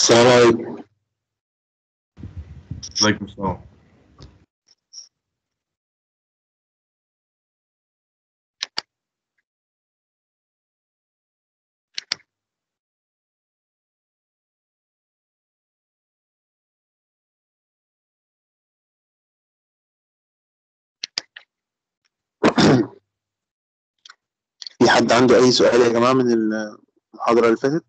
السلام عليكم عليكم السلام في حد عنده أي سؤال يا جماعة من المحاضرة اللي فاتت؟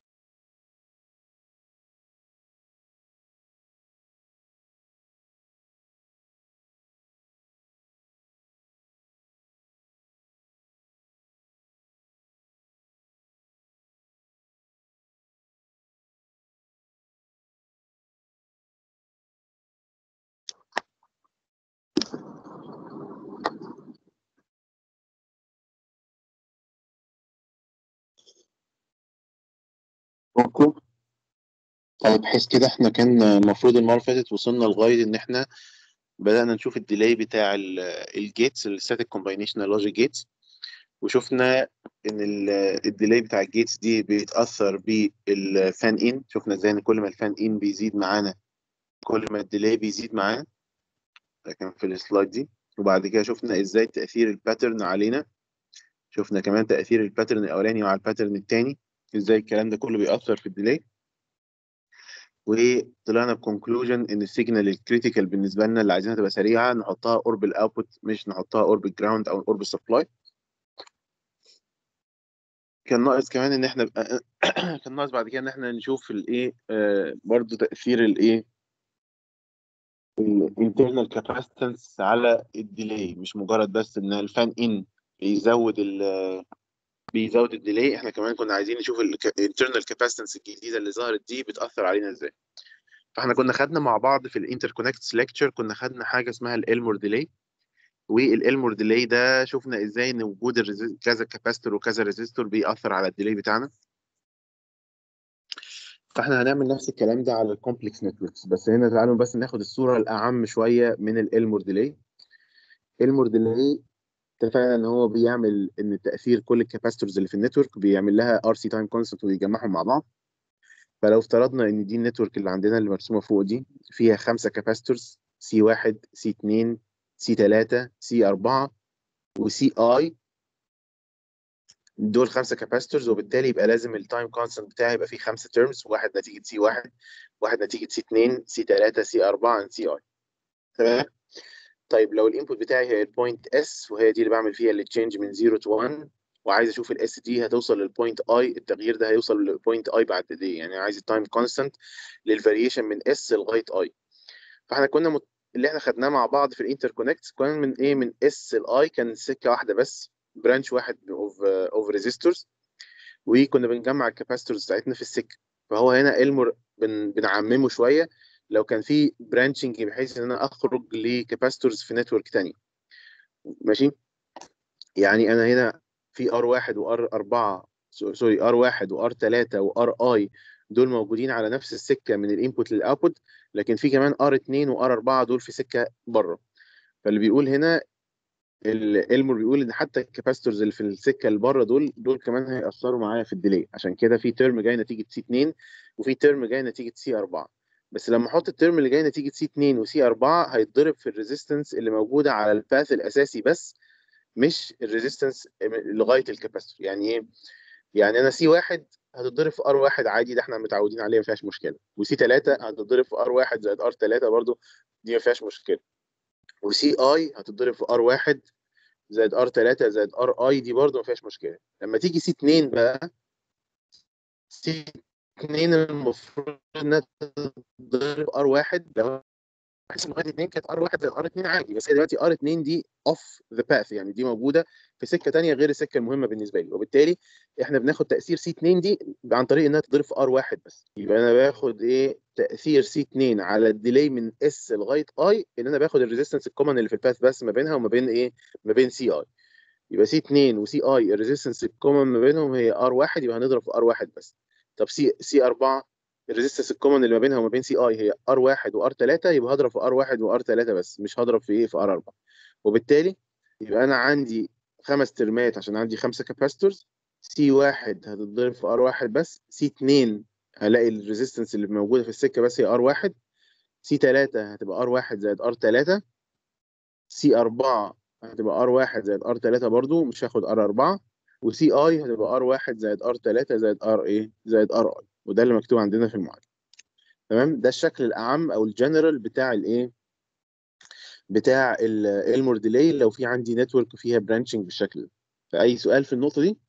ممكن طيب بحيث كده احنا كان المفروض المرة اللي فاتت وصلنا لغاية إن احنا بدأنا نشوف الديلي بتاع الجيتس الستاتيك كومباينيشنال لوجيك جيتس وشفنا إن الديلي بتاع الجيتس دي بيتأثر بالفان إن شفنا إزاي إن كل ما الفان إن بيزيد معانا كل ما الديلي بيزيد معانا ده كان في السلايد دي وبعد كده شفنا إزاي تأثير الباترن علينا شفنا كمان تأثير الباترن الأولاني مع الباترن التاني ازاي الكلام ده كله بيأثر في الديلي وطلعنا بكونكلوجن ان السيجنال الكريتيكال بالنسبه لنا اللي عايزينها تبقى سريعه نحطها قرب الاوتبوت مش نحطها قرب الجراوند او قرب السبلاي كان ناقص كمان ان احنا كان ناقص بعد كده ان احنا نشوف الايه آه برضه تاثير الايه الانترنال كاباسيتنس على الديلي مش مجرد بس ان الفان ان بيزود ال بيزود الديلي احنا كمان كنا عايزين نشوف الانترنال كاباسيتنس الجديده اللي ظهرت دي بتاثر علينا ازاي فاحنا كنا خدنا مع بعض في الانتركونكت ليكتشر كنا خدنا حاجه اسمها الالمور ديلي والالمور ديلي ده شفنا ازاي ان وجود الريزي... كذا كاباستور وكذا ريزيستور بيأثر على الديلي بتاعنا فاحنا هنعمل نفس الكلام ده على الكومبلكس نتوركس بس هنا تعالوا بس ناخد الصوره الاعم شويه من الالمور ديلي الالمور ديلي اتفقنا ان هو بيعمل ان تاثير كل الكاباستورز اللي في النتورك بيعمل لها ار سي تايم كونستنت ويجمعهم مع بعض فلو افترضنا ان دي النتورك اللي عندنا اللي مرسومه فوق دي فيها خمسه كاباستورز سي 1 سي 2 سي 3 سي 4 وسي اي دول خمسه كاباستورز وبالتالي يبقى لازم التايم كونستنت بتاعي يبقى فيه خمسه تيرمز واحد نتيجه سي 1 واحد نتيجه سي 2 سي 3 سي 4 سي اي تمام طيب لو الانبوت بتاعي هي البوينت اس وهي دي اللي بعمل فيها التشينج من 0 تو 1 وعايز اشوف الاس دي هتوصل للبوينت اي التغيير ده هيوصل للبوينت اي بعد قد ايه يعني عايز التايم كونستنت للفاريشن من اس لغايه اي فاحنا كنا مت... اللي احنا خدناه مع بعض في الانتر كونكت كان من ايه من اس لاي كان سكه واحده بس برانش واحد اوف اوف ريزيستورز وكنا بنجمع الكاباسيتورز بتاعتنا في السكه فهو هنا المر بن... بنعممه شويه لو كان في برانشنج بحيث ان انا اخرج لكاباسيتورز في نتورك تاني ماشي يعني انا هنا في ار واحد وار 4 سوري ار واحد وار 3 وار اي دول موجودين على نفس السكه من الانبوت للاوتبوت لكن في كمان ار 2 وار 4 دول في سكه بره فاللي بيقول هنا الالمور بيقول ان حتى الكاباسيتورز اللي في السكه اللي بره دول دول كمان هيأثروا معايا في الديلي عشان كده في ترم جاي نتيجه سي 2 وفي ترم جاي نتيجه سي 4 بس لما احط الترم اللي جاي نتيجه سي 2 وسي 4 هيتضرب في الريزيستنس اللي موجوده على الباث الاساسي بس مش الريزيستنس لغايه الكاباسيتور يعني ايه؟ يعني انا سي 1 هتتضرب في ار 1 عادي ده احنا متعودين عليه ما فيهاش مشكله وسي 3 هتتضرب في ار 1 زائد ار 3 برضو دي ما فيهاش مشكله وسي اي هتتضرب في ار 1 زائد ار 3 زائد ار اي دي برضو ما فيهاش مشكله لما تيجي سي 2 بقى سي 2 المفروض انها تتضرب ار 1 لو بحيث لغايه 2 كانت ار 1 زائد ار 2 عادي بس هي دلوقتي ار 2 دي اوف ذا باث يعني دي موجوده في سكه ثانيه غير السكه المهمه بالنسبه لي وبالتالي احنا بناخد تاثير سي 2 دي عن طريق انها تضرب في ار 1 بس يبقى انا باخد ايه تاثير سي 2 على الديلي من اس لغايه اي ان انا باخد الريزيستنس الكومن اللي في الباث بس ما بينها وما بين ايه ما بين سي اي يبقى سي 2 وسي اي الريزيستنس الكومن ما بينهم هي ار 1 يبقى هنضرب في ار 1 بس طب سي سي 4 الريزيستنس الكومن اللي ما بينها وما بين سي اي هي ار 1 وار 3 يبقى هضرب في ار 1 وار 3 بس مش هضرب في ايه في ار 4 وبالتالي يبقى انا عندي خمس ترمات عشان عندي خمسه كاباستورز سي 1 هتتضرب في ار 1 بس سي 2 هلاقي الريزيستنس اللي موجوده في السكه بس هي ار 1 سي 3 هتبقى ار 1 زائد ار 3 سي 4 هتبقى ار 1 زائد ار 3 برضو مش هاخد ار 4 وسي اي هتبقى ار 1 زائد ار 3 زائد ار ايه زائد ار اي وده اللي مكتوب عندنا في المعادله تمام ده الشكل الاعم او الجنرال بتاع الايه بتاع الالمور ديلي لو في عندي نتورك فيها برانشنج بالشكل ده فاي سؤال في النقطه دي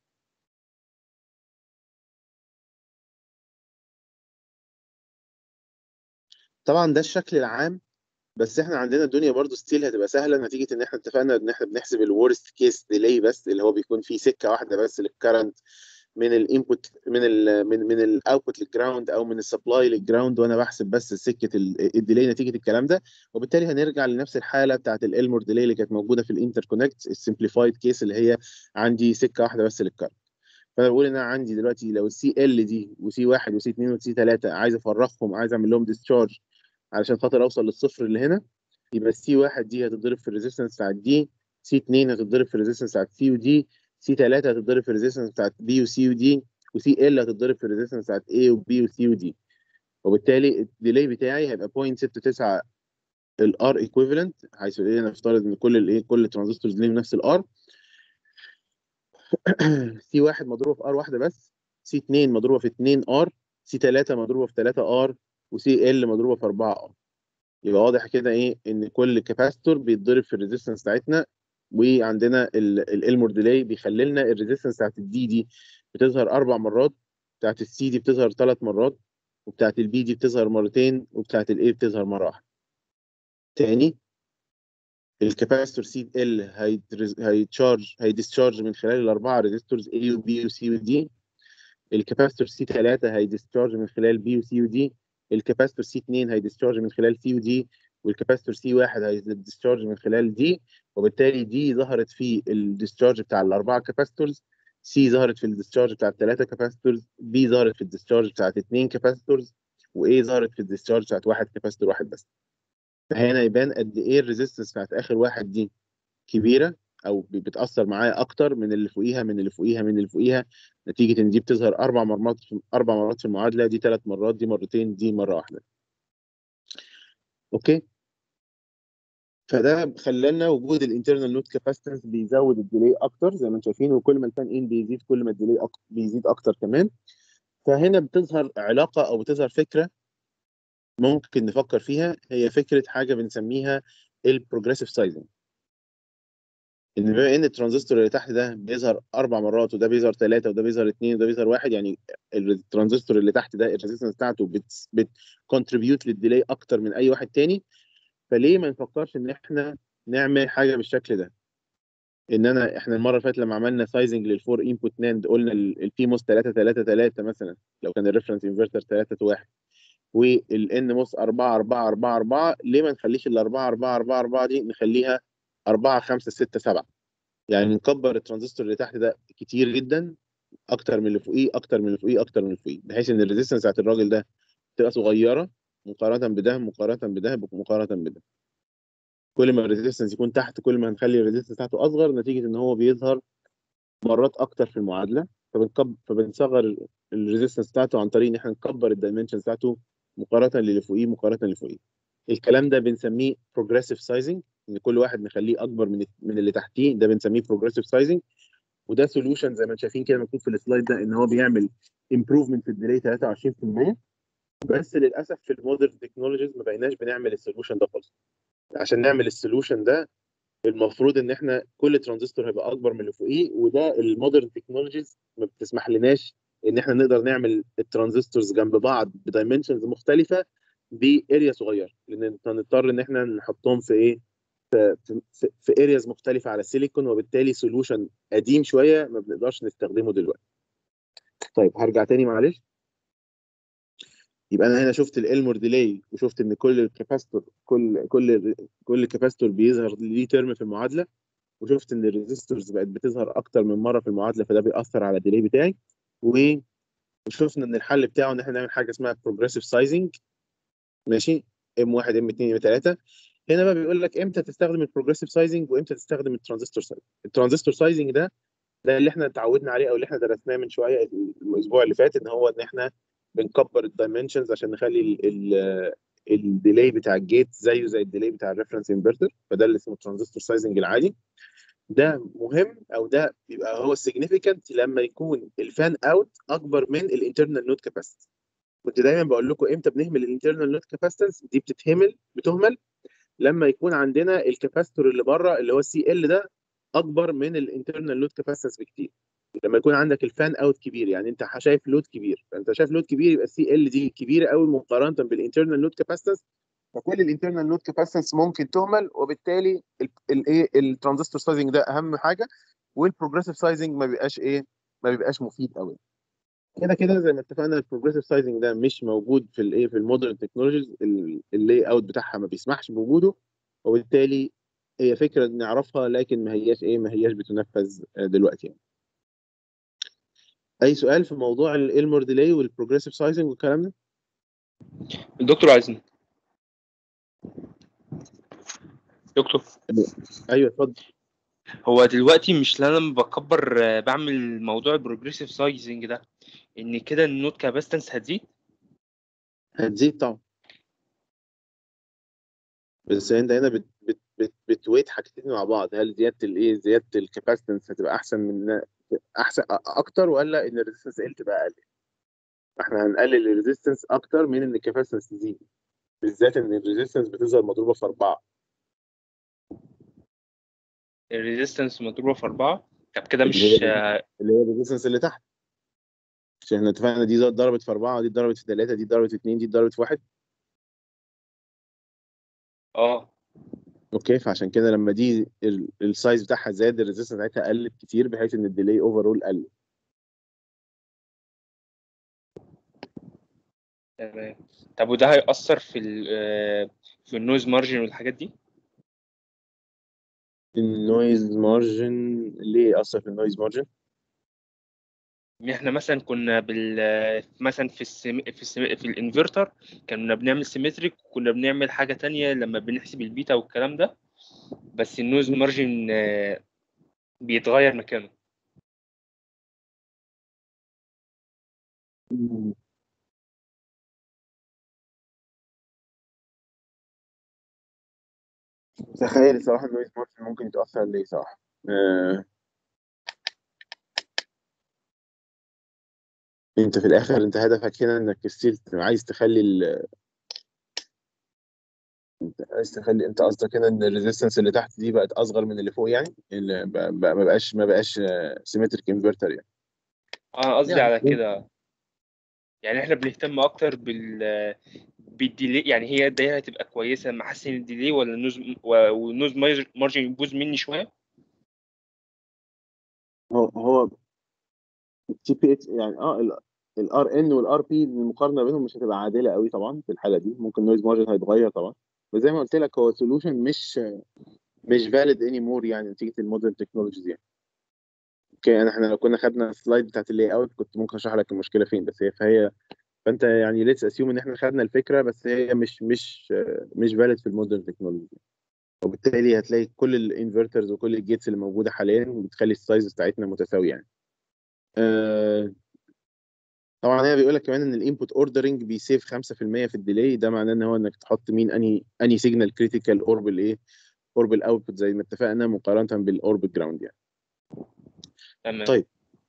طبعا ده الشكل العام بس احنا عندنا الدنيا برضو ستيل هتبقى سهله نتيجه ان احنا اتفقنا ان احنا بنحسب الورست كيس ديلي بس اللي هو بيكون فيه سكه واحده بس للكرنت من الانبوت من ال من من الاوتبوت للجراوند او من السبلاي للجراوند وانا بحسب بس سكه الديلي نتيجه الكلام ده وبالتالي هنرجع لنفس الحاله بتاعت الالمور ديلي اللي كانت موجوده في الانتر كونكت السمبليفايد كيس اللي هي عندي سكه واحده بس للكرنت فانا بقول ان انا عندي دلوقتي لو السي ال دي وسي 1 وسي 2 وسي 3 عايز افرغهم عايز اعمل لهم ديسشارج علشان خاطر اوصل للصفر اللي هنا يبقى السي 1 دي هتتضرب في الريزيستنس بتاعت دي سي 2 هتتضرب في الريزيستنس بتاعت سي ودي سي 3 هتتضرب في الريزيستنس بتاعت بي وسي ودي وسي ال هتتضرب في الريزيستنس بتاعت A وبي وسي ودي وبالتالي الديلي بتاعي هيبقى 0.69 الار ايكويفالنت حيث ايه نفترض ان كل الايه كل الترانزستورز ليهم نفس الار سي 1 مضروبه في ار واحده بس سي 2 مضروبه في 2 ار سي 3 مضروبه في 3 ار وسي ال مضروبه في 4 ار يبقى واضح كده ايه ان كل كاباستور بيتضرب في الريزيستنس بتاعتنا وعندنا الالمور ديلي بيخلي لنا الريزيستنس بتاعت الدي دي بتظهر اربع مرات بتاعت السي دي بتظهر ثلاث مرات وبتاعت البي دي بتظهر مرتين وبتاعت الاي بتظهر مره واحده تاني الكاباستور سي ال هيتشارج هيديسشارج من خلال الاربعه ريزيستورز اي وبي وسي ودي الكاباستور سي 3 هيديسشارج من خلال بي وسي ودي الكاباستور سي 2 هيديسشارج من خلال سي ودي والكاباستور سي 1 هيديسشارج من خلال دي وبالتالي دي ظهرت في الديسشارج بتاع الاربعه كاباستورز سي ظهرت في الديسشارج بتاع الثلاثه كاباستورز بي ظهرت في الديسشارج بتاعت اثنين كاباستورز واي ظهرت في الديسشارج بتاعت واحد كاباستور واحد بس فهنا يبان قد ايه الريزيستنس بتاعت اخر واحد دي كبيره او بتاثر معايا اكتر من اللي فوقيها من اللي فوقيها من اللي فوقيها نتيجه ان دي بتظهر اربع مرات في اربع مرات في المعادله دي ثلاث مرات دي مرتين دي مره واحده اوكي فده خلانا وجود الانترنال نوت كاباسيتنس بيزود الديلي اكتر زي ما انتم شايفين وكل ما الفان ان بيزيد كل ما الديلي أكتر بيزيد اكتر كمان فهنا بتظهر علاقه او بتظهر فكره ممكن نفكر فيها هي فكره حاجه بنسميها البروجريسيف سايزنج ان بما ان الترانزستور اللي تحت ده بيظهر اربع مرات وده بيظهر ثلاثه وده بيظهر اثنين وده بيظهر واحد يعني الترانزستور اللي تحت ده الريزستنس بتاعته بتكونتريبيوت للديلي اكتر من اي واحد تاني فليه ما نفكرش ان احنا نعمل حاجه بالشكل ده ان انا احنا المره اللي فاتت لما عملنا سايزنج للفور انبوت ناند قلنا البي موس 3 3 3 مثلا لو كان الريفرنس انفرتر 3 1 والان موس 4 4 4 4 ليه ما نخليش ال 4 4 4 4 دي نخليها 4 5 6 7 يعني نكبر الترانزستور اللي تحت ده كتير جدا اكتر من اللي فوقيه اكتر من اللي فوقيه اكتر من اللي فوقيه بحيث ان الريزيستنس بتاعت الراجل ده تبقى صغيره مقارنه بده مقارنه بده مقارنه بده كل ما الريزيستنس يكون تحت كل ما هنخلي الريزيستنس بتاعته اصغر نتيجه ان هو بيظهر مرات اكتر في المعادله فبنكب فبنصغر الريزيستنس بتاعته عن طريق ان احنا نكبر الدايمنشنز بتاعته مقارنه للي فوقيه مقارنه للي فوقيه الكلام ده بنسميه بروجريسيف سايزنج ان كل واحد نخليه اكبر من من اللي تحتيه ده بنسميه بروجريسيف سايزنج وده سوليوشن زي ما انتم شايفين كده مكتوب في السلايد ده ان هو بيعمل امبروفمنت في الديلي 23% بس للاسف في المودرن تكنولوجيز ما بقيناش بنعمل السوليوشن ده خالص عشان نعمل السوليوشن ده المفروض ان احنا كل ترانزستور هيبقى اكبر من اللي فوقيه وده المودرن تكنولوجيز ما بتسمح لناش ان احنا نقدر نعمل الترانزستورز جنب بعض بدايمنشنز مختلفه باريا صغيره لان هنضطر ان احنا نحطهم في ايه في في, في ارياز مختلفه على السيليكون وبالتالي سوليوشن قديم شويه ما بنقدرش نستخدمه دلوقتي طيب هرجع تاني معلش يبقى انا هنا شفت الالمور ديلي وشفت ان كل الكاباستور كل كل كل كاباستور بيظهر ليه ترم في المعادله وشفت ان الريزيستورز بقت بتظهر اكتر من مره في المعادله فده بيأثر على الديلي بتاعي وشفنا ان الحل بتاعه ان احنا نعمل حاجه اسمها بروجريسيف سايزنج ماشي ام 1 ام 2 ام 3 هنا بقى بيقول لك امتى تستخدم البروجريسيف سايزنج وامتى تستخدم الترانزستور سايزنج الترانزستور سايزنج ده ده اللي احنا اتعودنا عليه او اللي احنا درسناه من شويه الاسبوع اللي فات ان هو ان احنا بنكبر الدايمنشنز عشان نخلي الديلي بتاع الجيت زيه زي الديلي بتاع الريفرنس انفرتر فده اللي اسمه ترانزستور سايزنج العادي ده مهم او ده بيبقى هو السيجنيفيكانت لما يكون الفان اوت اكبر من الانترنال نود كاباسيتي كنت دايما بقول لكم امتى بنهمل الانترنال نود كاباسيتنس دي بتتهمل بتهمل لما يكون عندنا الكاباستور اللي بره اللي هو السي ال ده اكبر من الانترنال لود كاباسيتنس بكتير لما يكون عندك الفان اوت كبير يعني انت شايف لود كبير فانت شايف لود كبير يبقى السي ال دي كبيره قوي مقارنه بالانترنال لود كاباسيتنس فكل الانترنال لود كاباسيتنس ممكن تهمل وبالتالي الايه الترانزستور سايزنج ده اهم حاجه والبروجريسيف سايزنج ما بيبقاش ايه ما بيبقاش مفيد قوي كده كده زي ما اتفقنا البروجريسيف سايزنج ده مش موجود في الايه في المودرن تكنولوجيز اللاي اوت بتاعها ما بيسمحش بوجوده وبالتالي هي فكره نعرفها لكن ما هياش ايه ما هياش بتنفذ دلوقتي يعني. اي سؤال في موضوع الالمور ديلي والبروجريسيف سايزنج والكلام ده الدكتور عايزني دكتور ايوه اتفضل هو دلوقتي مش لما بكبر بعمل موضوع البروجريسيف سايزنج ده ان كده النوت كاباستنس هتزيد هتزيد طبعا بس انت هنا بت بت بت بتويت حاجتين مع بعض هل زياده الايه زياده الكاباسيتنس هتبقى احسن من احسن اكتر ولا ان الريزيستنس ال تبقى اقل احنا هنقلل الريزيستنس اكتر من ان الكاباسيتنس تزيد بالذات ان الريزيستنس بتظهر مضروبه في اربعه الريزيستنس مضروبه في اربعه طب كده مش اللي هي اللي هي الريزيستنس اللي تحت عشان احنا اتفقنا دي ضربت في اربعه ودي ضربت في ثلاثه دي ضربت في اثنين دي ضربت في واحد اه اوكي فعشان كده لما دي السايز بتاعها زاد الريزيستنس بتاعتها قلت كتير بحيث ان الديلي اوفرول قل تمام طب وده هيأثر في ال في النويز مارجن والحاجات دي؟ النويز مارجن ليه يأثر في النويز مارجن؟ ان احنا مثلا كنا بال مثلا في السم... في السم... في الانفرتر كنا بنعمل سيمتريك وكنا بنعمل حاجه تانية لما بنحسب البيتا والكلام ده بس النويز مارجن بيتغير مكانه تخيل صراحة النويز مارجن ممكن يتأثر ليه صح آه. انت في الاخر انت هدفك هنا انك ستيل عايز تخلي ال انت عايز تخلي انت قصدك هنا ان الريزيستنس اللي تحت دي بقت اصغر من اللي فوق يعني اللي بقى ما بقاش ما بقاش سيمتريك انفرتر يعني اه قصدي يعني على كده يعني احنا بنهتم اكتر بال بالديلي يعني هي الدايره هتبقى كويسه لما احسن الديلي ولا النوز والنوز مارجن يبوظ مني شويه هو هو التي بي اتش يعني اه الار ان والار بي المقارنه بينهم مش هتبقى عادله قوي طبعا في الحاله دي ممكن نويز مارجن هيتغير طبعا بس زي ما قلت لك هو سولوشن مش مش فاليد اني مور يعني نتيجه المودرن تكنولوجيز يعني اوكي يعني احنا لو كنا خدنا السلايد بتاعت اللاي اوت كنت ممكن اشرح لك المشكله فين بس هي فهي فانت يعني ليتس اسيوم ان احنا خدنا الفكره بس هي مش مش مش فاليد في المودرن تكنولوجي وبالتالي هتلاقي كل الانفرترز وكل الجيتس اللي موجوده حاليا بتخلي السايز بتاعتنا متساويه يعني آه طبعا هي بيقول لك كمان ان الانبوت اوردرنج بيسيف 5% في الديلي ده معناه ان هو انك تحط مين اني اني سيجنال كريتيكال اورب الايه اورب الاوتبوت زي ما اتفقنا مقارنه بالاورب جراوند يعني تمام طيب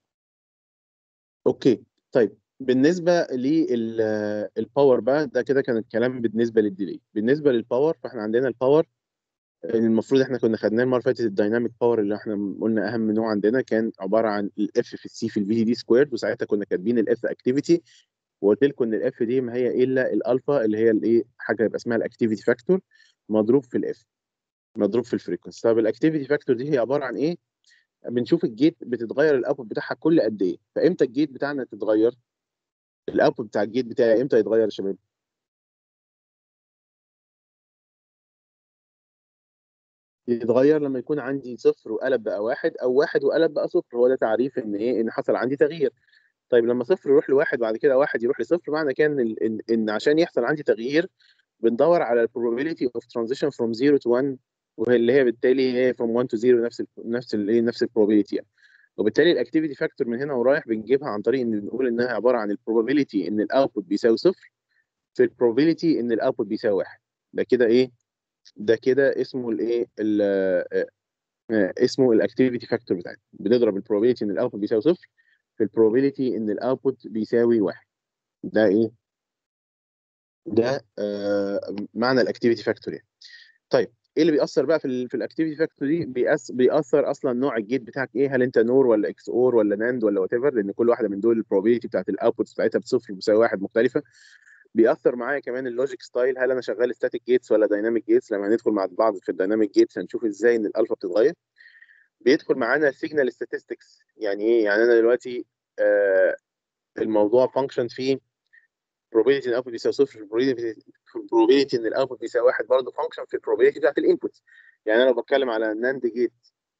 اوكي طيب بالنسبه للباور بقى ده كده كان الكلام بالنسبه للديلي بالنسبه للباور فاحنا عندنا الباور المفروض احنا كنا خدناه المره اللي فاتت الدايناميك باور اللي احنا قلنا اهم نوع عندنا كان عباره عن الاف في السي في الفي دي سكويرد وساعتها كنا كاتبين الاف اكتيفيتي وقلت لكم ان الاف دي ما هي الا الالفا اللي هي الايه حاجه يبقى اسمها الاكتيفيتي فاكتور مضروب في الاف مضروب في الفريكونسي طب الاكتيفيتي فاكتور دي هي عباره عن ايه بنشوف الجيت بتتغير الاوتبوت بتاعها كل قد ايه فامتى الجيت بتاعنا تتغير الاوتبوت بتاع الجيت بتاعي امتى يتغير يا شباب يتغير لما يكون عندي صفر وقلب بقى واحد او واحد وقلب بقى صفر هو ده تعريف ان ايه ان حصل عندي تغيير طيب لما صفر يروح لواحد بعد كده واحد يروح لصفر معنى كده ان ان, إن عشان يحصل عندي تغيير بندور على البروبابيلتي اوف ترانزيشن فروم 0 تو 1 واللي هي بالتالي هي فروم 1 تو 0 نفس ال نفس الايه نفس البروبابيلتي يعني وبالتالي الاكتيفيتي فاكتور من هنا ورايح بنجيبها عن طريق ان بنقول انها عباره عن البروبابيلتي ان الاوتبوت بيساوي صفر في البروبابيلتي ان الاوتبوت بيساوي واحد ده كده ايه ده كده اسمه الايه ال- آه، آه، اسمه الاكتيفيتي فاكتور بتاعتنا بنضرب البروبابيلتي ان الاوتبوت بيساوي صفر في البروبابيلتي ان الاوتبوت بيساوي واحد ده ايه ده آه معنى الاكتيفيتي فاكتور يعني طيب ايه اللي بيأثر بقى في ال في الاكتيفيتي فاكتور دي بيأث بيأثر اصلا نوع الجيت بتاعك ايه هل انت نور ولا اكس اور ولا ناند ولا وات ايفر لان كل واحده من دول البروبابيلتي بتاعت الاوتبوتس بتاعتها بصفر بيساوي واحد مختلفه بيأثر معايا كمان اللوجيك ستايل هل انا شغال ستاتيك جيتس ولا دايناميك جيتس لما هندخل مع بعض في الدايناميك جيتس هنشوف ازاي ان الالفا بتتغير بيدخل معانا سيجنال statistics يعني ايه يعني انا دلوقتي آه الموضوع فانكشن فيه probability ان الاوتبوت بيساوي صفر probability probability ان الاوتبوت بيساوي واحد برضه فانكشن في probability بتاعت الانبوت يعني انا لو بتكلم على ناند جيت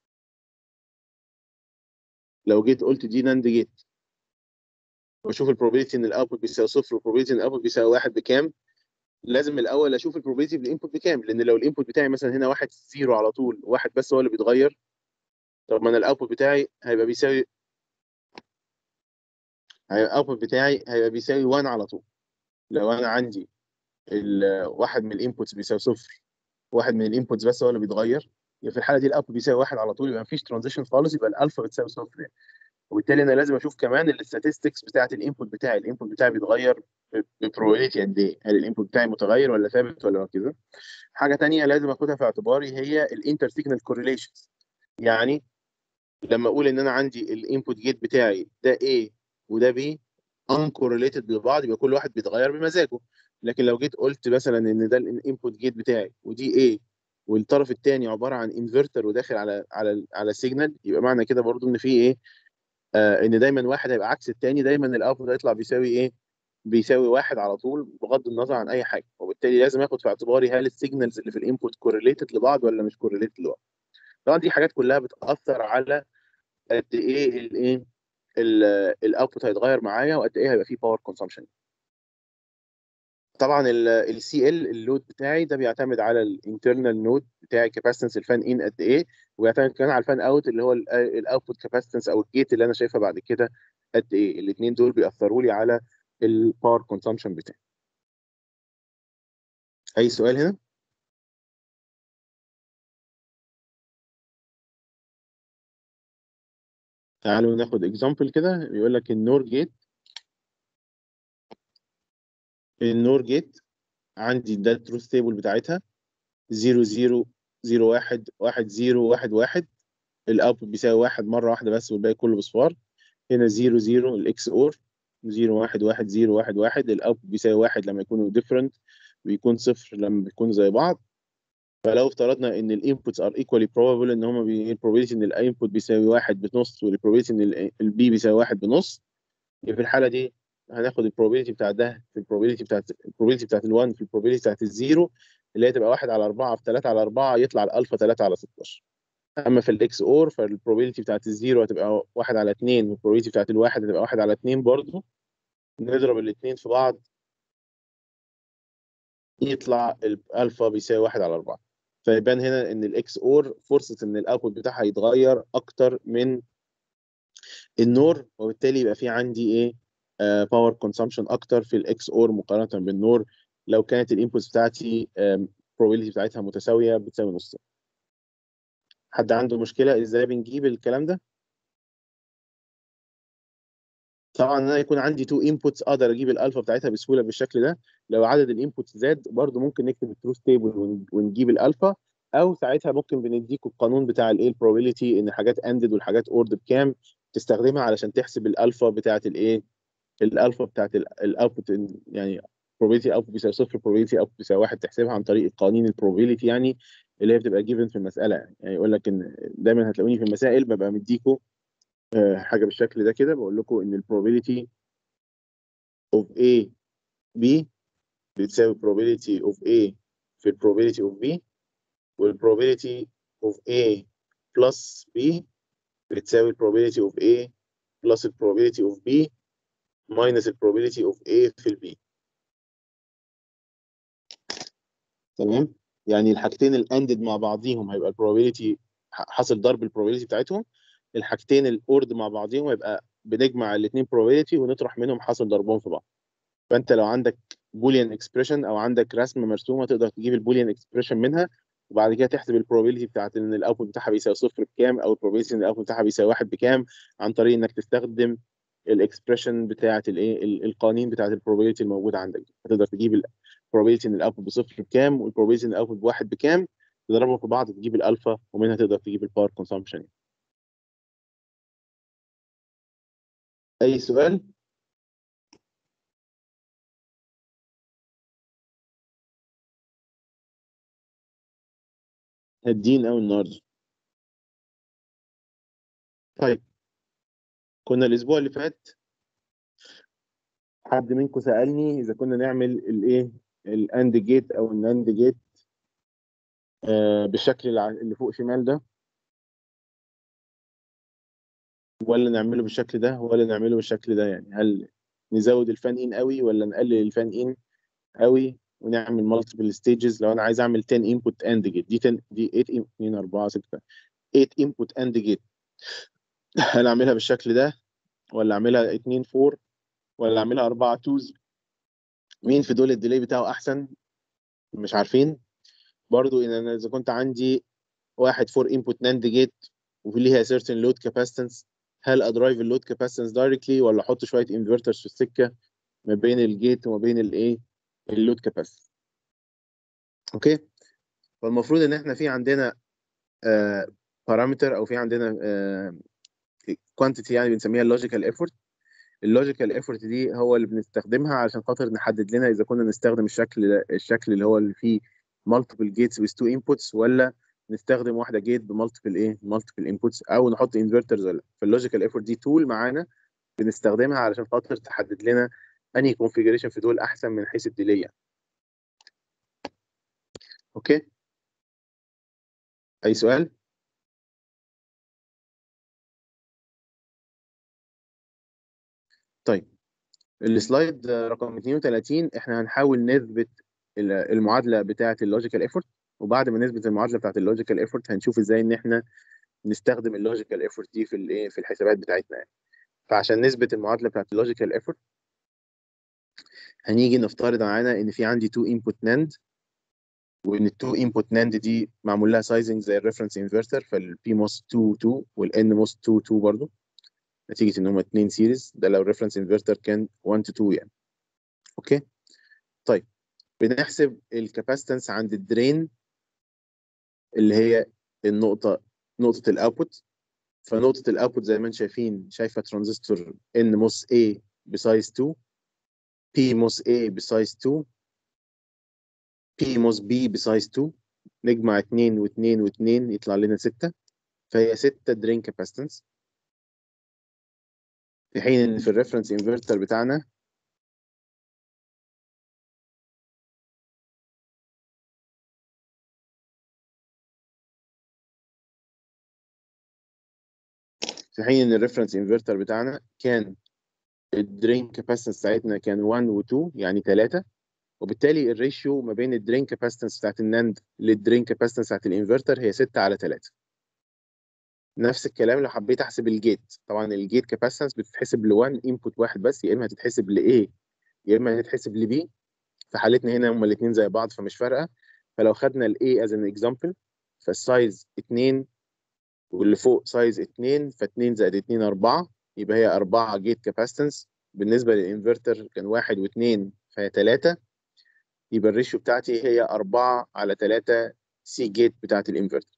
لو جيت قلت دي ناند جيت واشوف البروبابيلتي ان الاوتبوت بيساوي صفر والبروبابيلتي ان الاوتبوت بيساوي واحد بكام لازم الاول اشوف البروبابيلتي بالانبوت بكام لان لو الانبوت بتاعي مثلا هنا واحد زيرو على طول واحد بس هو اللي بيتغير طب ما انا الاوتبوت بتاعي هيبقى بيساوي هيبقى الاوتبوت بتاعي هيبقى بيساوي 1 على طول لو انا عندي ال- واحد من الانبوتس بيساوي صفر واحد من الانبوتس بس هو اللي بيتغير يبقى في الحاله دي الاوتبوت بيساوي واحد على طول يبقى مفيش ترانزيشن خالص يبقى الالفا بتساوي صفر يعني. وبالتالي انا لازم اشوف كمان الاستاتستكس بتاعت الانبوت بتاعي الانبوت بتاعي بيتغير ببروبابيلتي قد ايه هل الانبوت بتاعي متغير ولا ثابت ولا كده حاجه تانية لازم اخدها في اعتباري هي الانتر سيجنال كورليشنز يعني لما اقول ان انا عندي الانبوت جيت بتاعي ده A وده B uncorrelated ببعض يبقى كل واحد بيتغير بمزاجه لكن لو جيت قلت مثلا ان ده الانبوت جيت بتاعي ودي A والطرف الثاني عباره عن انفرتر وداخل على على على سيجنال يبقى معنى كده برضو ان في ايه آه ان دايما واحد هيبقى عكس الثاني دايما الاوتبوت هيطلع بيساوي ايه بيساوي واحد على طول بغض النظر عن اي حاجه وبالتالي لازم اخد في اعتباري هل السيجنالز اللي في الانبوت كورليتد لبعض ولا مش كورليتد لبعض طبعا دي حاجات كلها بتاثر على قد ايه الايه الاوتبوت هيتغير معايا وقد ايه هيبقى فيه باور كونسامشن طبعا السي ال اللود بتاعي ده بيعتمد على الانترنال نود بتاعي كاباسيتنس الفان ان قد ايه وبيعتمد كمان على الفان اوت اللي هو الاوتبوت كاباسيتنس او الجيت اللي انا شايفها بعد كده قد ايه الاثنين دول بيأثروا لي على الباور كونسامشن بتاعي اي سؤال هنا تعالوا ناخد اكزامبل كده بيقول لك النور جيت النور جيت عندي ده التروث تيبل بتاعتها 0 0 0 1 1 0 1 1 الاوتبوت بيساوي واحد مره واحده بس والباقي كله بصفار هنا 0 0 الاكس اور 0 1 1 0 1 1 الاوتبوت بيساوي واحد لما يكونوا ديفرنت بيكون صفر لما بيكونوا زي بعض فلو افترضنا ان الانبوتس ار ايكوالي بروبابل ان هما البروبابيلتي ان الانبوت بيساوي واحد بنص والبروبابيلتي ان البي بيساوي واحد بنص يبقى في الحاله دي هناخد البروبابيلتي بتاع ده في البروبابيلتي بتاعت البروبابيلتي بتاعت ال1 في البروبابيلتي بتاعت الزيرو اللي هي تبقى 1 على 4 في 3 على 4 يطلع الالفا 3 على 16 اما في الاكس اور فالبروبابيلتي بتاعت الزيرو هتبقى 1 على 2 والبروبابيلتي بتاعت الواحد هتبقى 1 على 2 برضه نضرب الاثنين في بعض يطلع الالفا بيساوي 1 على 4 فيبان هنا ان الاكس اور فرصه ان الاوتبوت بتاعها يتغير اكتر من النور وبالتالي يبقى في عندي ايه باور كونسامشن اكتر في الاكس اور مقارنه بالنور لو كانت الانبوتس بتاعتي probability بتاعتها متساويه بتساوي نص حد عنده مشكله ازاي بنجيب الكلام ده طبعا انا يكون عندي تو انبوتس اقدر اجيب الالفا بتاعتها بسهوله بالشكل ده لو عدد الانبوتس زاد برضو ممكن نكتب التروث تيبل ونجيب الالفا او ساعتها ممكن بنديكوا القانون بتاع الايه البروبابيلتي ان حاجات اندد والحاجات اورد بكام تستخدمها علشان تحسب الالفا بتاعت الايه الالفا بتاعت الاوتبوت يعني probability output بيساوي صفر probability output بيساوي واحد تحسبها عن طريق قوانين البروبابيلتي يعني اللي هي بتبقى جيفن في المساله يعني, يعني يقول لك ان دايما هتلاقوني في المسائل ببقى مديكوا آه حاجه بالشكل ده كده بقول لكم ان البروبابيلتي of A B بتساوي probability of A في ال probability of B وال probability of A plus B بتساوي ال probability of A plus ال probability of B minus ال probability of A في ال B تمام يعني الحاجتين الاندد مع بعضيهم هيبقى البروبابيلتي حاصل ضرب البروبابيلتي بتاعتهم الحاجتين الاورد مع بعضهم ويبقى بنجمع الاثنين probability ونطرح منهم حاصل ضربهم في بعض فانت لو عندك بوليان اكسبريشن او عندك رسمه مرسومه تقدر تجيب البوليان اكسبريشن منها وبعد كده تحسب البروبابيلتي بتاعت ان الاوتبوت بتاعها بيساوي صفر بكام او البروبابيلتي ان الاوتبوت بتاعها بيساوي واحد بكام عن طريق انك تستخدم الاكسبريشن بتاعت الايه ال- القوانين بتاعت البروبابيلتي الموجوده عندك دي هتقدر تجيب البروبابيلتي ان الاوتبوت بصفر بكام والبروبابيلتي ان الاوتبوت بواحد بكام تضربهم في بعض تجيب الالفا ومنها تقدر تجيب الباور كونسامبشن اي سؤال هادين قوي النهارده طيب كنا الاسبوع اللي فات حد منكم سالني اذا كنا نعمل الايه الاند جيت او الناند جيت آه بالشكل الع- اللي فوق شمال ده ولا نعمله بالشكل ده ولا نعمله بالشكل ده يعني هل نزود الفان ان قوي ولا نقلل الفان ان قوي ونعمل مالتيبل ستيجز لو انا عايز اعمل 10 انبوت اند جيت دي 10 دي 8 2 4 6 8 انبوت اند جيت هل اعملها بالشكل ده ولا اعملها 2 4 ولا اعملها 4 توز مين في دول الديلي بتاعه احسن مش عارفين برضو ان انا اذا كنت عندي واحد فور انبوت ناند جيت وفي ليها certain load capacitance هل ادرايف اللود كاباسيتنس دايركتلي ولا احط شويه انفرترز في السكه ما بين الجيت وما بين الايه اللود كاباسيتي اوكي فالمفروض ان احنا في عندنا بارامتر او في عندنا كوانتيتي يعني بنسميها اللوجيكال ايفورت اللوجيكال ايفورت دي هو اللي بنستخدمها علشان خاطر نحدد لنا اذا كنا نستخدم الشكل ده الشكل اللي هو اللي فيه multiple gates with two inputs ولا نستخدم واحده جيت بمالتيبل ايه multiple inputs او نحط انفرترز ولا فاللوجيكال ايفورت دي تول معانا بنستخدمها علشان خاطر تحدد لنا انهي كونفيجريشن في دول احسن من حيث الديلي يعني. اوكي اي سؤال طيب السلايد رقم 32 احنا هنحاول نثبت ال- المعادله بتاعه اللوجيكال ايفورت وبعد ما نثبت المعادله بتاعه اللوجيكال ايفورت هنشوف ازاي ان احنا نستخدم اللوجيكال ايفورت دي في الايه في الحسابات بتاعتنا يعني فعشان نثبت المعادله بتاعه اللوجيكال ايفورت هنيجي نفترض معانا ان في عندي تو انبوت ناند وان التو انبوت ناند دي معمول لها سايزنج زي الريفرنس انفرتر فالبي موس 2 2 والان موس 2 2 برضه نتيجه ان هما اتنين سيريز ده لو الريفرنس انفرتر كان 1 to 2 يعني اوكي طيب بنحسب الكاباسيتنس عند الدرين اللي هي النقطه نقطه الاوتبوت فنقطه الاوتبوت زي ما انتم شايفين شايفه ترانزستور ان موس A بسايز 2 بي موس A بسايز 2 بي موس B بسايز 2 نجمع 2 و2 و2 يطلع لنا 6 فهي 6 درين كاباسيتنس في حين ان في الريفرنس انفرتر بتاعنا في حين ان الريفرنس انفرتر بتاعنا كان الدرين كاباسيتنس بتاعتنا كان 1 و2 يعني 3 وبالتالي الريشيو ما بين الدرين كاباسيتنس بتاعت الناند للدرين كاباسيتنس بتاعت الانفرتر هي 6 على 3 نفس الكلام لو حبيت احسب الجيت طبعا الجيت كاباسيتنس بتتحسب ل 1 انبوت واحد بس يا اما هتتحسب ل A يا اما هتتحسب ل B في حالتنا هنا هما الاثنين زي بعض فمش فارقه فلو خدنا ال A as an example فالسايز 2 واللي فوق سايز 2 ف2 زائد 2 4 يبقى هي 4 جيت كاباسيتنس بالنسبه للانفرتر كان 1 و2 فهي 3 يبقى الريشيو بتاعتي هي 4 على 3 سي جيت بتاعت الانفرتر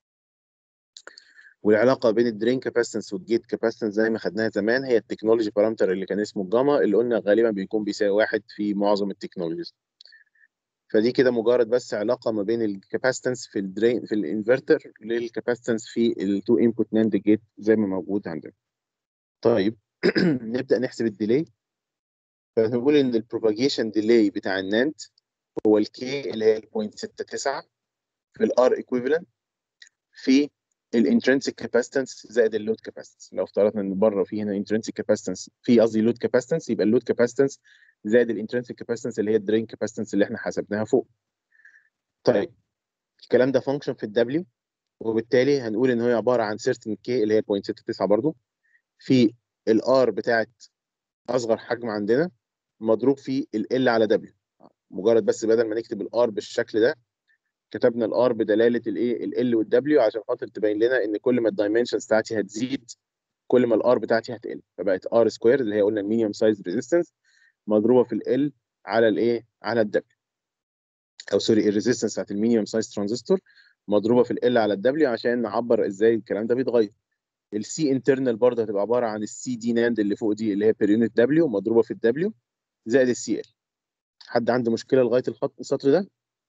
والعلاقه بين الدرين كاباسيتنس والجيت كاباسيتنس زي ما خدناها زمان هي التكنولوجي بارامتر اللي كان اسمه الجاما اللي قلنا غالبا بيكون بيساوي واحد في معظم التكنولوجيز فدي كده مجرد بس علاقه ما بين الكاباسيتنس في الدرين في الانفرتر للكاباسيتنس في التو انبوت ناند جيت زي ما موجود عندنا طيب نبدا نحسب الديلي فنقول ان البروباجيشن ديلي بتاع الناند هو الكي اللي هي 0.69 في الار ايكويفالنت في الانترنسيك كاباسيتنس زائد اللود كاباسيتنس لو افترضنا ان بره في هنا انترنسيك كاباسيتنس في قصدي لود كاباسيتنس يبقى اللود كاباسيتنس زائد الانترنسيك كاباسيتنس اللي هي الدرين كاباسيتنس اللي احنا حسبناها فوق طيب الكلام ده فانكشن في الدبليو وبالتالي هنقول ان هي عباره عن certain k اللي هي 0.69 برضو في الار بتاعت اصغر حجم عندنا مضروب في ال على w مجرد بس بدل ما نكتب الار بالشكل ده كتبنا الار بدلاله الايه ال والدبليو عشان خاطر تبين لنا ان كل ما الدايمنشنز بتاعتي هتزيد كل ما الار بتاعتي هتقل فبقت ار سكوير اللي هي قلنا المينيمم سايز ريزيستنس مضروبه في ال على الايه على الدبليو او سوري الريزيستنس بتاعت المينيمم سايز ترانزستور مضروبه في ال على الدبليو عشان نعبر ازاي الكلام ده بيتغير السي انترنال برضه هتبقى عباره عن السي دي ناند اللي فوق دي اللي هي بير يونت دبليو مضروبه في الدبليو زائد السي ال حد عنده مشكله لغايه الخط السطر ده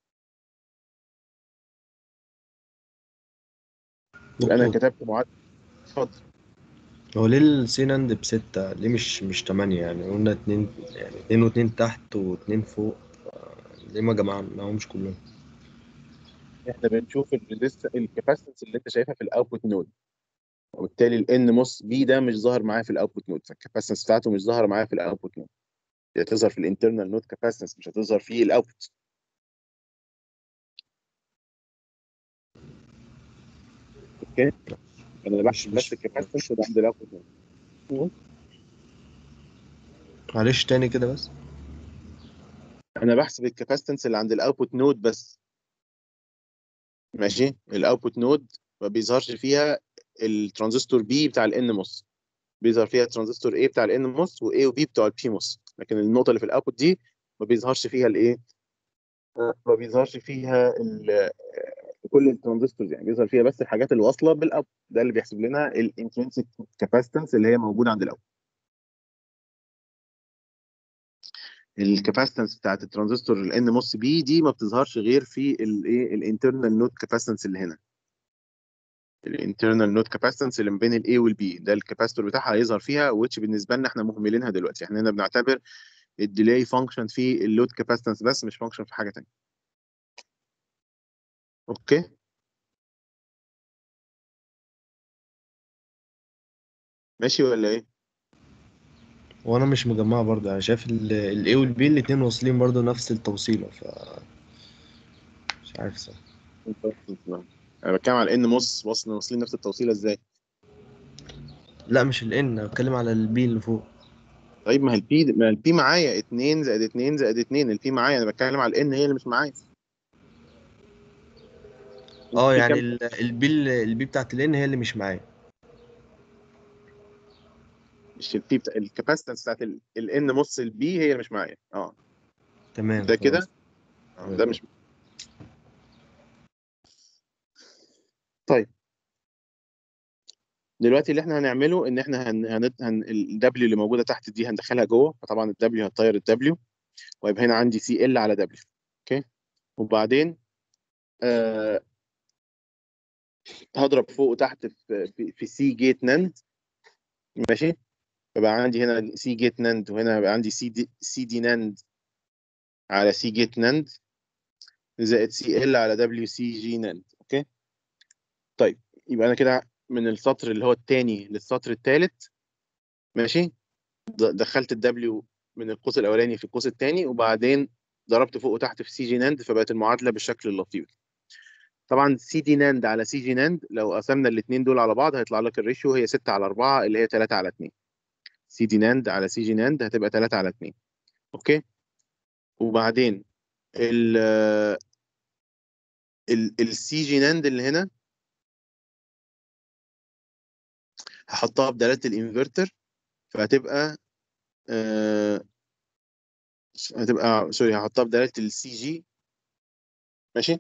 يبقى انا دكتور كتبت معادله اتفضل هو ليه السيناند بستة ليه مش مش تمانية يعني قلنا اتنين يعني اتنين واتنين تحت واتنين فوق ف- ليه ما جمعناهمش كلهم احنا بنشوف الريزست الكاباسيتنس اللي انت شايفها في الاوتبوت نود وبالتالي الان موس بي ده مش ظاهر معايا في الاوتبوت نود فالكاباسيتنس بتاعته مش ظاهره معايا في الاوتبوت نود هي هتظهر في الانترنال نود كاباسيتنس مش هتظهر في الاوتبوت اوكي انا مش بحسب بس مش الكاباسيتنس اللي عند الاوتبوت نود معلش تاني كده بس انا بحسب الكاباسيتنس اللي عند الاوتبوت نود بس ماشي الاوتبوت نود ما بيظهرش فيها الترانزستور بي بتاع الان موس بيظهر فيها الترانزستور A بتاع الان موس و A و B بتوع البي موس لكن النقطه اللي في الاوتبوت دي ما بيظهرش فيها الايه ما بيظهرش فيها ال- كل الترانزستورز يعني بيظهر فيها بس الحاجات اللي واصله بالاوت ده اللي بيحسب لنا الانترنسيك كاباسيتنس اللي هي موجوده عند الاوت الكاباسيتنس بتاعت الترانزستور الان موس بي دي ما بتظهرش غير في الايه الانترنال نود كاباسيتنس اللي هنا الانترنال نود كاباسيتنس اللي ما بين الاي والبي ده الكاباسيتور بتاعها هيظهر فيها وتش بالنسبه لنا احنا مهملينها دلوقتي احنا هنا بنعتبر الديلي فانكشن في اللود كاباسيتنس بس مش فانكشن في حاجه ثانيه اوكي ماشي ولا ايه وانا مش مجمعها برضه يعني شايف ال ال A وال B الاتنين واصلين برضه نفس التوصيلة ف مش عارف صح انا بتكلم على ان موس واصل واصلين نفس التوصيله ازاي لا مش ال N انا بتكلم على ال B اللي فوق طيب ما هي البي ما البي معايا 2 زائد 2 زائد 2 البي معايا انا بتكلم على الان هي اللي مش معايا اه في يعني كام ال ال B ال B بتاعت ال N هي اللي مش معايا مش البي بتاع الكاباسيتنس بتاعت الان موس البي هي اللي مش معايا اه تمام ده كده خلاص آه، ده مش طيب دلوقتي اللي احنا هنعمله ان احنا هن هن, هن الدبليو اللي موجوده تحت دي هندخلها جوه فطبعا الدبليو هتطير الدبليو ويبقى هنا عندي سي ال على دبليو اوكي وبعدين آه هضرب فوق وتحت في في, في سي جيت ناند ماشي فبقى عندي هنا سي جيت ناند وهنا بقى عندي سي دي سي دي ناند على سي جيت ناند زائد سي ال على دبليو سي جي ناند اوكي طيب يبقى انا كده من السطر اللي هو الثاني للسطر الثالث ماشي د- دخلت الدبليو من القوس الاولاني في القوس الثاني وبعدين ضربت فوق وتحت في سي جي ناند فبقت المعادله بالشكل اللطيف طبعا سي دي ناند على سي جي ناند لو قسمنا الاثنين دول على بعض هيطلع لك الريشيو هي 6 على 4 اللي هي 3 على 2 سي دي ناند على سي جي ناند هتبقى 3 على 2 اوكي وبعدين ال ال السي جي ناند اللي هنا هحطها بدلاله الانفرتر فهتبقى آه هتبقى سوري هحطها بدلاله السي جي ماشي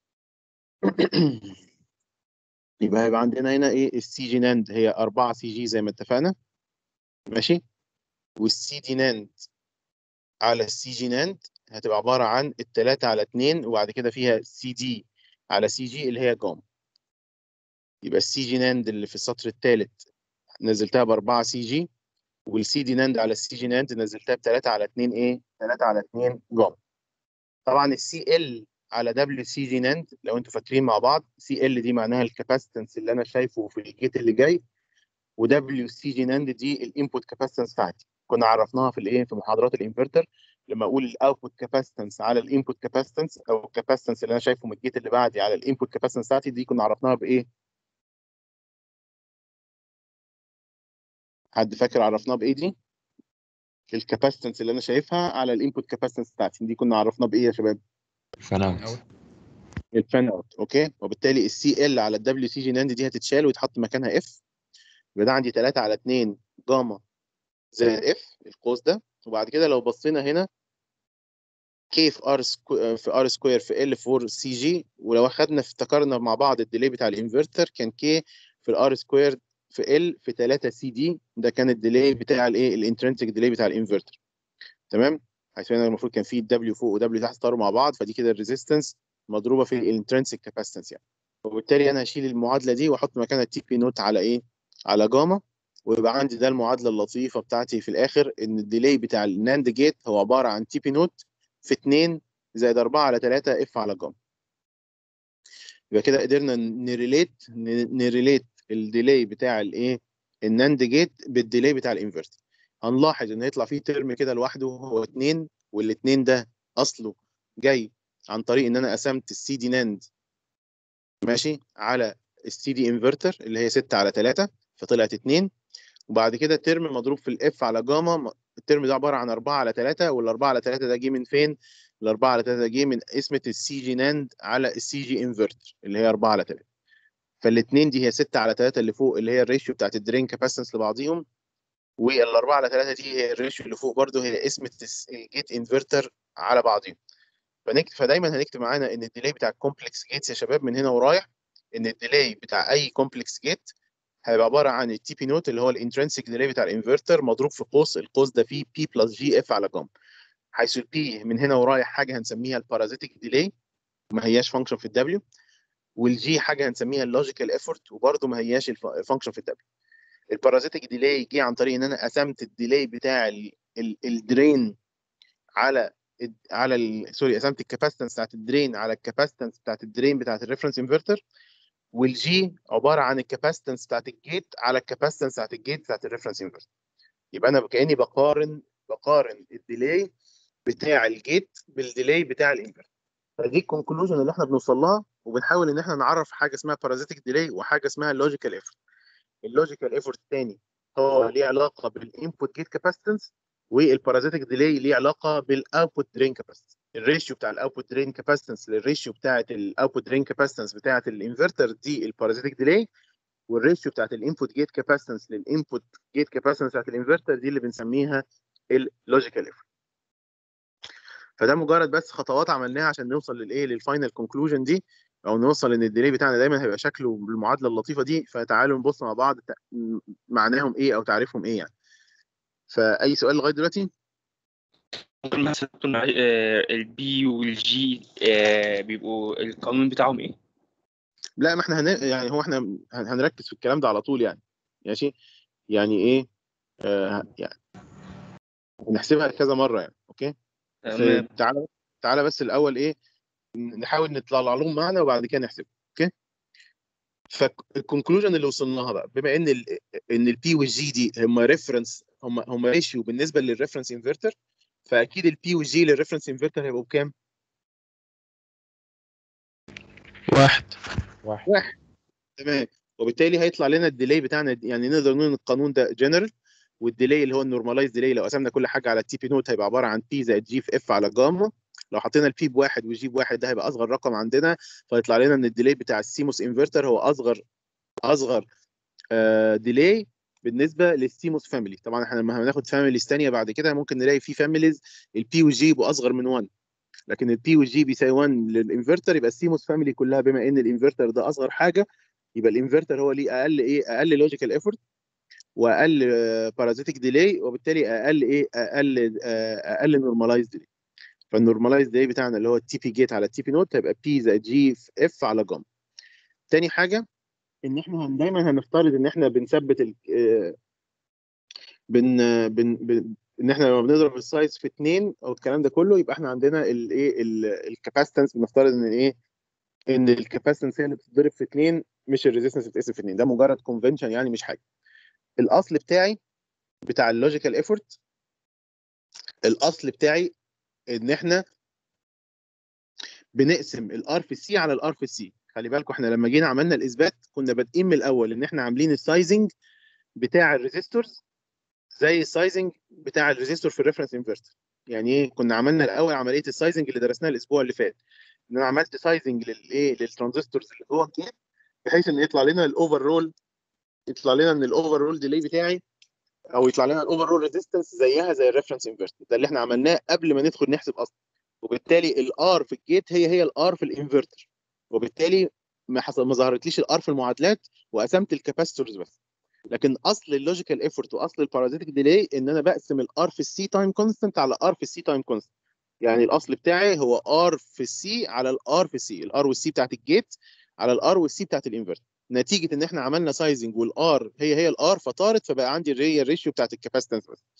يبقى هيبقى عندنا هنا ايه السي جي ناند هي 4 سي جي زي ما اتفقنا ماشي والسي دي ناند على السي جي ناند هتبقى عباره عن التلاتة على 2 وبعد كده فيها سي دي على سي جي اللي هي جام يبقى السي جي ناند اللي في السطر الثالث نزلتها ب 4 سي جي والسي دي ناند على السي جي ناند نزلتها ب 3 على 2 ايه 3 على 2 جام طبعا السي ال على دبليو سي جي ناند لو انتوا فاكرين مع بعض سي ال دي معناها الكاباسيتنس اللي انا شايفه في الجيت اللي جاي ودبليو سي جي ناند دي الانبوت كاباسيتنس بتاعتي كنا عرفناها في الايه في محاضرات الانفرتر لما اقول الاوتبوت كاباسيتنس على الانبوت كاباسيتنس او الكاباسيتنس اللي انا شايفه من الجيت اللي بعدي على الانبوت كاباسيتنس بتاعتي دي كنا عرفناها بايه؟ حد فاكر عرفناها بايه دي؟ الكاباسيتنس اللي انا شايفها على الانبوت كاباسيتنس بتاعتي دي كنا عرفناها بايه يا شباب؟ فان اوت الفان اوت اوكي وبالتالي السي ال على الدبليو سي جي ناند دي هتتشال ويتحط مكانها اف يبقى ده عندي 3 على 2 جاما زائد اف القوس ده وبعد كده لو بصينا هنا كي في ار في ار سكوير في ال 4 سي جي ولو اخدنا افتكرنا مع بعض الديلي بتاع الانفرتر كان كي في الار سكوير في ال في 3 سي دي ده كان الديلي بتاع الايه الانترنسك ديلي بتاع الانفرتر تمام حيث هنا المفروض كان في الدبليو فوق ودبليو تحت طاروا مع بعض فدي كده الريزيستنس مضروبه في الانترنسك كاباسيتنس يعني وبالتالي انا هشيل المعادله دي واحط مكانها التي بي نوت على ايه على جاما ويبقى عندي ده المعادله اللطيفه بتاعتي في الاخر ان الديلي بتاع الناند جيت هو عباره عن تي بي نوت في 2 زائد 4 على 3 اف على جاما يبقى كده قدرنا نريليت نريليت الديلي بتاع الايه الناند جيت بالديلي بتاع الانفرتر هنلاحظ ان هيطلع فيه ترم كده لوحده هو 2 والاثنين ده اصله جاي عن طريق ان انا قسمت السي دي ناند ماشي على السي دي انفرتر اللي هي 6 على 3 فطلعت 2 وبعد كده ترم مضروب في الاف على جاما الترم ده عباره عن 4 على 3 وال4 على 3 ده جه من فين؟ ال4 على 3 ده جه من قسمه السي جي ناند على السي جي انفرتر اللي هي 4 على 3 فالاثنين دي هي 6 على 3 اللي فوق اللي هي الريشيو بتاعت الدرين كاباسيتنس لبعضيهم وال4 على 3 دي هي الريشيو اللي فوق برضه هي قسمه الجيت انفرتر على بعضهم فنكتب فدايما هنكتب معانا ان الديلي بتاع الكومبلكس جيتس يا شباب من هنا ورايح ان الديلي بتاع اي كومبلكس جيت هيبقى عباره عن التي بي نوت اللي هو الانترنسيك ديلي بتاع الانفرتر مضروب في قوس القوس ده فيه بي بلس جي اف على جام حيث البي من هنا ورايح حاجه هنسميها البارازيتيك ديلي ما هياش فانكشن في الدبليو والجي حاجه هنسميها اللوجيكال ايفورت وبرده ما هياش الفانكشن في الدبليو البارازيتيك ديلي جه عن طريق ان انا قسمت الديلي بتاع الدرين على على ال سوري قسمت الكاباسيتنس بتاعت الدرين على الكاباسيتنس بتاعت الدرين بتاعت الريفرنس انفرتر والجي عباره عن الكاباسيتنس بتاعت الجيت على الكاباسيتنس بتاعت الجيت بتاعت الريفرنس انفرتر يبقى انا كاني بقارن بقارن الديلي بتاع الجيت بالديلي بتاع الانفرتر فدي الكونكلوجن اللي احنا بنوصل لها وبنحاول ان احنا نعرف حاجه اسمها بارازيتيك ديلي وحاجه اسمها اللوجيكال ايفورت اللوجيكال ايفورت الثاني هو ليه علاقه بالانبوت جيت كاباسيتنس والبارازيتيك ديلي ليه علاقه بالاوتبوت درين كاباسيتنس الريشيو بتاع الاوتبوت درين كاباسيتنس للريشيو بتاعه الاوتبوت درين كاباسيتنس بتاعه الانفرتر دي البارازيتيك ديلي والريشيو بتاعه الانبوت جيت كاباسيتنس للانبوت جيت كاباسيتنس بتاعه الانفرتر دي اللي بنسميها اللوجيكال ايفورت فده مجرد بس خطوات عملناها عشان نوصل للايه للفاينل كونكلوجن دي او نوصل ان الديلي بتاعنا دايما هيبقى شكله بالمعادله اللطيفه دي فتعالوا نبص مع بعض معناهم ايه او تعريفهم ايه يعني فاي سؤال لغايه دلوقتي ممكن مثلا تكون البي والجي بيبقوا القانون بتاعهم ايه؟ لا ما احنا هن... يعني هو احنا هنركز في الكلام ده على طول يعني ماشي يعني ايه آه يعني نحسبها كذا مره يعني اوكي تمام تعالى تعالى بس الاول ايه نحاول نطلع لهم معنى وبعد كده نحسبه اوكي فالكونكلوجن اللي وصلنا لها بقى بما ان ال ان البي والجي دي هم ريفرنس هم هم ريشيو بالنسبه للريفرنس انفرتر فاكيد البي والجي للريفرنس انفرتر هيبقوا بكام؟ واحد واحد واحد تمام وبالتالي هيطلع لنا الديلي بتاعنا يعني نقدر نقول ان القانون ده جنرال والديلي اللي هو النورماليز ديلي لو قسمنا كل حاجه على التي بي نوت هيبقى عباره عن بي زائد جي في اف على جاما لو حطينا البي بواحد والجي بواحد ده هيبقى اصغر رقم عندنا فيطلع لنا ان الديلي بتاع السيموس انفرتر هو اصغر اصغر آه ديلي بالنسبه للسيموس فاميلي طبعا احنا لما هناخد فاميليز ثانيه بعد كده ممكن نلاقي في فاميليز البي والجي يبقوا اصغر من 1 لكن البي والجي بيساوي 1 للانفرتر يبقى السيموس فاميلي كلها بما ان الانفرتر ده اصغر حاجه يبقى الانفرتر هو ليه اقل ايه اقل لوجيكال ايفورت واقل بارازيتيك ديلي وبالتالي اقل ايه اقل اقل نورماليز ديلي فالنورماليز ديلي بتاعنا اللي هو التي بي جيت على التي بي نوت هيبقى بي زائد جي في اف على جام تاني حاجه ان احنا هن دايما هنفترض ان احنا بنثبت ال بن بن, بن ان احنا لما بنضرب السايز في 2 او الكلام ده كله يبقى احنا عندنا الايه الكاباسيتنس بنفترض ان ايه ان الكاباسيتنس هي اللي بتتضرب في 2 مش الريزيستنس بتتقسم في 2 ده مجرد كونفنشن يعني مش حاجه الاصل بتاعي بتاع اللوجيكال ايفورت الاصل بتاعي ان احنا بنقسم الار في السي على الار في السي خلي بالكم احنا لما جينا عملنا الاثبات كنا بادئين من الاول ان احنا عاملين السايزنج بتاع الريزيستورز زي السايزنج بتاع الريزيستور في الريفرنس انفرتر يعني ايه كنا عملنا الاول عمليه السايزنج اللي درسناها الاسبوع اللي فات ان انا عملت سايزنج للايه للترانزستورز اللي جوه الجيت بحيث ان يطلع لنا الاوفر رول يطلع لنا ان الاوفر رول ديلي بتاعي او يطلع لنا الاوفر رول ريزيستنس زيها زي الريفرنس انفرتر ده اللي احنا عملناه قبل ما ندخل نحسب اصلا وبالتالي الار في الجيت هي هي الار في الانفرتر وبالتالي ما حصل ما ظهرتليش الار في المعادلات وقسمت الكاباسيتورز بس لكن اصل اللوجيكال ايفورت واصل البارازيتيك ديلي ان انا بقسم الار في السي تايم كونستنت على ار في السي تايم كونستنت يعني الاصل بتاعي هو ار في السي على الار في السي الار والسي بتاعت الجيت على الار والسي بتاعت الانفرتر نتيجه ان احنا عملنا سايزنج والار هي هي الار فطارت فبقى عندي الري الريشيو بتاعت الكاباسيتنس بس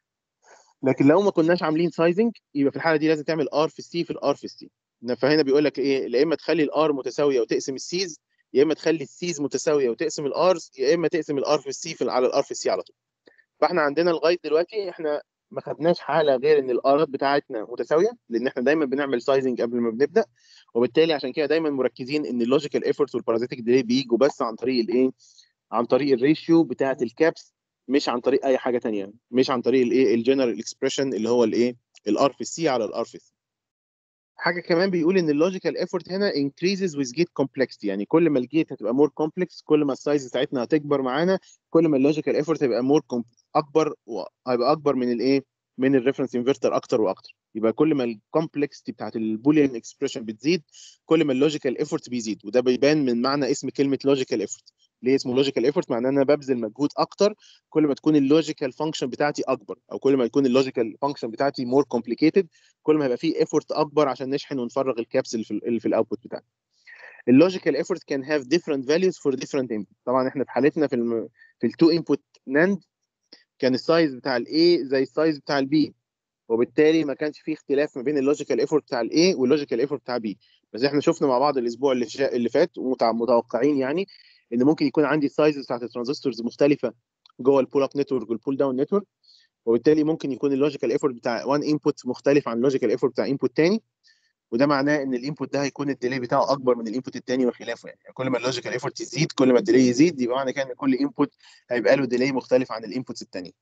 لكن لو ما كناش عاملين سايزنج يبقى في الحاله دي لازم تعمل ار في السي في الار في السي فهنا بيقول لك ايه يا اما تخلي الار متساويه وتقسم السيز يا اما تخلي السيز متساويه وتقسم الارز يا اما تقسم الار في السي في على الار في السي على طول فاحنا عندنا لغايه دلوقتي احنا ما خدناش حاله غير ان الارات بتاعتنا متساويه لان احنا دايما بنعمل سايزنج قبل ما بنبدا وبالتالي عشان كده دايما مركزين ان اللوجيكال ايفورت والبارازيتيك ديلي بيجوا بس عن طريق الايه عن طريق الريشيو بتاعه الكابس مش عن طريق اي حاجه ثانيه مش عن طريق الايه الجنرال اكسبريشن اللي هو الايه الار في السي على الار في السي حاجه كمان بيقول ان اللوجيكال ايفورت هنا increases with gate complexity يعني كل ما الجيت هتبقى مور كومبلكس كل ما السايز بتاعتنا هتكبر معانا كل ما اللوجيكال ايفورت هيبقى مور اكبر وهيبقى اكبر من الايه من الريفرنس انفرتر اكتر واكتر يبقى كل ما الكومبلكسيتي بتاعت البوليان اكسبريشن بتزيد كل ما اللوجيكال ايفورت بيزيد وده بيبان من معنى اسم كلمه لوجيكال ايفورت ليه اسمه لوجيكال ايفورت معناه ان انا ببذل مجهود اكتر كل ما تكون اللوجيكال فانكشن بتاعتي اكبر او كل ما يكون اللوجيكال فانكشن بتاعتي مور كومبليكيتد كل ما هيبقى فيه ايفورت اكبر عشان نشحن ونفرغ الكابس اللي في اللي في الاوتبوت بتاعنا اللوجيكال ايفورت كان هاف different values for different input طبعا احنا في حالتنا في الم... في التو انبوت ناند كان السايز بتاع الاي زي السايز بتاع البي وبالتالي ما كانش فيه اختلاف ما بين اللوجيكال ايفورت بتاع الاي واللوجيكال ايفورت بتاع بي بس احنا شفنا مع بعض الاسبوع اللي شا... اللي فات ومتوقعين يعني ان ممكن يكون عندي السايزز بتاعت الترانزستورز مختلفه جوه البول اب نتورك والبول داون نتورك وبالتالي ممكن يكون اللوجيكال ايفورت بتاع وان انبوت مختلف عن اللوجيكال ايفورت بتاع انبوت تاني وده معناه ان الانبوت ده هيكون الديلي بتاعه اكبر من الانبوت التاني وخلافه يعني كل ما اللوجيكال ايفورت يزيد كل ما الديلي يزيد يبقى معنى كده ان كل انبوت هيبقى له ديلي مختلف عن الانبوتس التانيه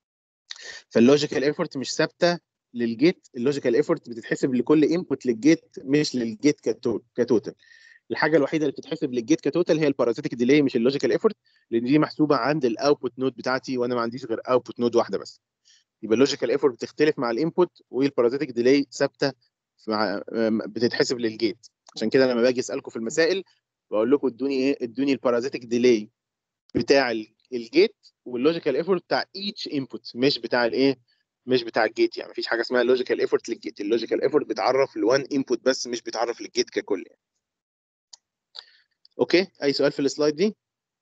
فاللوجيكال ايفورت مش ثابته للجيت اللوجيكال ايفورت بتتحسب لكل انبوت للجيت مش للجيت كتوتال الحاجه الوحيده اللي بتتحسب للجيت كتوتال هي البارازيتيك ديلي مش اللوجيكال ايفورت لان دي محسوبه عند الاوتبوت نود بتاعتي وانا ما عنديش غير اوتبوت نود واحده بس يبقى اللوجيكال ايفورت بتختلف مع الانبوت والبارازيتيك ديلي ثابته مع بتتحسب للجيت عشان كده لما باجي اسالكم في المسائل بقول لكم ادوني ايه ادوني البارازيتيك ديلي بتاع الجيت واللوجيكال ايفورت بتاع ايتش انبوت مش بتاع الايه مش بتاع الجيت يعني مفيش حاجه اسمها لوجيكال ايفورت للجيت اللوجيكال ايفورت بيتعرف لوان انبوت بس مش بيتعرف للجيت ككل يعني. اوكي اي سؤال في السلايد دي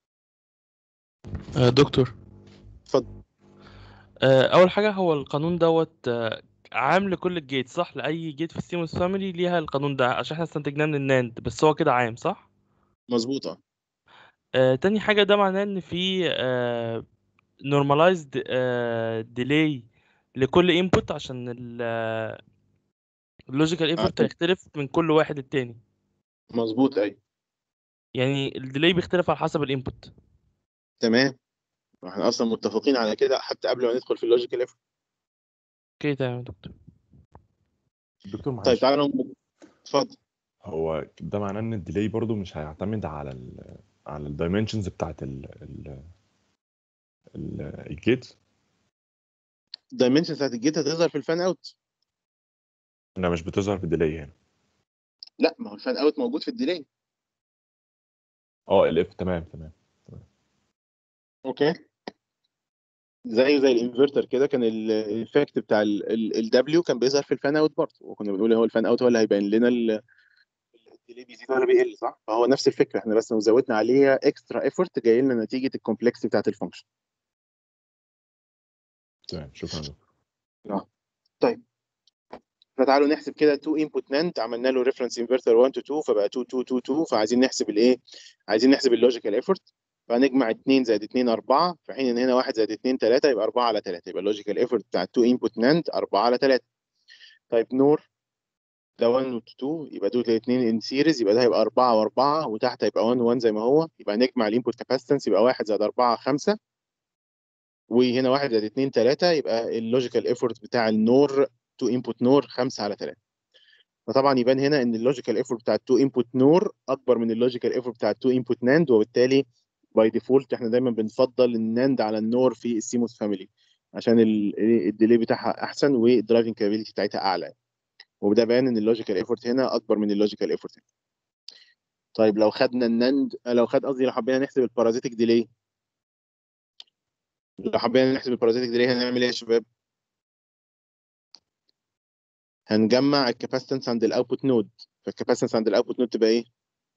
آه، دكتور اتفضل آه، اول حاجه هو القانون دوت آه، عام لكل الجيت صح لاي جيت في السيمونز فاميلي ليها القانون ده عشان احنا استنتجناه من الناند بس هو كده عام صح مظبوطه آه، تاني حاجه ده معناه ان في آه، normalized آه، delay لكل input عشان اللوجيكال ايفورت طب- هيختلف من كل واحد للتاني مظبوط ايوه يعني الديلي بيختلف على حسب الانبوت تمام احنا اصلا متفقين على كده حتى قبل ما ندخل في اللوجيكال ايفورت اوكي تمام يا دكتور دكتور معلش طيب تعالوا نب- اتفضل هو ده معناه ان الديلي برضو مش هيعتمد على ال على الدايمنشنز بتاعت ال ال ال الجيت الدايمنشنز بتاعت الجيت هتظهر في الفان اوت انها مش بتظهر في الديلي هنا لا ما هو الفان اوت موجود في الديلي اه الاف تمام تمام اوكي زيه زي الانفرتر كده كان الايفكت بتاع الدبليو كان بيظهر في الفان اوت برضه وكنا بنقول هو الفان اوت هو اللي هيبين لنا ال- الديلي بيزيد ولا بيقل صح فهو نفس الفكره احنا بس لو زودنا عليها اكسترا ايفورت جاي لنا نتيجه الكومبلكس بتاعت الفانكشن تمام شكرا دكتور فتعالوا نحسب كده 2 انبوت ناند عملنا له ريفرنس انفرتر 1 تو 2 فبقى 2 2 2 2 فعايزين نحسب الايه عايزين نحسب اللوجيكال ايفورت فهنجمع 2 زائد 2 4 في حين ان هنا 1 زائد 2 3 يبقى 4 على 3 يبقى اللوجيكال ايفورت بتاع 2 انبوت ناند 4 على 3 طيب نور ده 1 و 2 يبقى دول الاثنين ان سيريز يبقى ده هيبقى 4 و4 وتحت هيبقى 1 و1 زي ما هو يبقى نجمع الانبوت كاباسيتنس يبقى 1 زائد 4 5 وهنا 1 زائد 2 3 يبقى اللوجيكال ايفورت بتاع النور تو انبوت نور 5 على 3 فطبعا يبان هنا ان اللوجيكال ايفورت بتاع التو انبوت نور اكبر من اللوجيكال ايفورت بتاع التو انبوت ناند وبالتالي باي ديفولت احنا دايما بنفضل الناند على النور في السيموس فاميلي عشان الديلي بتاعها احسن والدرايفنج كابيلتي بتاعتها اعلى وده بيان ان اللوجيكال ايفورت هنا اكبر من اللوجيكال ايفورت هنا طيب لو خدنا الناند لو خد قصدي لو حبينا نحسب البارازيتيك ديلي لو حبينا نحسب البارازيتيك ديلي هنعمل ايه يا شباب هنجمع الكاباسيتنس عند الاوتبوت نود فالكاباسيتنس عند الاوتبوت نود تبقى ايه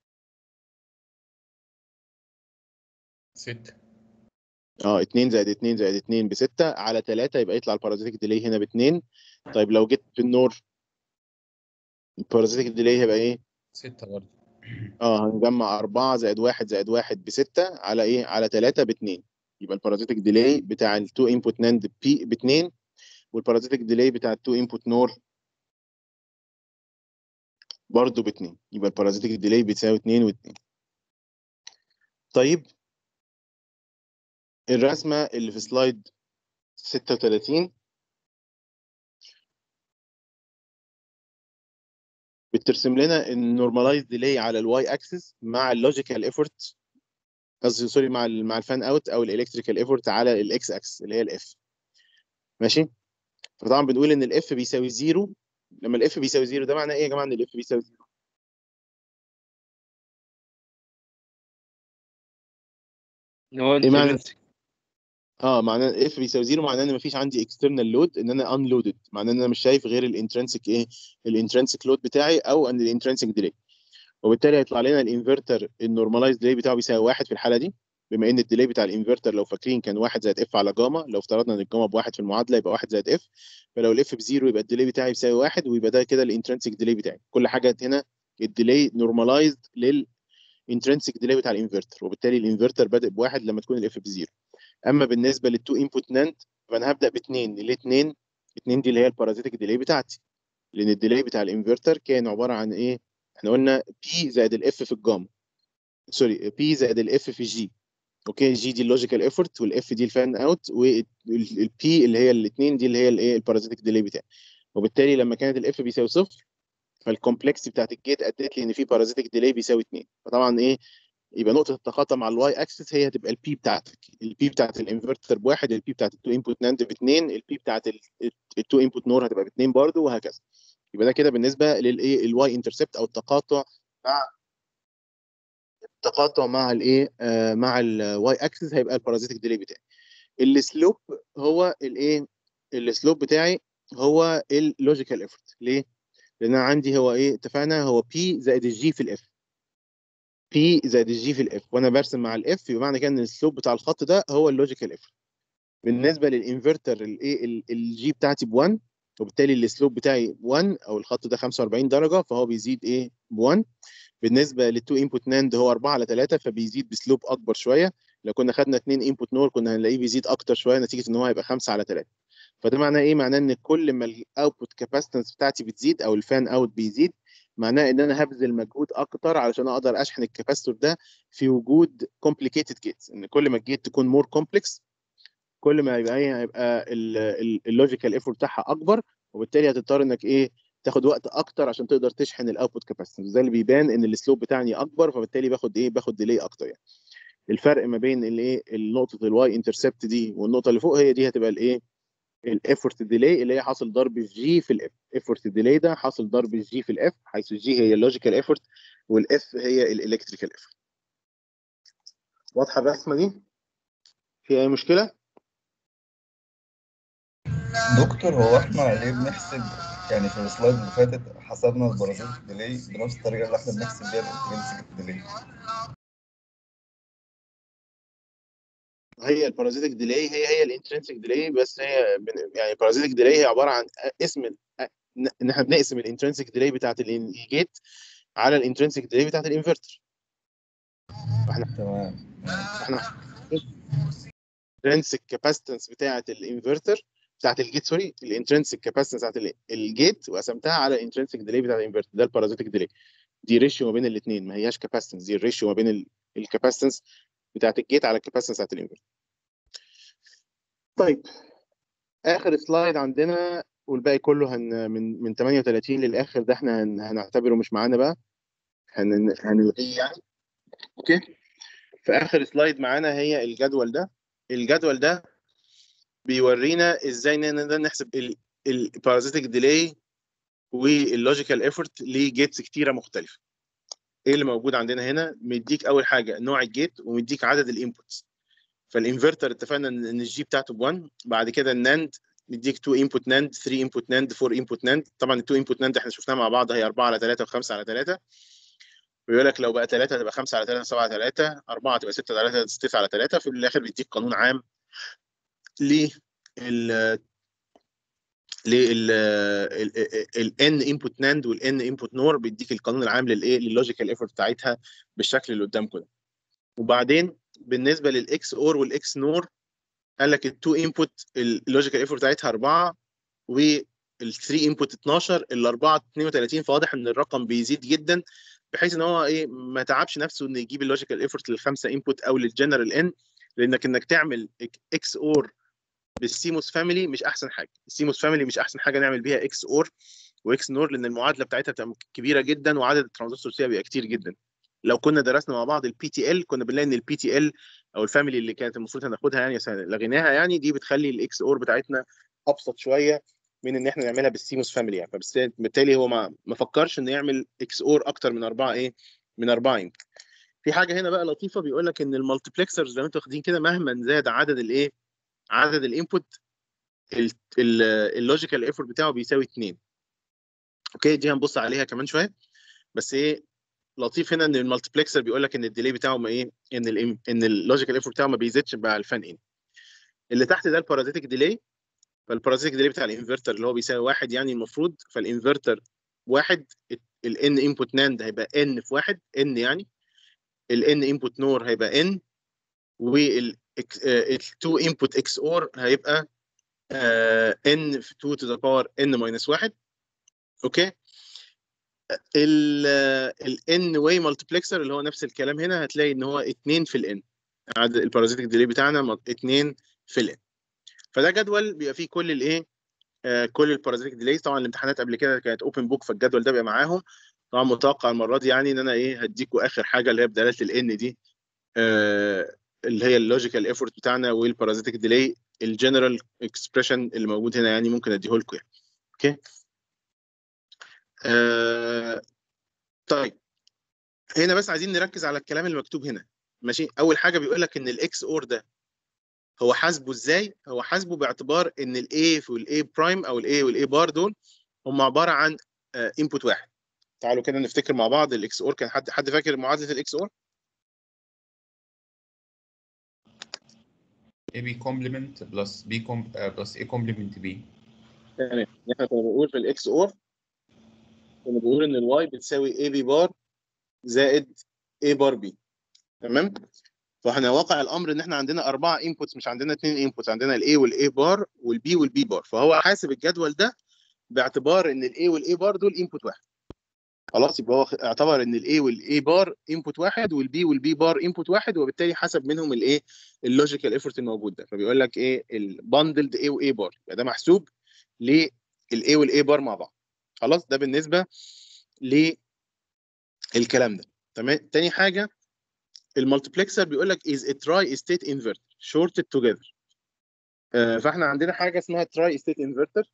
ستة اه 2 زائد 2 زائد 2 ب 6 على 3 يبقى يطلع البارازيتيك ديلي هنا ب 2 طيب لو جيت في النور البارازيتيك ديلي هيبقى ايه ستة برضه اه هنجمع 4 زائد 1 زائد 1 ب 6 على ايه على 3 ب 2 يبقى البارازيتيك ديلي بتاع التو انبوت ناند بي ب 2 والبارازيتيك ديلي بتاع التو انبوت نور برضه ب 2 يبقى البارازيتيك ديلي بتساوي 2 و2 طيب الرسمه اللي في سلايد 36 بترسم لنا النورماليز ديلي على الواي اكسس مع اللوجيكال ايفورت قصدي سوري مع ال مع الفان اوت او الالكتريكال ايفورت على الاكس اكسس اللي هي الاف ماشي فطبعا بنقول ان الاف بيساوي زيرو لما الاف بيساوي زيرو ده معناه ايه يا جماعه ان الاف بيساوي زيرو ان هو إيه معنى- intrinsic. اه معناه اف بيساوي زيرو معناه ان مفيش عندي اكسترنال لود ان انا انلودد معناه ان انا مش شايف غير الانترنسك ايه الانترنسك لود بتاعي او ان الانترنسك ديلي وبالتالي هيطلع لنا الانفرتر النورماليز ديلي بتاعه بيساوي واحد في الحاله دي بما ان الديلي بتاع الانفرتر لو فاكرين كان واحد زائد اف على جاما لو افترضنا ان الجاما بواحد في المعادله يبقى واحد زائد اف فلو الاف بزيرو يبقى الديلي بتاعي بيساوي واحد ويبقى ده كده الانترنسك ديلي بتاعي كل حاجه هنا الديلي نورماليزد للانترنسك ديلي بتاع الانفرتر وبالتالي الانفرتر بادئ بواحد لما تكون الاف بزيرو اما بالنسبه للتو انبوت ناند فانا هبدا باثنين ليه اثنين؟ اثنين دي اللي هي البارازيتيك ديلي بتاعتي لان الديلي بتاع الانفرتر كان عباره عن ايه؟ احنا قلنا بي زائد الاف في الجاما سوري بي زائد الاف في جي اوكي جي دي اللوجيكال ايفورت والاف دي الفان اوت والبي اللي هي الاثنين دي اللي هي الايه البارازيتيك ديلي بتاعي وبالتالي لما كانت الاف بيساوي صفر فالكومبلكس بتاعت الجيت ادت لي ان في بارازيتيك ديلي بيساوي 2 فطبعا ايه يبقى نقطه التقاطع مع الواي اكسس هي هتبقى البي بتاعتك البي بتاعت الانفرتر بواحد البي بتاعت التو انبوت ناند باثنين البي بتاعت التو انبوت نور هتبقى باثنين برضه وهكذا يبقى ده كده بالنسبه للايه الواي انترسبت او التقاطع مع التقاطع مع الايه آه مع الواي اكسس هيبقى البارازيتيك ديلي بتاعي السلوب هو الايه السلوب بتاعي هو اللوجيكال ايفورت ليه لان انا عندي هو ايه اتفقنا هو بي زائد الجي في الاف بي زائد الجي في الاف وانا برسم مع الاف يبقى معنى كده ان السلوب بتاع الخط ده هو اللوجيكال ايفورت بالنسبه للانفرتر الايه الجي بتاعتي ب 1 وبالتالي السلوب بتاعي 1 او الخط ده 45 درجه فهو بيزيد ايه ب 1 بالنسبه للتو انبوت ناند هو 4 على 3 فبيزيد بسلوب اكبر شويه لو كنا خدنا 2 انبوت نور كنا هنلاقيه بيزيد اكتر شويه نتيجه ان هو هيبقى 5 على 3 فده معناه ايه معناه ان كل ما الاوتبوت كاباسيتنس بتاعتي بتزيد او الفان اوت بيزيد معناه ان انا هبذل مجهود اكتر علشان اقدر اشحن الكاباستور ده في وجود complicated جيتس ان كل ما الجيت تكون مور كومبلكس كل ما يبقى ايه هيبقى اللوجيكال ايفورت بتاعها اكبر وبالتالي هتضطر انك ايه تاخد وقت اكتر عشان تقدر تشحن الاوتبوت كاباسيتنس ده اللي بيبان ان السلوب بتاعي اكبر فبالتالي باخد ايه باخد ديلي اكتر يعني الفرق ما بين الايه النقطه الواي انترسبت دي والنقطه اللي فوق هي دي هتبقى الايه الايفورت ديلي اللي هي حاصل ضرب الجي في الاف ايفورت ديلي ده حاصل ضرب الجي في الاف حيث الجي هي اللوجيكال ايفورت والاف هي الالكتريكال ايفورت واضحه الرسمه دي في اي مشكله دكتور هو احنا ليه بنحسب يعني في السلايد اللي فاتت حسبنا البارازيتيك ديلي بنفس الطريقه اللي احنا بنحسب بيها الانترنسيك ديلي هي البارازيتيك ديلي هي هي الانترنسيك ديلي بس هي بن- يعني البارازيتيك ديلي هي عباره عن اسم ال- ان احنا بنقسم الانترنسيك ديلي بتاعت الجيت على الانترنسيك ديلي بتاعت الانفرتر تمام احنا الانترنسيك كاباسيتنس بتاعت الانفرتر بتاعت الجيت سوري الانترنسك كاباسيتنس بتاعت ال- الجيت وقسمتها على الانترنسك ديلي بتاع الانفرتر ده البارازيتك ديلي دي ريشيو ما بين الاثنين ما هياش كاباسيتنس دي الريشيو ما بين الكاباسيتنس بتاعت الجيت على الكاباسيتنس بتاعت الانفرتر طيب اخر سلايد عندنا والباقي كله هن من من 38 للاخر ده احنا هن هنعتبره مش معانا بقى هن هنلغيه يعني اوكي في اخر سلايد معانا هي الجدول ده الجدول ده بيورينا ازاي نقدر نحسب البارازيتك ديلي واللوجيكال ايفورت لجيتس كتيره مختلفه ايه اللي موجود عندنا هنا مديك اول حاجه نوع الجيت ومديك عدد الانبوتس فالانفرتر اتفقنا ان إن الجي بتاعته ب 1 بعد كده الناند مديك 2 انبوت ناند 3 انبوت ناند 4 انبوت ناند طبعا ال 2 انبوت ناند احنا شفناها مع بعض هي 4 على 3 و5 على 3 بيقول لك لو بقى 3 تبقى 5 على 3 7 على 3 4 تبقى 6 على 3 6 على 3 في الاخر بيديك قانون عام لل لل الان انبوت ناند والان انبوت نور بيديك القانون العام للايه لللوجيكال ايفورت بتاعتها بالشكل اللي قدامكم ده وبعدين بالنسبه للاكس اور والاكس نور قال لك التو انبوت اللوجيكال ايفورت بتاعتها 4 وال3 انبوت 12 الاربعه 32 فواضح ان الرقم بيزيد جدا بحيث ان هو ايه ما تعبش نفسه انه يجيب اللوجيكال ايفورت للخمسه انبوت او للجنرال ان لانك انك تعمل اكس اور بالسيموس فاميلي مش احسن حاجه السيموس فاميلي مش احسن حاجه نعمل بيها اكس اور واكس نور لان المعادله بتاعتها بتبقى كبيره جدا وعدد الترانزستور فيها بيبقى كتير جدا لو كنا درسنا مع بعض البي تي ال كنا بنلاقي ان البي تي ال او الفاميلي اللي كانت المفروض هناخدها يعني بس لغيناها يعني دي بتخلي الاكس اور بتاعتنا ابسط شويه من ان احنا نعملها بالسيموس فاميلي يعني فبالتالي هو ما ما فكرش انه يعمل اكس اور اكتر من اربعه ايه من اربعه يمكن في حاجه هنا بقى لطيفه بيقول لك ان المالتيبلكسرز زي ما انتوا واخدين كده مهما زاد عدد الايه عدد الانبوت اللوجيكال ايفورت بتاعه بيساوي 2 اوكي دي هنبص عليها كمان شويه بس ايه لطيف هنا ان المالتيبلكسر بيقول لك ان الديلي بتاعه ما ايه ان ال ان اللوجيكال ايفورت بتاعه ما بيزيدش مع الفان ان اللي تحت ده البارازيتك ديلي فالبارازيتك ديلي بتاع الانفرتر اللي هو بيساوي واحد يعني المفروض فالانفرتر واحد الان انبوت ناند هيبقى ان في واحد ان يعني الان انبوت نور هيبقى ان وال 2 انبوت اكس اور هيبقى ان في 2 تو ذا باور ان ماينس 1 اوكي الان واي مالتيبلكسر اللي هو نفس الكلام هنا هتلاقي ان هو 2 في الان عدد البارازيتك ديلي بتاعنا 2 في الان فده جدول بيبقى فيه كل الايه آه كل البارازيتك ديليز طبعا الامتحانات قبل كده كانت اوبن بوك فالجدول ده بيبقى معاهم طبعا متوقع المره دي يعني ان انا ايه هديكوا اخر حاجه اللي هي بدلاله الان دي آه اللي هي اللوجيكال ايفورت بتاعنا والبارازيتك ديلي الجنرال اكسبريشن اللي موجود هنا يعني ممكن اديه لكم يعني اوكي آه طيب هنا بس عايزين نركز على الكلام اللي مكتوب هنا ماشي اول حاجه بيقول لك ان الاكس اور ده هو حاسبه ازاي هو حاسبه باعتبار ان الاي والاي برايم او الاي والاي بار دول هم عباره عن انبوت واحد تعالوا كده نفتكر مع بعض الاكس اور كان حد حد فاكر معادله الاكس اور AB complement plus B com uh, plus A complement B تمام احنا كنا بنقول في الاكس اور كنا بنقول ان الواي بتساوي اي بي بار زائد اي بار بي تمام فاحنا واقع الامر ان احنا عندنا اربعه انبوتس مش عندنا اثنين انبوتس عندنا الاي والاي بار والبي والبي بار فهو حاسب الجدول ده باعتبار ان الاي والاي بار دول انبوت واحد خلاص يبقى هو اعتبر ان الاي والاي بار انبوت واحد والبي والبي بار انبوت واحد وبالتالي حسب منهم الايه اللوجيكال ايفورت الموجود ده فبيقول لك ايه الباندلد اي واي بار يبقى ده محسوب للاي والاي بار مع بعض خلاص ده بالنسبه للكلام ده تمام تاني حاجه المالتيبلكسر بيقول لك is a tri-state inverter shorted together آه فاحنا عندنا حاجه اسمها tri-state inverter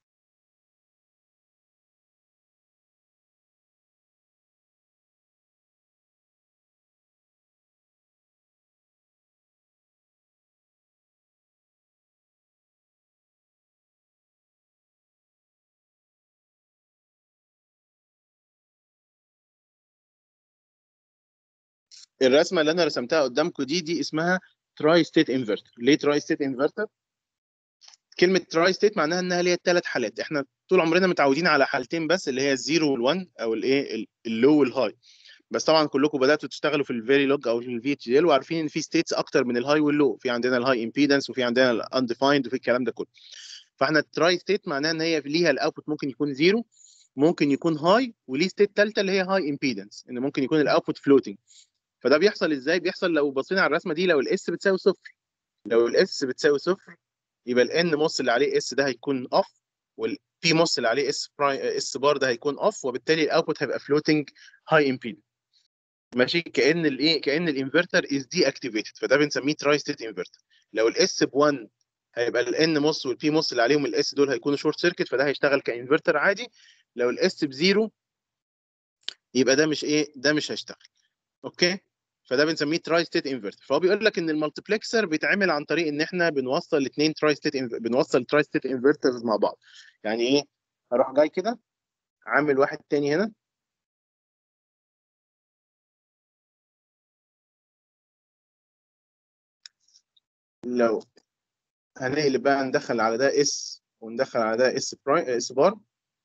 الرسمه اللي انا رسمتها قدامكم دي دي اسمها تراي ستيت انفرتر ليه تراي ستيت انفرتر كلمه تراي ستيت معناها انها ليها ثلاث حالات احنا طول عمرنا متعودين على حالتين بس اللي هي الزيرو والوان او الايه اللو والهاي بس طبعا كلكم بداتوا تشتغلوا في الفيري لوج او في الفي اتش دي ال وعارفين ان في ستيتس اكتر من الهاي واللو في عندنا الهاي امبيدنس وفي عندنا الانديفايند وفي الكلام ده كله فاحنا التراي ستيت معناها ان هي ليها الاوتبوت ممكن يكون زيرو ممكن يكون هاي وليه ستيت ثالثه اللي هي هاي امبيدنس ان ممكن يكون الاوتبوت فلوتنج فده بيحصل ازاي بيحصل لو بصينا على الرسمه دي لو الاس بتساوي صفر لو الاس بتساوي صفر يبقى الان موس اللي عليه اس ده هيكون اوف والبي موس اللي عليه اس براي اس بار ده هيكون اوف وبالتالي الاوتبوت هيبقى فلوتنج هاي امبيدنس ماشي كان الايه كان الانفرتر از دي اكتيفيتد فده بنسميه تراي ستيت انفرتر لو الاس ب 1 هيبقى الان موس والبي موس اللي عليهم الاس دول هيكونوا شورت سيركت فده هيشتغل كانفرتر عادي لو الاس بزيرو يبقى ده مش ايه ده مش هيشتغل اوكي فده بنسميه تراي ستيت انفرتر فهو بيقول لك ان المالتيبلكسر بيتعمل عن طريق ان احنا بنوصل الاثنين تراي ستيت بنوصل تراي ستيت انفرترز مع بعض يعني ايه هروح جاي كده عامل واحد تاني هنا لو هنقلب بقى ندخل على ده اس وندخل على ده اس براي اس بار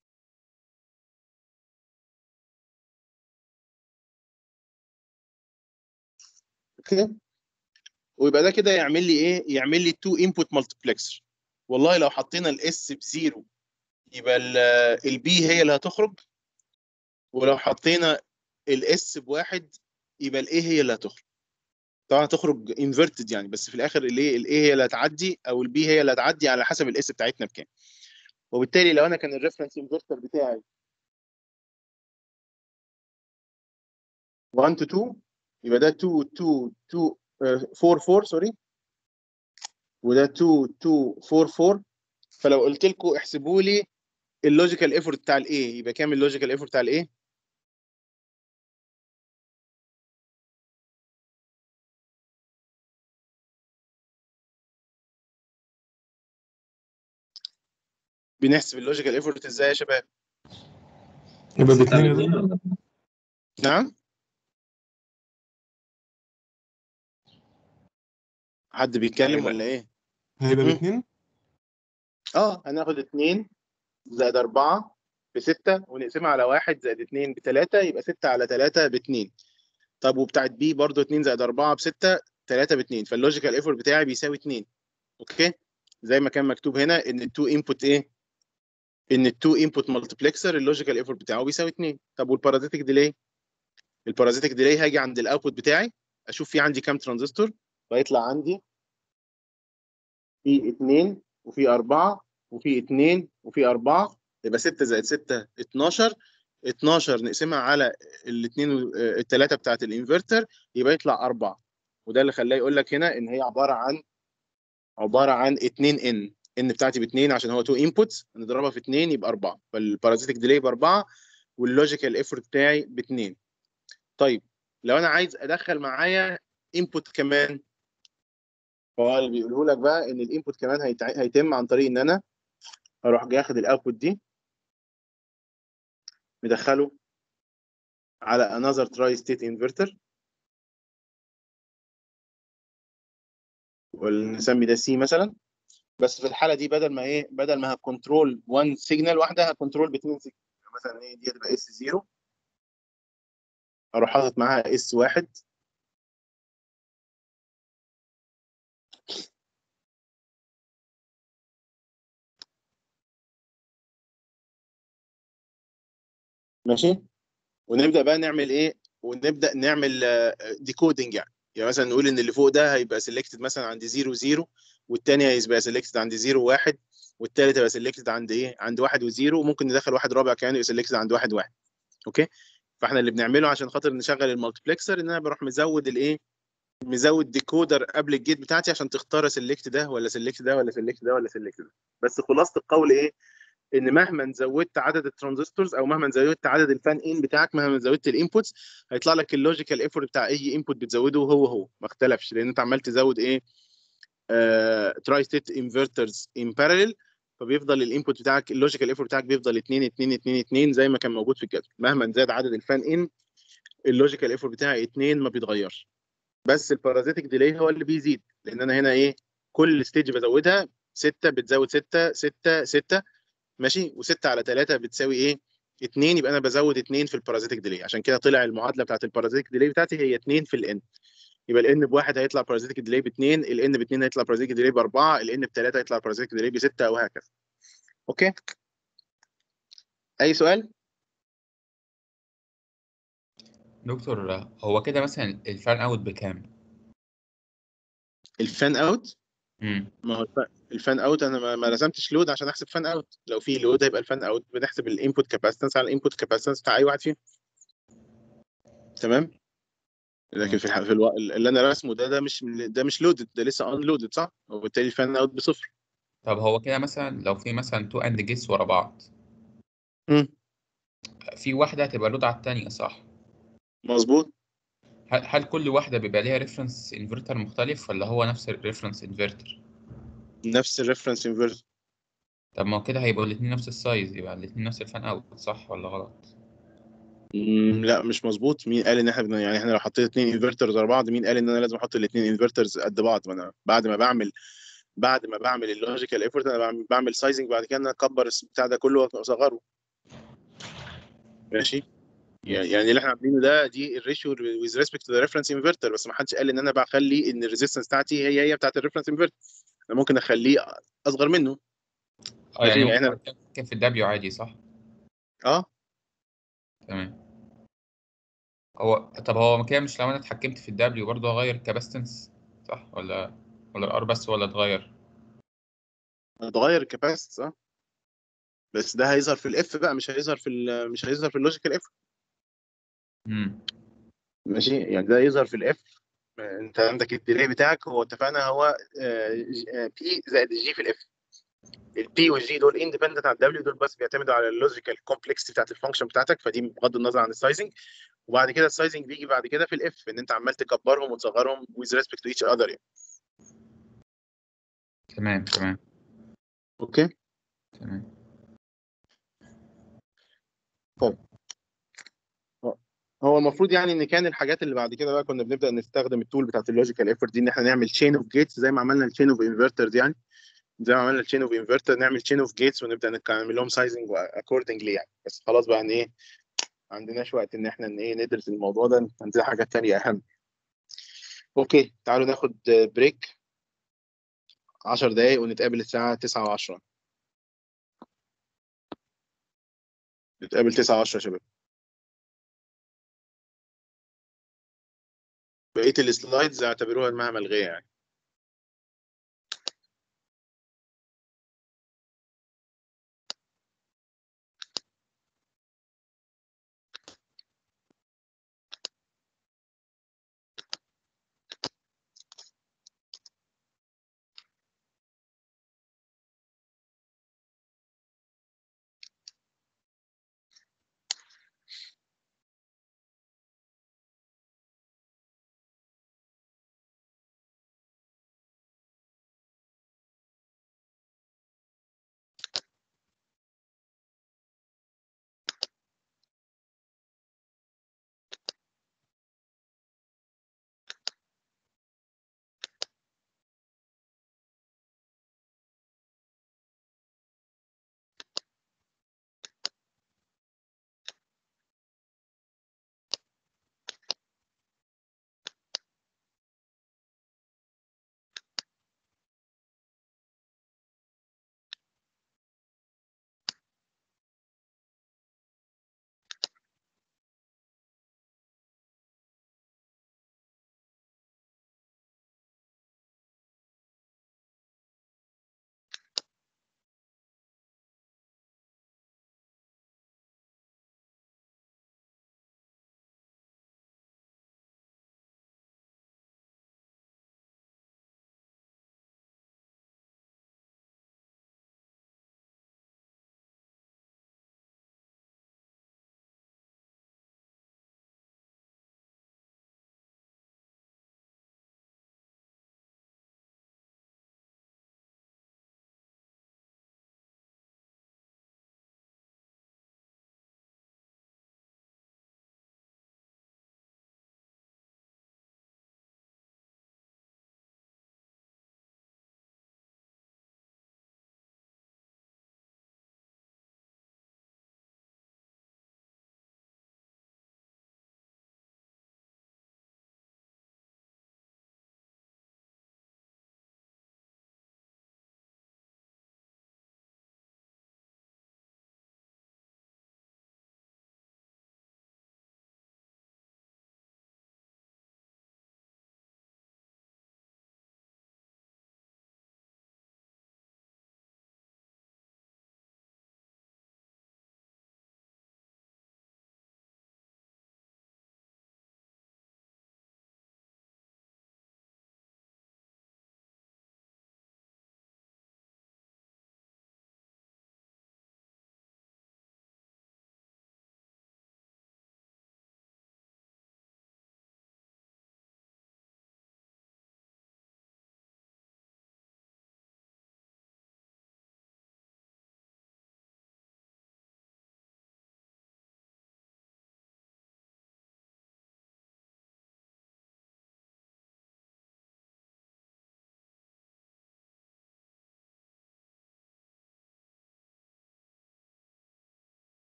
اوكي ويبقى ده كده يعمل لي ايه يعمل لي تو انبوت مالتيبلكسر والله لو حطينا الاس بزيرو يبقى البي هي اللي هتخرج ولو حطينا الاس بواحد يبقى الاي هي اللي هتخرج طبعا هتخرج انفرتد يعني بس في الاخر الايه الاي هي اللي هتعدي او البي هي اللي هتعدي على حسب الاس بتاعتنا بكام وبالتالي لو انا كان الريفرنس انفرتر بتاعي 1 to 2 يبقى ده 2 2 2 4 4 سوري وده 2 2 4 4 فلو قلت لكم احسبوا لي اللوجيكال ايفورت بتاع الايه يبقى كام اللوجيكال ايفورت بتاع الايه بنحسب اللوجيكال ايفورت ازاي يا شباب يبقى باتنين يا دكتور. نعم حد بيتكلم ولا ايه هيبقى مم. باتنين اه هناخد 2 زائد 4 ب 6 ونقسمها على 1 زائد 2 ب 3 يبقى 6 على 3 ب 2 طب وبتاعت بي برضو 2 زائد 4 ب 6 3 ب 2 فاللوجيكال ايفورت بتاعي بيساوي 2 اوكي زي ما كان مكتوب هنا ان التو انبوت ايه ان التو انبوت مالتيبلكسر اللوجيكال ايفورت بتاعه بيساوي 2 طب والبارازيتيك ديلي البارازيتيك ديلي هاجي عند الاوتبوت بتاعي اشوف في عندي كام ترانزستور ويطلع عندي في 2 وفي 4 وفي 2 وفي 4 يبقى 6 زائد 6 12 12 نقسمها على الاثنين الثلاثه بتاعت الانفرتر يبقى يطلع 4 وده اللي خلاه يقول لك هنا ان هي عباره عن عباره عن 2 ان ان بتاعتي ب 2 عشان هو 2 انبوتس نضربها في 2 يبقى 4 فالبارازيتيك ديلي ب 4 واللوجيكال ايفورت بتاعي ب 2 طيب لو انا عايز ادخل معايا انبوت كمان فهو اللي بيقوله لك بقى ان الانبوت كمان هيتع... هيتم عن طريق ان انا اروح جاي اخد الاوتبوت دي مدخله على another tri state inverter ونسمي ده سي مثلا بس في الحاله دي بدل ما ايه بدل ما هكنترول 1 سيجنال واحده هكنترول باثنين سيجنال مثلا ايه دي هتبقى اس 0 اروح حاطط معاها اس 1 ماشي ونبدا بقى نعمل ايه ونبدا نعمل ديكودنج يعني يعني مثلا نقول ان اللي فوق ده هيبقى سيلكتد مثلا عند 0 0 والتاني هيبقى سيلكتد عند 0 1 والتالت هيبقى سيلكتد عند ايه عند 1 و0 وممكن ندخل واحد رابع كمان يبقى سيلكتد عند 1 1 اوكي فاحنا اللي بنعمله عشان خاطر نشغل المالتيبلكسر ان انا بروح مزود الايه مزود ديكودر قبل الجيت بتاعتي عشان تختار سيلكت ده ولا سيلكت ده ولا سيلكت ده ولا سيلكت ده بس خلاصه القول ايه ان مهما زودت عدد الترانزستورز او مهما زودت عدد الفان ان بتاعك مهما زودت الانبوتس هيطلع لك اللوجيكال ايفورت بتاع اي انبوت بتزوده هو هو ما اختلفش لان انت عمال تزود ايه تراي ستيت انفرترز ان بارallel فبيفضل الانبوت بتاعك اللوجيكال ايفورت بتاعك بيفضل 2 2 2 2 زي ما كان موجود في الجدول مهما زاد عدد الفان ان اللوجيكال ايفورت بتاعي 2 ما بيتغيرش بس البارازيتيك ديلي هو اللي بيزيد لان انا هنا ايه كل ستيج بزودها 6 بتزود 6 6 6 ماشي و6 على 3 بتساوي ايه 2 يبقى انا بزود 2 في البارازيتيك ديلي عشان كده طلع المعادله بتاعت البارازيتيك ديلي بتاعتي هي 2 في الان يبقى الان بواحد هيطلع بارازيتيك ديلي باثنين الان باثنين هيطلع بارازيتيك ديلي باربعه الان بثلاثه هيطلع بارازيتيك ديلي بسته وهكذا اوكي اي سؤال دكتور هو كده مثلا الفان اوت بكام؟ الفان اوت امم ما هو الف- الفان اوت انا ما- ما رسمتش لود عشان احسب فان اوت لو في لود هيبقى الفان اوت بنحسب الانبوت كاباسيتنس على الانبوت كاباسيتنس بتاع اي واحد فيهم تمام لكن في الح... في الو... اللي انا رسمه ده ده مش ده مش لودد ده لسه ان لودد صح وبالتالي الفان اوت بصفر طب هو كده مثلا لو في مثلا تو اند جيتس ورا بعض مم. في واحدة هتبقى لود على التانية صح؟ مظبوط هل, هل كل واحدة بيبقى ليها ريفرنس انفرتر مختلف ولا هو نفس الريفرنس انفرتر؟ نفس الريفرنس انفرتر طب ما هو كده هيبقوا الاتنين نفس السايز يبقى الاتنين نفس الفان اوت صح ولا غلط؟ مم، لا مش مظبوط مين قال ان احنا بن- يعني احنا لو حطيت اتنين انفرترز ورا بعض مين قال ان انا لازم احط الاتنين انفرترز قد بعض ما انا بعد ما بعمل بعد ما بعمل اللوجيكال ايفورت انا بعمل, بعمل سايزنج بعد كده انا اكبر البتاع ده كله واصغره ماشي يعني يعني اللي احنا عاملينه ده دي الريشيو ويز ريسبكت تو ذا ريفرنس انفرتر بس ما حدش قال ان انا بخلي ان الريزيستنس بتاعتي هي هي بتاعت الريفرنس انفرتر انا ممكن اخليه اصغر منه اه يعني ماشي، يعني ممكن أتحكم في الدبليو عادي صح؟ اه تمام هو طب هو كده مش لو انا اتحكمت في الدبليو برضه هغير الكاباستنس صح ولا ولا الار بس ولا اتغير؟ هتغير الكاباسيتي صح بس ده هيظهر في الاف بقى مش هيظهر في ال مش هيظهر في اللوجيكال اف امم ماشي يعني ده يظهر في الاف انت عندك الديلي بتاعك هو اتفقنا هو بي زائد الجي في الاف البي والجي دول اندبندنت عن الدبليو دول بس بيعتمدوا على اللوجيكال كومبلكسيتي بتاعت الفانكشن بتاعتك فدي بغض النظر عن السايزنج وبعد كده السايزنج بيجي بعد كده في الاف ان انت عمال تكبرهم وتصغرهم with respect to each other يعني تمام تمام اوكي تمام هو المفروض يعني ان كان الحاجات اللي بعد كده بقى كنا بنبدا نستخدم التول بتاعت اللوجيكال ايفورت دي ان احنا نعمل تشين اوف جيتس زي ما عملنا التشين اوف انفرترز يعني زي ما عملنا التشين اوف انفرتر نعمل تشين اوف جيتس ونبدا نك- نعمل لهم سايزنج اكوردنجلي يعني بس خلاص بقى ان ايه ما عندناش وقت ان احنا ان ايه ندرس الموضوع ده عندنا حاجات تانية اهم اوكي تعالوا ناخد بريك 10 دقايق ونتقابل الساعة 9 و10 نتقابل 9 و10 يا شباب بقية السلايدز اعتبروها انها ملغية يعني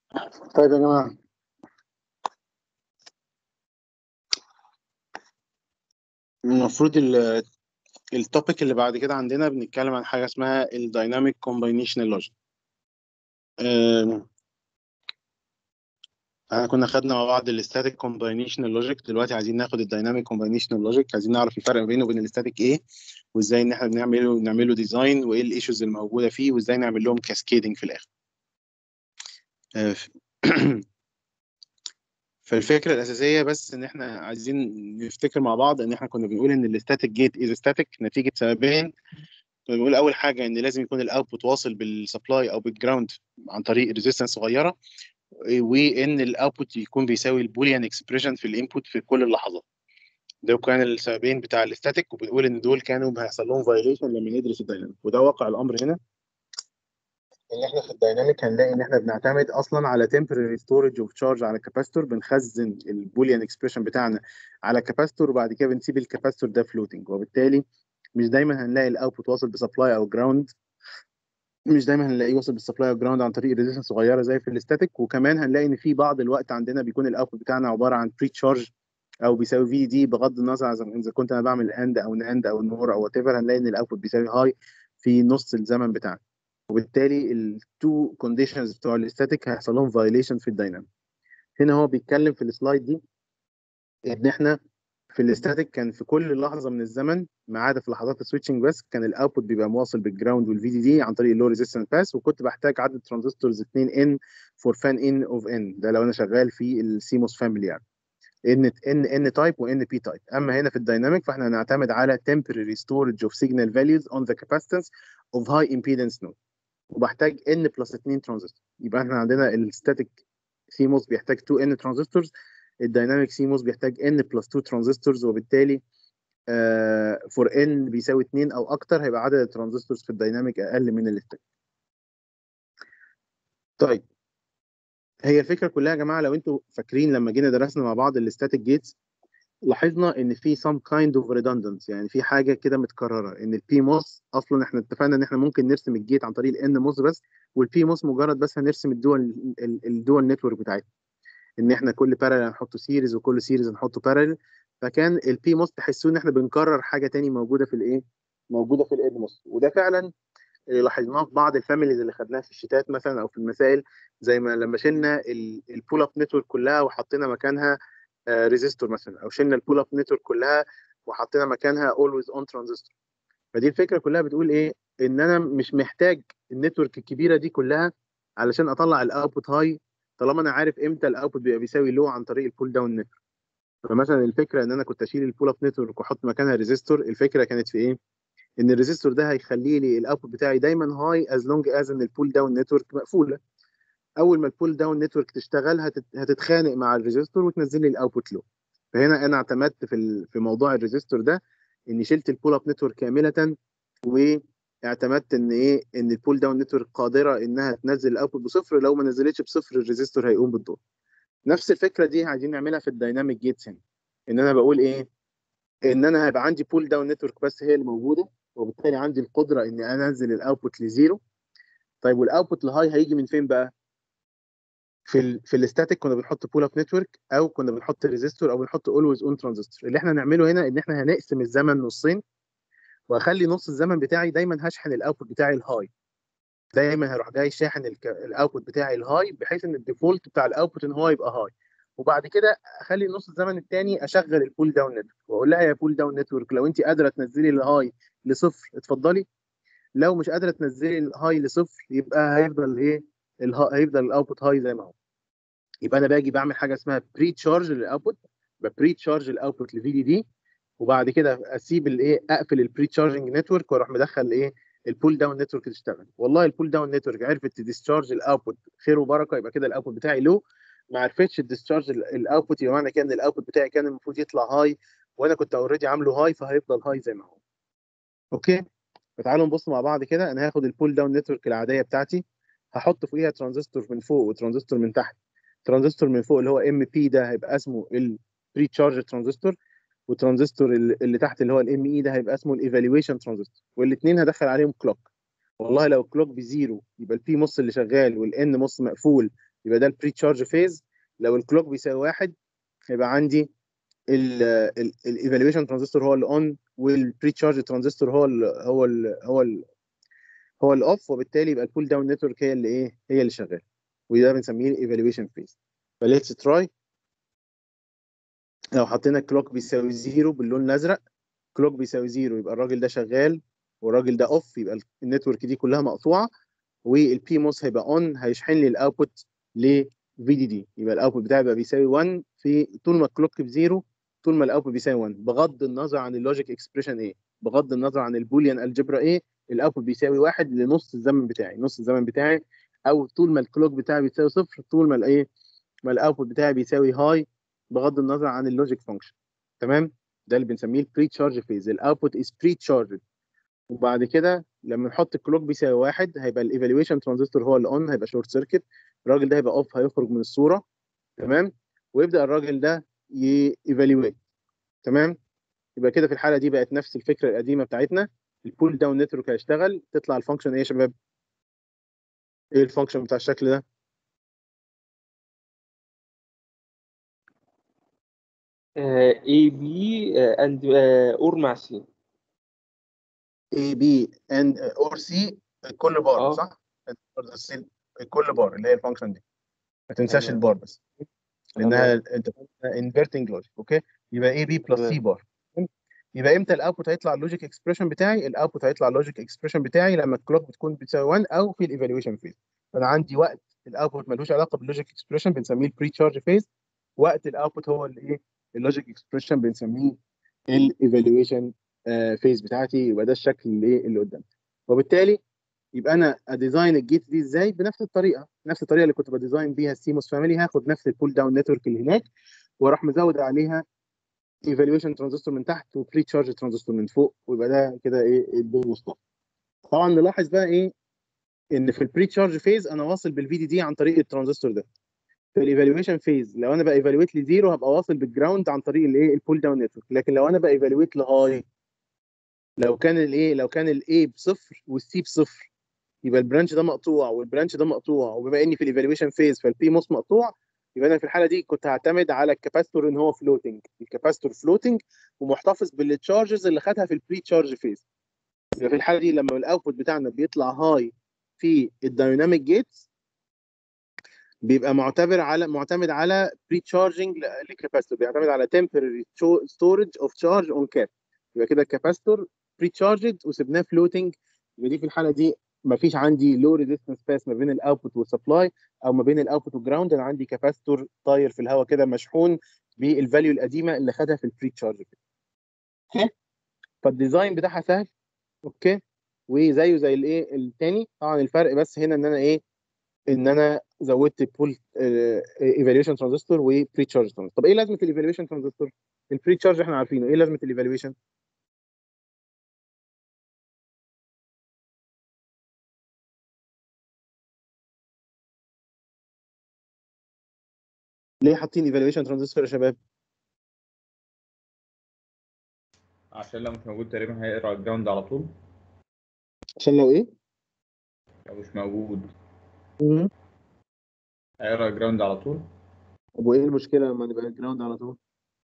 طيب يا جماعة المفروض ال- التوبيك اللي بعد كده عندنا بنتكلم عن حاجة اسمها الدايناميك كومباينيشنال لوجيك احنا كنا خدنا مع بعض الاستاتيك كومباينيشنال لوجيك دلوقتي عايزين ناخد الدايناميك كومباينيشنال لوجيك عايزين نعرف الفرق بينه وبين الاستاتيك ايه وازاي ان احنا بنعمله نعمله ديزاين وايه الايشوز الموجوده فيه وازاي نعمل لهم كاسكيدنج في الاخر آه، ف- فالفكره الاساسيه بس ان احنا عايزين نفتكر مع بعض ان احنا كنا بنقول ان الاستاتيك جيت از ستاتيك نتيجه سببين كنا بنقول اول حاجه ان لازم يكون الاوتبوت واصل بالسبلاي او بالجراوند عن طريق ريزيستنس صغيره وان الاوتبوت يكون بيساوي البوليان اكسبريشن في الانبوت في كل اللحظات ده كان السببين بتاع الاستاتيك وبنقول ان دول كانوا هيحصل لهم فايوليشن لما ندرس الدايناميك وده واقع الامر هنا ان احنا في الدايناميك هنلاقي ان احنا بنعتمد اصلا على temporary storage of charge على كاباستور بنخزن البوليان اكسبريشن بتاعنا على كاباستور وبعد كده بنسيب الكاباستور ده فلوتنج وبالتالي مش دايما هنلاقي الاوتبوت واصل بسبلاي او جراوند مش دايما هنلاقيه واصل بالسبلاي او جراوند عن طريق ريزيستنس صغيره زي في الاستاتيك وكمان هنلاقي ان في بعض الوقت عندنا بيكون الاوتبوت بتاعنا عباره عن بري تشارج او بيساوي في دي بغض النظر عن اذا كنت انا بعمل اند او ناند او نور او وات ايفر هنلاقي ان الاوتبوت بيساوي هاي في نص الزمن بتاعنا وبالتالي التو كونديشنز بتوع الاستاتيك هيحصل لهم فايوليشن في الدايناميك هنا هو بيتكلم في السلايد دي ان احنا في الاستاتيك كان في كل لحظه من الزمن ما عدا في لحظات السويتشنج بس كان الاوتبوت بيبقى موصل بالجراوند والفي دي دي عن طريق اللو ريزيستنس باس وكنت بحتاج عدد ترانزستورز 2 ان فور فان ان اوف ان ده لو انا شغال في السيموس فاميلي يعني ان ان ان تايب وان بي تايب اما هنا في الدايناميك فاحنا هنعتمد على temporary storage of signal values on the capacitance of high impedance node وبحتاج n بلس 2 ترانزستور يبقى احنا عندنا الستاتيك سيموس بيحتاج 2 n ترانزستورز الدايناميك سيموس بيحتاج n بلس 2 ترانزستورز وبالتالي فور n بيساوي 2 او اكتر هيبقى عدد الترانزستورز في الدايناميك اقل من الاستاتيك طيب هي الفكره كلها يا جماعه لو انتوا فاكرين لما جينا درسنا مع بعض الاستاتيك جيتس لاحظنا ان في some kind of redundance يعني في حاجه كده متكرره ان البي موس اصلا احنا اتفقنا ان احنا ممكن نرسم الجيت عن طريق الان موس بس والبي موس مجرد بس هنرسم الدول الدول نتورك بتاعتنا ان احنا كل بارل هنحطه سيريز وكل سيريز هنحطه بارل فكان البي موس تحسوا ان احنا بنكرر حاجه تاني موجوده في الايه موجوده في الان موس وده فعلا اللي لاحظناه في بعض الفاميليز اللي خدناها في الشتات مثلا او في المسائل زي ما لما شلنا البول اب نتورك كلها وحطينا مكانها ريزيستور مثلا او شلنا البول اب نتورك كلها وحطينا مكانها اولويز اون ترانزستور فدي الفكره كلها بتقول ايه ان انا مش محتاج النتورك الكبيره دي كلها علشان اطلع الاوتبوت هاي طالما انا عارف امتى الاوتبوت بيبقى بيساوي لو عن طريق البول داون نتورك فمثلا الفكره ان انا كنت اشيل البول اب نتورك واحط مكانها ريزيستور الفكره كانت في ايه ان الريزيستور ده هيخلي لي الاوتبوت بتاعي دايما هاي از لونج از ان البول داون نتورك مقفوله اول ما البول داون نتورك تشتغل هتت... هتتخانق مع الريزيستور وتنزل لي الاوتبوت لو فهنا انا اعتمدت في ال... في موضوع الريزيستور ده اني شلت البول اب نتورك كامله واعتمدت ان ايه ان البول داون نتورك قادره انها تنزل الاوتبوت بصفر لو ما نزلتش بصفر الريزيستور هيقوم بالدور نفس الفكره دي عايزين نعملها في الدايناميك جيتس هنا ان انا بقول ايه ان انا هيبقى عندي بول داون نتورك بس هي اللي موجوده وبالتالي عندي القدره اني انزل الاوتبوت لزيرو طيب والاوتبوت الهاي هيجي من فين بقى في ال في الاستاتيك كنا بنحط بول اب نتورك او كنا بنحط ريزيستور او بنحط اولويز اون ترانزستور اللي احنا هنعمله هنا ان احنا هنقسم الزمن نصين واخلي نص الزمن بتاعي دايما هشحن الاوتبوت بتاعي الهاي دايما هروح جاي شاحن الاوتبوت بتاعي الهاي بحيث ان الديفولت بتاع الاوتبوت ان هو يبقى هاي وبعد كده اخلي نص الزمن الثاني اشغل البول داون نتورك واقول لها يا بول داون نتورك لو انت قادره تنزلي الهاي لصفر اتفضلي لو مش قادره تنزلي الهاي لصفر يبقى هيفضل ايه الها... هيفضل الاوتبوت هاي زي ما هو يبقى انا باجي بعمل حاجه اسمها بري تشارج للاوتبوت ببري تشارج الاوتبوت لفي دي دي وبعد كده اسيب الايه اقفل البري تشارجنج نتورك واروح مدخل ايه البول داون نتورك تشتغل والله البول داون نتورك عرفت تديسشارج الاوتبوت خير وبركه يبقى كده الاوتبوت بتاعي لو ما عرفتش تديسشارج الاوتبوت يبقى معنى كده ان الاوتبوت بتاعي كان المفروض يطلع هاي وانا كنت اوريدي عامله هاي فهيفضل هاي زي ما هو اوكي فتعالوا نبص مع بعض كده انا هاخد البول داون نتورك العاديه بتاعتي هحط فوقيها ترانزستور من فوق وترانزستور من تحت ترانزستور من فوق اللي هو ام بي ده هيبقى اسمه البري تشارج ترانزستور والترانزستور اللي تحت اللي هو الام اي ده هيبقى اسمه الايفالويشن ترانزستور والاثنين هدخل عليهم كلوك والله لو الكلوك بزيرو يبقى البي مص اللي شغال والان مص مقفول يبقى ده البري تشارج فيز لو الكلوك بيساوي واحد هيبقى عندي الايفالويشن ترانزستور هو اللي اون والبري تشارج ترانزستور هو ال هو ال هو ال هو الاوف وبالتالي يبقى البول داون نتورك هي اللي ايه هي اللي شغاله وده بنسميه الايفالويشن فيز فليتس تراي لو حطينا الكلوك بيساوي زيرو باللون الازرق كلوك بيساوي زيرو يبقى الراجل ده شغال والراجل ده اوف يبقى النتورك دي كلها مقطوعه والبي موس هيبقى اون هيشحن لي الاوتبوت ل في دي دي يبقى الاوتبوت بتاعي يبقى بيساوي 1 في طول ما الكلوك بزيرو طول ما الاوتبوت بيساوي 1 بغض النظر عن اللوجيك اكسبريشن ايه بغض النظر عن البوليان الجبرا ايه الاوتبوت بيساوي واحد لنص الزمن بتاعي نص الزمن بتاعي او طول ما الكلوك بتاعي بيساوي صفر طول ما الايه ما الاوتبوت بتاعي بيساوي هاي بغض النظر عن اللوجيك فانكشن تمام ده اللي بنسميه البري تشارج فيز الاوتبوت از بري تشارج وبعد كده لما نحط الكلوك بيساوي واحد هيبقى الايفالويشن ترانزستور هو اللي اون هيبقى شورت سيركت الراجل ده هيبقى اوف هيخرج من الصوره تمام ويبدا الراجل ده ييفالويت تمام يبقى كده في الحاله دي بقت نفس الفكره القديمه بتاعتنا البول داون نتورك هيشتغل تطلع الفانكشن ايه يا شباب ايه الفانكشن بتاع الشكل ده اي بي اند اور مع سي اي بي اند اور سي كل بار اه صح كل بار اللي هي الفانكشن دي ما تنساش تمام البار بس لانها تمام انت انفيرتنج لوجيك اوكي يبقى اي بي بلس سي تمام بار يبقى امتى الاوتبوت هيطلع اللوجيك اكسبريشن بتاعي الاوتبوت هيطلع اللوجيك اكسبريشن بتاعي لما الكلوك بتكون بتساوي 1 او في الايفالويشن فيز فانا عندي وقت الاوتبوت ملوش علاقه باللوجيك اكسبريشن بنسميه البري تشارج فيز وقت الاوتبوت هو الايه اللوجيك اكسبريشن بنسميه الايفالويشن فيز بتاعتي يبقى ده الشكل اللي ايه اللي قدامي وبالتالي يبقى انا اديزاين الجيت دي ازاي بنفس الطريقه نفس الطريقه اللي كنت بديزاين بيها السيموس فاميلي هاخد نفس البول داون نتورك اللي هناك واروح مزود عليها ايفالويشن ترانزستور من تحت وبري تشارج ترانزستور من فوق ويبقى ده كده ايه الدنيا ستوب طبعا نلاحظ بقى ايه ان في البري تشارج فيز انا واصل بالفي دي دي عن طريق الترانزستور ده في الايفالويشن فيز لو انا بايفالويت لزيرو هبقى واصل بالجراوند عن طريق الايه البول داون نتورك لكن لو انا بايفالويت لهاي لو كان الايه لو كان الاي بصفر والسي بصفر يبقى البرانش ده مقطوع والبرانش ده مقطوع وبما اني في الايفالويشن فيز فالبي موس مقطوع يبقى انا في الحاله دي كنت هعتمد على الكاباستور ان هو فلوتنج الكاباستور فلوتنج ومحتفظ بالتشارجز اللي خدها في البري تشارج فيز يبقى في الحاله دي لما الاوتبوت بتاعنا بيطلع هاي في الدايناميك جيتس بيبقى معتبر على معتمد على بري تشارجنج للكاباستور بيعتمد على temporary storage of charge on cap يبقى كده الكاباستور بري تشارجد وسبناه فلوتنج يبقى دي في الحاله دي ما فيش عندي لو ريزيستنس باس ما بين الاوتبوت والسبلاي او ما بين الاوتبوت والجراوند انا عندي كاباستور طاير في الهواء كده مشحون بالفاليو القديمه اللي خدها في البري تشارج اوكي فالديزاين بتاعها سهل اوكي وزيه زي الايه التاني طبعا الفرق بس هنا ان انا ايه ان انا زودت بول ايفالويشن ترانزستور وبري تشارج ترانزستور طب ايه لازمه الايفالويشن ترانزستور البري تشارج احنا عارفينه ايه لازمه الايفالويشن ليه حاطين ايفالويشن ترانزستور يا شباب عشان لو مش موجود تقريبا هيقرا الجراوند على طول عشان لو ايه لو مش موجود مم. هيقرا الجراوند على طول طب وايه المشكله لما نبقى جراوند على طول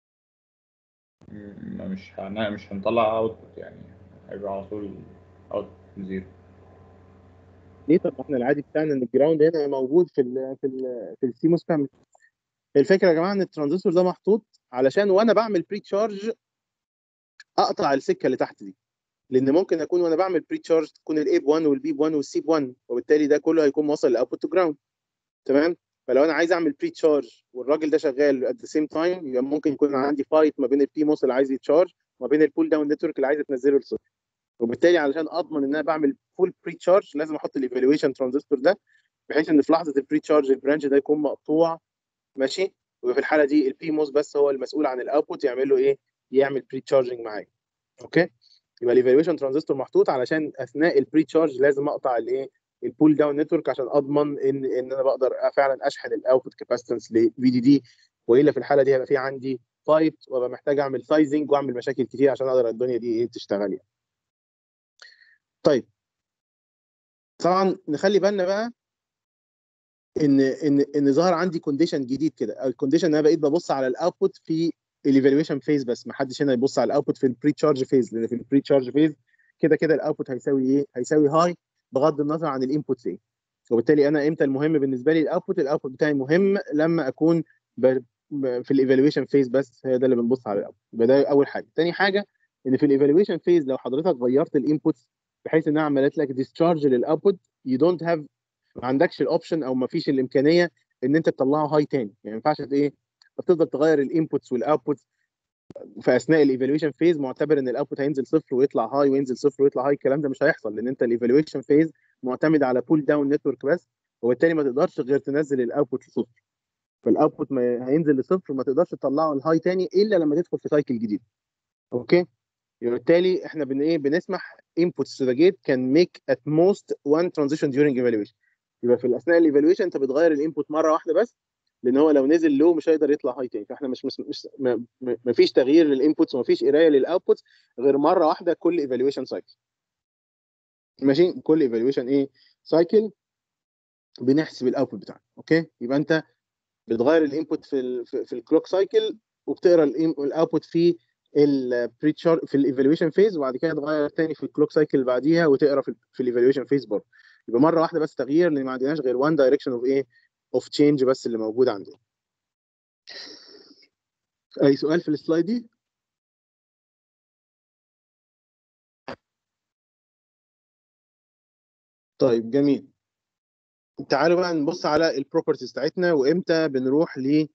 م- مش هن... مش هنطلع اوتبوت يعني هيبقى على طول اوت زيرو ليه طب ما احنا العادي بتاعنا ان الجراوند هنا موجود في ال في ال في السيموس فاميلي الفكره يا جماعه ان الترانزستور ده محطوط علشان وانا بعمل بري تشارج اقطع السكه اللي تحت دي لان ممكن اكون وانا بعمل بري تشارج تكون الاي ب 1 والبي ب 1 والسي ب 1 وبالتالي ده كله هيكون واصل لاوتبوت تو جراوند تمام فلو انا عايز اعمل بري تشارج والراجل ده شغال ات ذا سيم تايم يبقى ممكن يكون عندي فايت ما بين البي موس اللي عايز يتشارج وما بين البول داون نتورك اللي عايز تنزله لصفر وبالتالي علشان اضمن ان انا بعمل فول بري تشارج لازم احط الايفالويشن ترانزستور ده بحيث ان في لحظه البري تشارج البرانش ده يكون مقطوع ماشي وفي الحاله دي البي موس بس هو المسؤول عن الاوتبوت يعمل له ايه يعمل بري تشارجنج معايا اوكي يبقى الايفالويشن ترانزستور محطوط علشان اثناء البري تشارج لازم اقطع الايه البول داون نتورك عشان اضمن ان ان انا بقدر فعلا اشحن الاوتبوت كاباسيتنس لفي دي دي والا في الحاله دي هيبقى في عندي فايت وابقى محتاج اعمل سايزنج واعمل مشاكل كتير عشان اقدر الدنيا دي ايه تشتغل يعني. طيب طبعا نخلي بالنا بقى ان ان ان ظهر عندي كونديشن جديد كده الكونديشن ان انا بقيت ببص على الاوتبوت في الايفالويشن فيز بس ما حدش هنا يبص على الاوتبوت في البري تشارج فيز لان في البري تشارج فيز كده كده الاوتبوت هيساوي ايه؟ هيساوي هاي بغض النظر عن الانبوت ايه وبالتالي انا امتى المهم بالنسبه لي الاوتبوت الاوتبوت بتاعي مهم لما اكون ب... ب... في الايفالويشن فيز بس هي ده اللي بنبص على الاوتبوت يبقى ده اول حاجه تاني حاجه ان في الايفالويشن فيز لو حضرتك غيرت الانبوتس بحيث انها عملت لك ديسشارج للاوتبوت يو دونت هاف ما عندكش الاوبشن او ما فيش الامكانيه ان انت تطلعه هاي تاني يعني ما ينفعش ايه تفضل تغير الانبوتس والاوتبوتس في اثناء الايفالويشن فيز معتبر ان الاوتبوت هينزل صفر ويطلع هاي وينزل صفر ويطلع هاي الكلام ده مش هيحصل لان انت الايفالويشن فيز معتمد على بول داون نتورك بس وبالتالي ما تقدرش غير تنزل الاوتبوت لصفر فالاوتبوت ما هينزل لصفر ما تقدرش تطلعه الهاي تاني الا لما تدخل في سايكل جديد اوكي يبقى بالتالي احنا بن ايه بنسمح inputs to the gate can make at most one transition during evaluation يبقى في اثناء الايفالويشن انت بتغير الانبوت مره واحده بس لان هو لو نزل لو مش هيقدر يطلع هاي تاني فاحنا مش مش, مش ما, ما فيش تغيير للانبوتس وما فيش قرايه للاوتبوتس غير مره واحده كل ايفالويشن سايكل ماشي كل ايفالويشن ايه سايكل بنحسب الاوتبوت بتاعنا اوكي يبقى انت بتغير الانبوت في ال في, في الكلوك سايكل وبتقرا الاوتبوت في البري في الايفالويشن فيز وبعد كده تغير تاني في الكلوك سايكل اللي بعديها وتقرا في, في الايفالويشن فيز برضه يبقى مره واحده بس تغيير لان ما عندناش غير وان دايركشن اوف ايه اوف تشينج بس اللي موجود عندنا اي سؤال في السلايد دي طيب جميل تعالوا بقى نبص على البروبرتيز بتاعتنا وامتى بنروح ل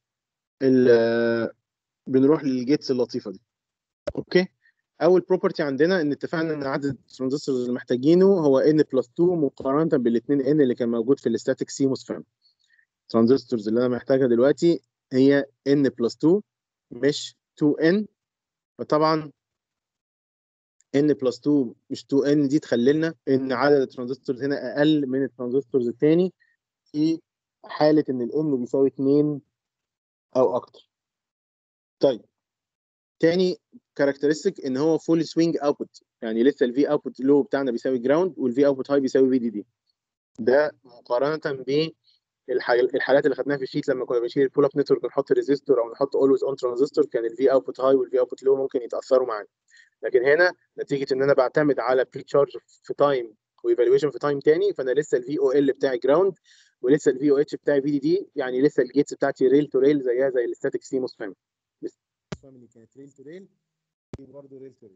بنروح للجيتس اللطيفه دي اوكي اول بروبرتي عندنا ان اتفقنا ان عدد الترانزستورز اللي محتاجينه هو n بلس 2 مقارنه بالاثنين n اللي كان موجود في الاستاتيك سيموس فام الترانزستورز اللي انا محتاجها دلوقتي هي n بلس 2 مش 2n فطبعا n بلس 2 مش 2n دي تخلي لنا ان عدد الترانزستورز هنا اقل من الترانزستورز الثاني في حاله ان ال n بيساوي 2 او اكتر طيب تاني كاركترستيك ان هو فول سوينج اوتبوت يعني لسه الفي اوتبوت لو بتاعنا بيساوي جراوند والفي اوتبوت هاي بيساوي في دي دي ده مقارنه بالحالات اللي خدناها في الشيت لما كنا بنشيل البول اب نتورك ونحط ريزيستور او نحط اولويز اون ترانزستور كان الفي اوتبوت هاي والفي اوتبوت لو ممكن يتاثروا معانا لكن هنا نتيجه ان انا بعتمد على بري تشارج في تايم وايفالويشن في تايم تاني فانا لسه الفي او ال بتاعي جراوند ولسه الفي او اتش بتاعي في دي دي يعني لسه الجيتس بتاعتي ريل تو ريل زيها زي الاستاتيك سيموس فاميلي فاميلي كانت ريل تو ريل دي برضه ريل تو ريل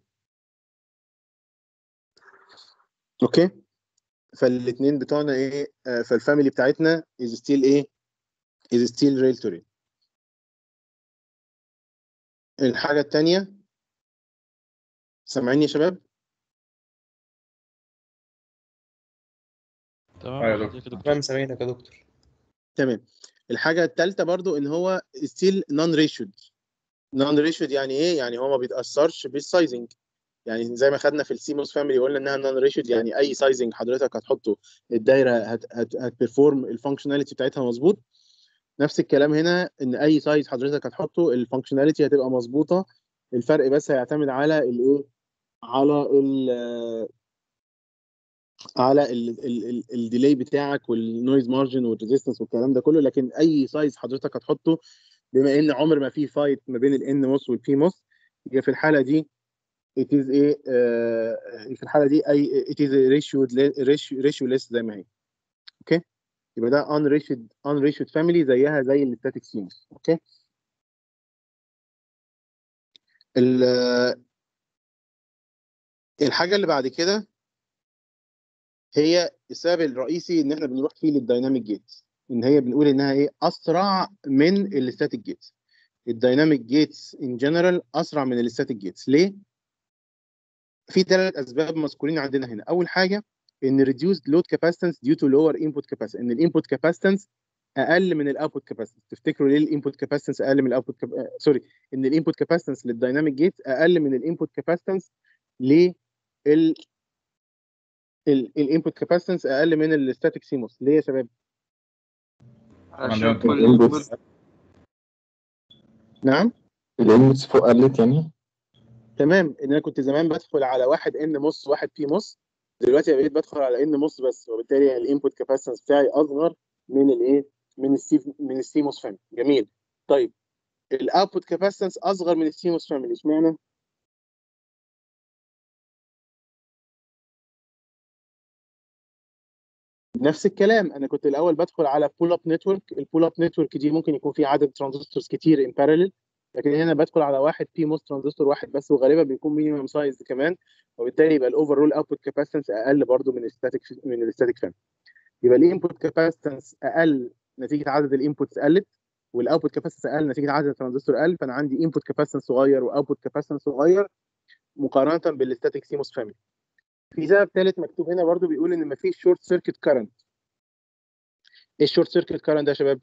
اوكي فالاثنين بتوعنا ايه آه فالفاميلي بتاعتنا از ستيل ايه از ستيل ريل تو ريل الحاجه الثانيه سامعيني يا شباب تمام تمام سامعينك يا دكتور تمام الحاجه الثالثه برضو ان هو ستيل نون ريشود نون ريشود يعني ايه يعني هو ما بيتاثرش بالسايزنج يعني زي ما خدنا في السيموس فاميلي قلنا انها نون ريشود يعني اي سايزنج حضرتك هتحطه الدايره هتبرفورم الفانكشناليتي بتاعتها مظبوط نفس الكلام هنا ان اي سايز حضرتك هتحطه الفانكشناليتي هتبقى مظبوطه الفرق بس هيعتمد على الايه على ال على الديلي بتاعك والنويز مارجن والريزيستنس والكلام ده كله لكن اي سايز حضرتك هتحطه بما ان عمر ما في فايت ما بين الان موس والبي موس يبقى في الحاله دي it is ايه آه في الحاله دي اي it is ratio ratio less زي ما هي اوكي يبقى ده unratioed unratioed family زيها زي الستاتيك سيموس اوكي الحاجه اللي بعد كده هي السبب الرئيسي ان احنا بنروح فيه للدايناميك جيتس ان هي بنقول انها ايه اسرع من الستاتيك جيتس الدايناميك جيتس ان جنرال اسرع من الستاتيك جيتس ليه في ثلاث اسباب مذكورين عندنا هنا اول حاجه ان reduced load capacitance due to lower input capacitance ان الانبوت capacitance اقل من الاوتبوت capacitance تفتكروا ليه الانبوت capacitance اقل من الاوتبوت كاب... سوري ان الانبوت capacitance للدايناميك جيت اقل من الانبوت capacitance لل الانبوت كاباسيتنس اقل من الستاتيك سيموس ليه يا شباب عشان الانبوتس نعم الانبوتس فوق قلت يعني تمام ان انا كنت زمان بدخل على واحد ان موس واحد بي موس دلوقتي بقيت بدخل على ان موس بس وبالتالي الانبوت كاباسيتنس بتاعي اصغر من الايه من السي من السيموس فاميلي جميل طيب الاوتبوت كاباسيتنس اصغر من السيموس فاميلي اشمعنى؟ نفس الكلام انا كنت الاول بدخل على بول اب نتورك البول اب نتورك دي ممكن يكون في عدد ترانزستورز كتير ان بارallel لكن هنا بدخل على واحد بي موس ترانزستور واحد بس وغالبا بيكون مينيمم سايز كمان وبالتالي يبقى الاوفرول اوتبوت كاباسيتنس اقل برضو من الستاتيك من الستاتيك فام يبقى الانبوت كاباسيتنس اقل نتيجه عدد الانبوتس قلت والاوتبوت كاباسيتنس اقل نتيجه عدد الترانزستور قل فانا عندي انبوت كاباسيتنس صغير واوتبوت كاباسيتنس صغير مقارنه بالستاتيك سيموس فاميلي في سبب ثالث مكتوب هنا برضو بيقول ان مفيش شورت سيركت كارنت ايه الشورت سيركت كارنت ده يا شباب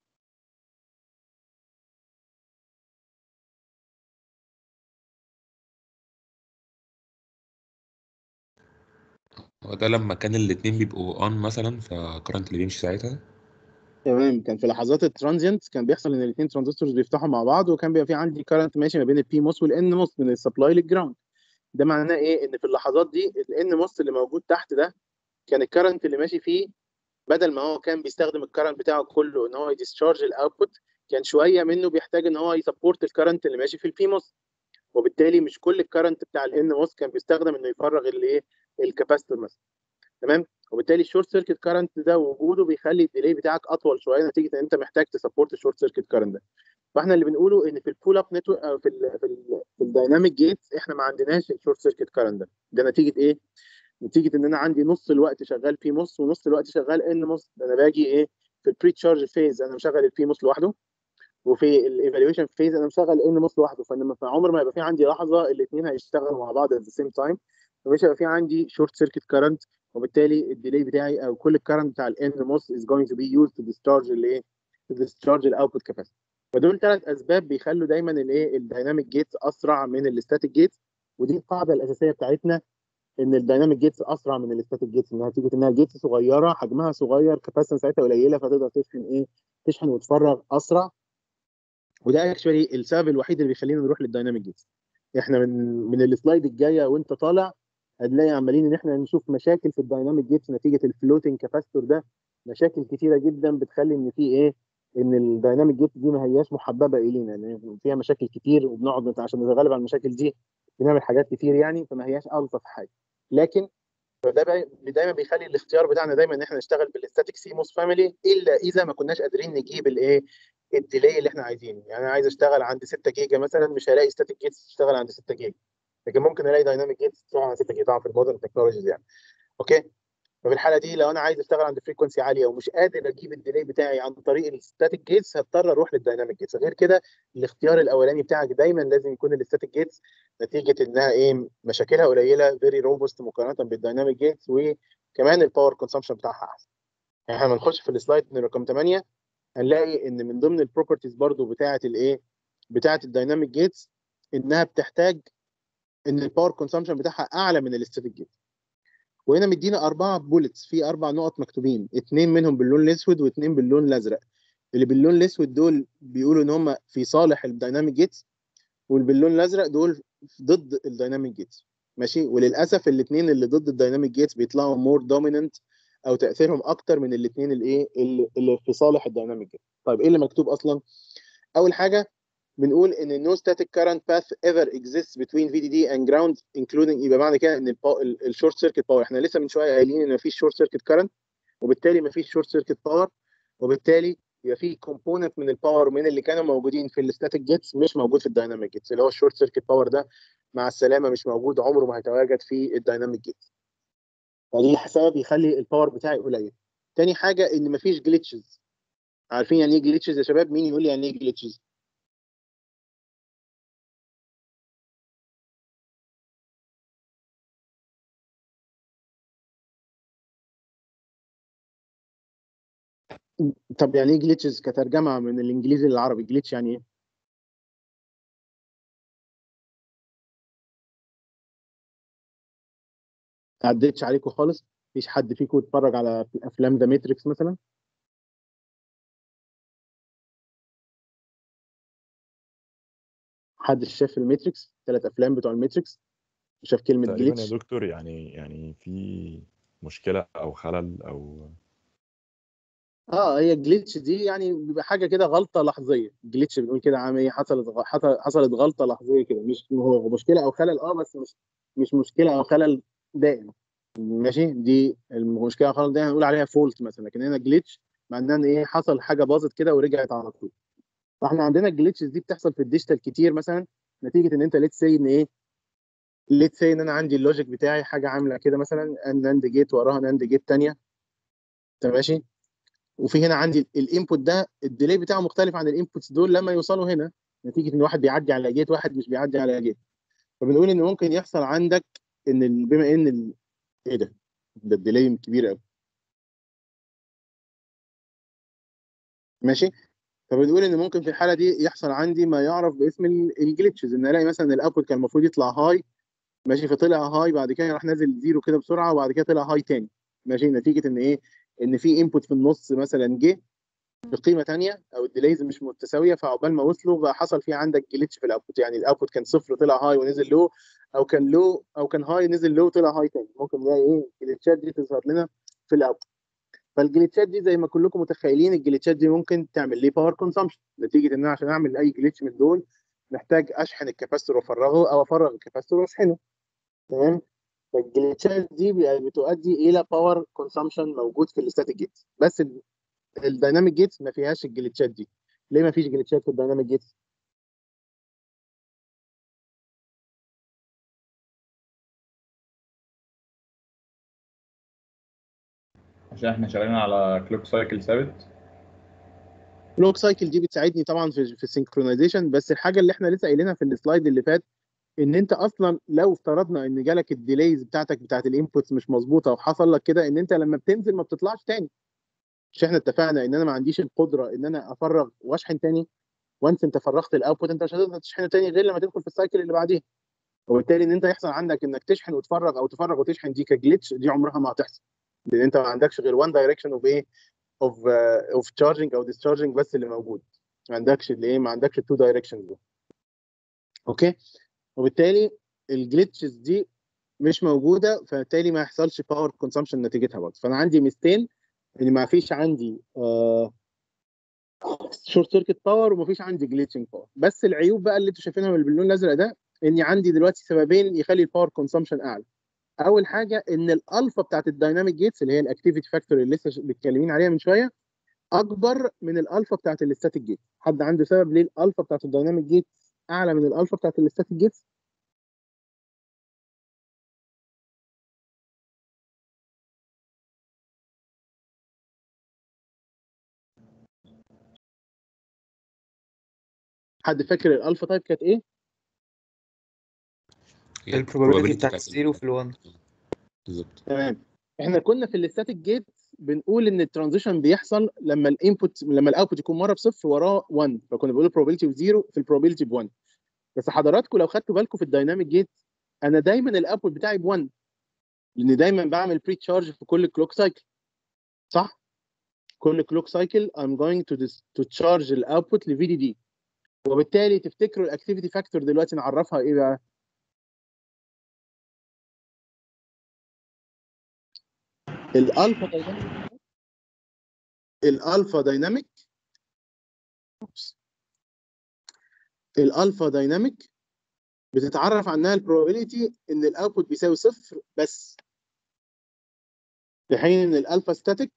هو ده لما كان الاتنين بيبقوا اون مثلا فالكرنت اللي بيمشي ساعتها تمام كان في لحظات الترانزينت كان بيحصل ان الاثنين ترانزستورز بيفتحوا مع بعض وكان بيبقى في عندي كارنت ماشي ما بين البي موس والان موس من السبلاي للجراوند ده معناه ايه ان في اللحظات دي الان موس اللي موجود تحت ده كان الكارنت اللي ماشي فيه بدل ما هو كان بيستخدم الكارنت بتاعه كله ان هو يديسشارج الاوتبوت كان شويه منه بيحتاج ان هو يسبورت الكارنت اللي ماشي في البي موس وبالتالي مش كل الكارنت بتاع الان موس كان بيستخدم انه يفرغ الايه الكاباستور مثلا تمام وبالتالي الشورت سيركت كارنت ده وجوده بيخلي الديلي بتاعك اطول شويه نتيجه ان انت محتاج تسبورت الشورت سيركت كارنت ده فاحنا اللي بنقوله ان في البول اب نتورك او في ال في ال في الدايناميك جيتس احنا ما عندناش الشورت سيركت كارنت ده ده نتيجه ايه؟ نتيجه ان انا عندي نص الوقت شغال بي موس ونص الوقت شغال ان موس انا باجي ايه في البري تشارج فيز انا مشغل البي موس لوحده وفي الايفالويشن فيز انا مشغل ان موس لوحده فانا عمر ما يبقى في عندي لحظه الاثنين هيشتغلوا مع بعض at the same time فمش هيبقى في عندي شورت سيركت كارنت وبالتالي الديلي بتاعي او كل الكارنت بتاع الان موس is going to be used to discharge الايه to discharge الاوتبوت كاباسيتي فدول ثلاث اسباب بيخلوا دايما الايه الدايناميك جيتس اسرع من الاستاتيك جيتس ودي القاعده الاساسيه بتاعتنا ان الدايناميك جيتس اسرع من الاستاتيك جيتس انها نتيجه انها جيتس صغيره حجمها صغير كاباسيتي ساعتها قليله فتقدر تشحن ايه تشحن وتفرغ اسرع وده اكشولي السبب الوحيد اللي بيخلينا نروح للدايناميك جيتس احنا من من السلايد الجايه وانت طالع هتلاقي عمالين ان احنا نشوف مشاكل في الدايناميك جيتس نتيجه الفلوتنج كاباستور ده مشاكل كتيره جدا بتخلي ان في ايه ان الدايناميك جيتس دي ما هياش محببه الينا يعني فيها مشاكل كتير وبنقعد عشان نتغلب على المشاكل دي بنعمل حاجات كتير يعني فما هياش الطف حاجه لكن فده بي- دايما بيخلي الاختيار بتاعنا دايما ان احنا نشتغل بالستاتيك سيموس فاميلي الا اذا ما كناش قادرين نجيب الايه الديلي اللي احنا عايزينه يعني انا عايز اشتغل عند 6 جيجا مثلا مش هلاقي ستاتيك جيتس تشتغل عند 6 جيجا لكن ممكن الاقي دايناميك جيتس تشتغل عند 6 جيجا طبعا في المودرن تكنولوجيز يعني اوكي ففي الحاله دي لو انا عايز اشتغل عند فريكونسي عاليه ومش قادر اجيب الديلي بتاعي عن طريق الستاتيك جيتس هضطر اروح للدايناميك جيتس غير كده الاختيار الاولاني بتاعك دايما لازم يكون الستاتيك جيتس نتيجه انها ايه مشاكلها قليله فيري روبست مقارنه بالدايناميك جيتس وكمان الباور كونسامشن بتاعها احسن يعني احنا بنخش في السلايد رقم 8 هنلاقي ان من ضمن البروبرتيز برضو بتاعه الايه بتاعه الدايناميك جيتس انها بتحتاج ان الباور كونسامشن بتاعها اعلى من الستاتيك جيت وهنا مدينا اربعه بولتس في اربع نقط مكتوبين اثنين منهم باللون الاسود واثنين باللون الازرق اللي باللون الاسود دول بيقولوا ان هم في صالح الدايناميك جيتس والباللون الازرق دول ضد الدايناميك جيتس ماشي وللاسف الاثنين اللي ضد الدايناميك جيتس بيطلعوا مور دوميننت او تاثيرهم اكتر من الاثنين الايه اللي, اللي في صالح الدايناميك جيت طيب ايه اللي مكتوب اصلا اول حاجه بنقول ان no static current path ever exists between VDD and ground including يبقى معنى كده ان الشورت سيركت باور احنا لسه من شويه قايلين ان مفيش شورت سيركت كارنت وبالتالي مفيش شورت سيركت باور وبالتالي يبقى في كومبوننت من الباور من اللي كانوا موجودين في الستاتيك جيتس مش موجود في الدايناميك جيتس اللي هو الشورت سيركت باور ده مع السلامه مش موجود عمره ما هيتواجد في الدايناميك جيتس فدي سبب يخلي الباور بتاعي قليل تاني حاجه ان مفيش جليتشز عارفين يعني ايه جليتشز يا شباب مين يقول لي يعني ايه جليتشز طب يعني ايه جليتشز كترجمه من الانجليزي للعربي جليتش يعني ايه عدتش عليكم خالص مفيش حد فيكم اتفرج على افلام ذا ماتريكس مثلا حد شاف الماتريكس ثلاث افلام بتوع الماتريكس وشاف كلمه تقريبا يا جليتش دكتور يعني يعني في مشكلة أو خلل أو اه هي جليتش دي يعني بيبقى حاجه كده غلطه لحظيه جليتش بنقول كده عم ايه حصلت غ- حصل- حصلت غلطه لحظيه كده مش هو مشكله او خلل اه بس مش مش مشكله او خلل دائم ماشي دي المشكله او خلل دائم هنقول عليها فولت مثلا لكن هنا جليتش معناها ان ايه حصل حاجه باظت كده ورجعت على طول فاحنا عندنا الجليتشز دي بتحصل في الديجيتال كتير مثلا نتيجه ان انت ليتس سي ان ايه ليتس سي ان انا عندي اللوجيك بتاعي حاجه عامله كده مثلا ناند جيت وراها ناند جيت ثانيه ماشي وفي هنا عندي الانبوت ده الديلي بتاعه مختلف عن الانبوتس دول لما يوصلوا هنا نتيجه ان واحد بيعدي على جيت واحد مش بيعدي على جيت فبنقول ان ممكن يحصل عندك ان ال- بما ان ال- ايه ده ده الديلي كبير قوي ماشي فبنقول ان ممكن في الحاله دي يحصل عندي ما يعرف باسم الجلitches ان الاقي مثلا الاوتبوت كان المفروض يطلع هاي ماشي فطلع هاي بعد كده راح نازل زيرو كده بسرعه وبعد كده طلع هاي تاني ماشي نتيجه ان ايه ان في انبوت في النص مثلا جه بقيمه ثانيه او الديليز مش متساويه فعقبال ما وصلوا بقى حصل في عندك جليتش في الاوتبوت يعني الاوتبوت كان صفر طلع هاي ونزل لو او كان لو او كان هاي نزل لو طلع هاي تاني ممكن نلاقي ايه الجليتشات دي تظهر لنا في الاوتبوت فالجليتشات دي زي ما كلكم متخيلين الجليتشات دي ممكن تعمل لي باور كونسامشن نتيجه ان انا عشان اعمل اي جليتش من دول محتاج اشحن الكاباستور وافرغه او افرغ الكاباستور واشحنه تمام فالجليتشات دي بي- بتؤدي الى باور كونسامشن موجود في الستاتيك جيت بس ال- الدايناميك جيتس ما فيهاش الجليتشات دي ليه ما فيش جليتشات في الدايناميك جيتس عشان احنا شغالين على كلوك سايكل ثابت كلوك سايكل دي بتساعدني طبعا في في السنكرونايزيشن بس الحاجه اللي احنا لسه قايلينها في السلايد اللي فات ان انت اصلا لو افترضنا ان جالك الديليز بتاعتك بتاعت الانبوتس مش مظبوطه وحصل لك كده ان انت لما بتنزل ما بتطلعش تاني مش احنا اتفقنا ان انا ما عنديش القدره ان انا افرغ واشحن تاني وانس انت فرغت الاوتبوت انت مش هتقدر تشحنه تاني غير لما تدخل في السايكل اللي بعديها وبالتالي ان انت يحصل عندك انك تشحن وتفرغ او تفرغ وتشحن دي كجلitch دي عمرها ما هتحصل لان انت ما عندكش غير وان دايركشن اوف ايه اوف اوف تشارجنج او ديسشارجنج بس اللي موجود ما عندكش اللي ايه ما عندكش التو دايركشنز دول اوكي وبالتالي الجلitches دي مش موجوده فبالتالي ما يحصلش باور كونسامشن نتيجتها برضه فانا عندي ميزتين ان ما فيش عندي شورت سيركت باور وما فيش عندي جليتشنج باور بس العيوب بقى اللي انتوا شايفينها من باللون الازرق ده اني عندي دلوقتي سببين يخلي الباور كونسامشن اعلى اول حاجه ان الالفا بتاعت الدايناميك جيتس اللي هي الاكتيفيتي فاكتور اللي لسه متكلمين عليها من شويه اكبر من الالفا بتاعت الاستاتيك جيت حد عنده سبب ليه الالفا بتاعت الدايناميك جيتس اعلى من الالفا بتاعت الاستاتيك جيتس حد فاكر الالفا تايب كانت ايه هي البروبابيلتي probability بتاعت بتاعت الزيرو في الوان بالظبط تمام احنا كنا في الاستاتيك جيت بنقول ان الترانزيشن بيحصل لما الانبوت لما الاوتبوت يكون مره بصفر وراه 1 فكنا بنقول probability بزيرو في البروبابيلتي ب 1 بس حضراتكم لو خدتوا بالكم في الدايناميك جيت انا دايما الاوتبوت بتاعي ب 1 لان دايما بعمل بري تشارج في كل كلوك سايكل صح كل كلوك سايكل I'm going to dis- to charge الاوتبوت ل VDD وبالتالي تفتكروا الاكتيفيتي فاكتور دلوقتي نعرفها ايه بقى الالفا دايناميك الالفا دايناميك الالفا دايناميك بتتعرف عنها البروبابيلتي ان الاوتبوت بيساوي صفر بس في حين ان الالفا ستاتيك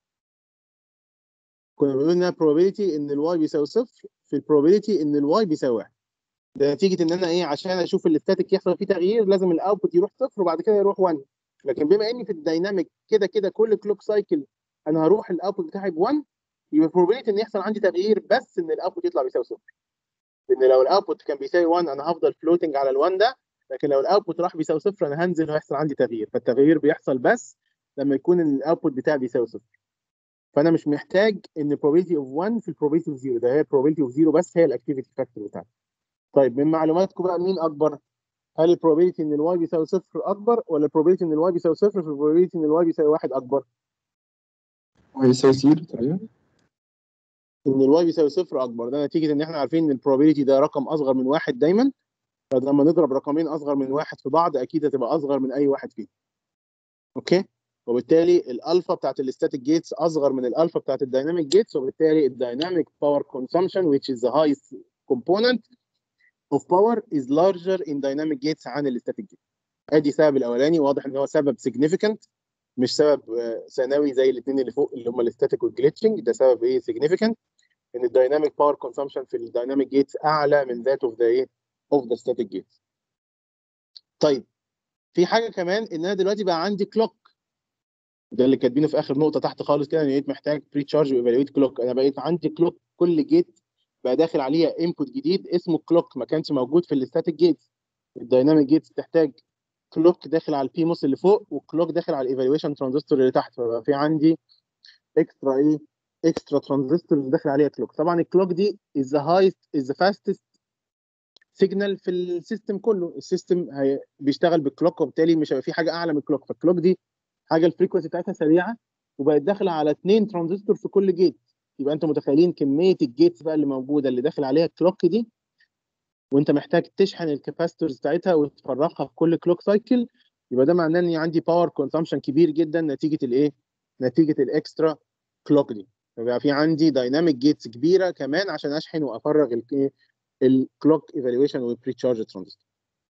كنا بنقول انها probability ان الواي بيساوي صفر في البروبابيلتي ان الواي بيساوي واحد ده نتيجه ان انا ايه عشان اشوف الاستاتيك يحصل فيه تغيير لازم الاوتبوت يروح صفر وبعد كده يروح 1 لكن بما اني في الدايناميك كده كده كل كلوك سايكل انا هروح الاوتبوت بتاعي ب 1 يبقى probability ان يحصل عندي تغيير بس ان الاوتبوت يطلع بيساوي صفر لان لو الاوتبوت كان بيساوي 1 انا هفضل فلوتنج على ال1 ده لكن لو الاوتبوت راح بيساوي صفر انا هنزل وهيحصل عندي تغيير فالتغيير بيحصل بس لما يكون الاوتبوت بتاعي بيساوي صفر فانا مش محتاج ان probability of 1 في probability of 0 ده هي probability of 0 بس هي الاكتيفيتي فاكتور بتاعتي طيب من معلوماتكم بقى مين اكبر هل البروبابيلتي ان الواي بيساوي صفر اكبر ولا البروبابيلتي ان الواي بيساوي صفر في البروبابيلتي ان الواي بيساوي واحد اكبر ويساوي زيرو تقريبا ان الواي بيساوي صفر اكبر ده نتيجه ان احنا عارفين ان البروبابيلتي ده رقم اصغر من واحد دايما فلما نضرب رقمين اصغر من واحد في بعض اكيد هتبقى اصغر من اي واحد فيهم اوكي وبالتالي الالفا بتاعت الستاتيك جيتس اصغر من الالفا بتاعت الدايناميك جيتس وبالتالي الدايناميك باور consumption which is the highest component of power is larger in dynamic gates عن الستاتيك جيت ادي السبب الاولاني واضح ان هو سبب significant مش سبب آه، ثانوي زي الاثنين اللي فوق اللي هم الستاتيك والجليتشنج ده سبب ايه significant ان الدايناميك باور consumption في الدايناميك جيتس اعلى من ذات اوف ذا ايه اوف ذا ستاتيك جيتس طيب في حاجه كمان ان انا دلوقتي بقى عندي كلوك ده اللي كاتبينه في اخر نقطه تحت خالص كده ان بقيت محتاج بري تشارج وايفالويت كلوك انا بقيت عندي كلوك كل جيت بقى داخل عليها انبوت جديد اسمه كلوك ما كانش موجود في الستاتيك جيتس الدايناميك جيتس تحتاج كلوك داخل على البي موس اللي فوق وكلوك داخل على الايفالويشن ترانزستور اللي تحت فبقى في عندي اكسترا ايه اكسترا ترانزستور داخل عليها كلوك طبعا الكلوك دي is the highest is the fastest سيجنال في السيستم كله السيستم هي بيشتغل بالكلوك وبالتالي مش هيبقى في حاجه اعلى من الكلوك فالكلوك دي حاجه الفريكونسي بتاعتها سريعه وبقت داخله على اثنين ترانزستور في كل جيت يبقى انتوا متخيلين كميه الجيتس بقى اللي موجوده اللي داخل عليها الكلوك دي وانت محتاج تشحن الكاباسيتورز بتاعتها وتفرغها في كل كلوك سايكل يبقى ده معناه ان عندي باور كونسامشن كبير جدا نتيجه الايه؟ نتيجه الاكسترا كلوك دي يبقى في عندي دايناميك جيتس كبيره كمان عشان اشحن وافرغ الايه؟ الكلوك ايفالويشن والبري تشارج ترانزستور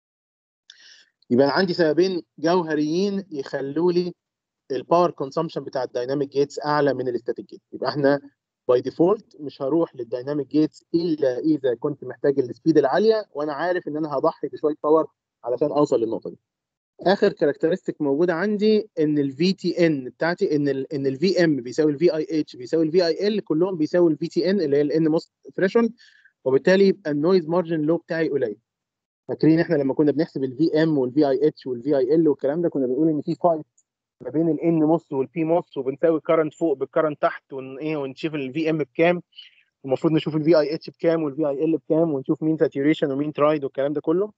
يبقى أنا عندي سببين جوهريين يخلوا لي الباور كونسامشن بتاع الدايناميك جيتس اعلى من الاستاتيك جيت يبقى احنا باي ديفولت مش هروح للدايناميك جيتس الا اذا كنت محتاج السبيد العاليه وانا عارف ان انا هضحي بشويه باور علشان اوصل للنقطه دي اخر كاركترستيك موجوده عندي ان الفي تي ان بتاعتي ان ال ان الفي ام بيساوي الفي اي اتش بيساوي الفي اي ال كلهم بيساوي الفي تي ان اللي هي الان موست ثريشولد وبالتالي يبقى النويز مارجن لو بتاعي قليل فاكرين احنا لما كنا بنحسب الفي ام والفي اي اتش والفي اي ال والكلام ده كنا بنقول ان في فايت ما بين الان موس والبي موس وبنساوي الكرنت فوق بالكرنت تحت ون ايه ونشوف الفي ام بكام المفروض نشوف الفي اي اتش بكام والفي اي ال بكام ونشوف مين ساتوريشن ومين ترايد والكلام ده كله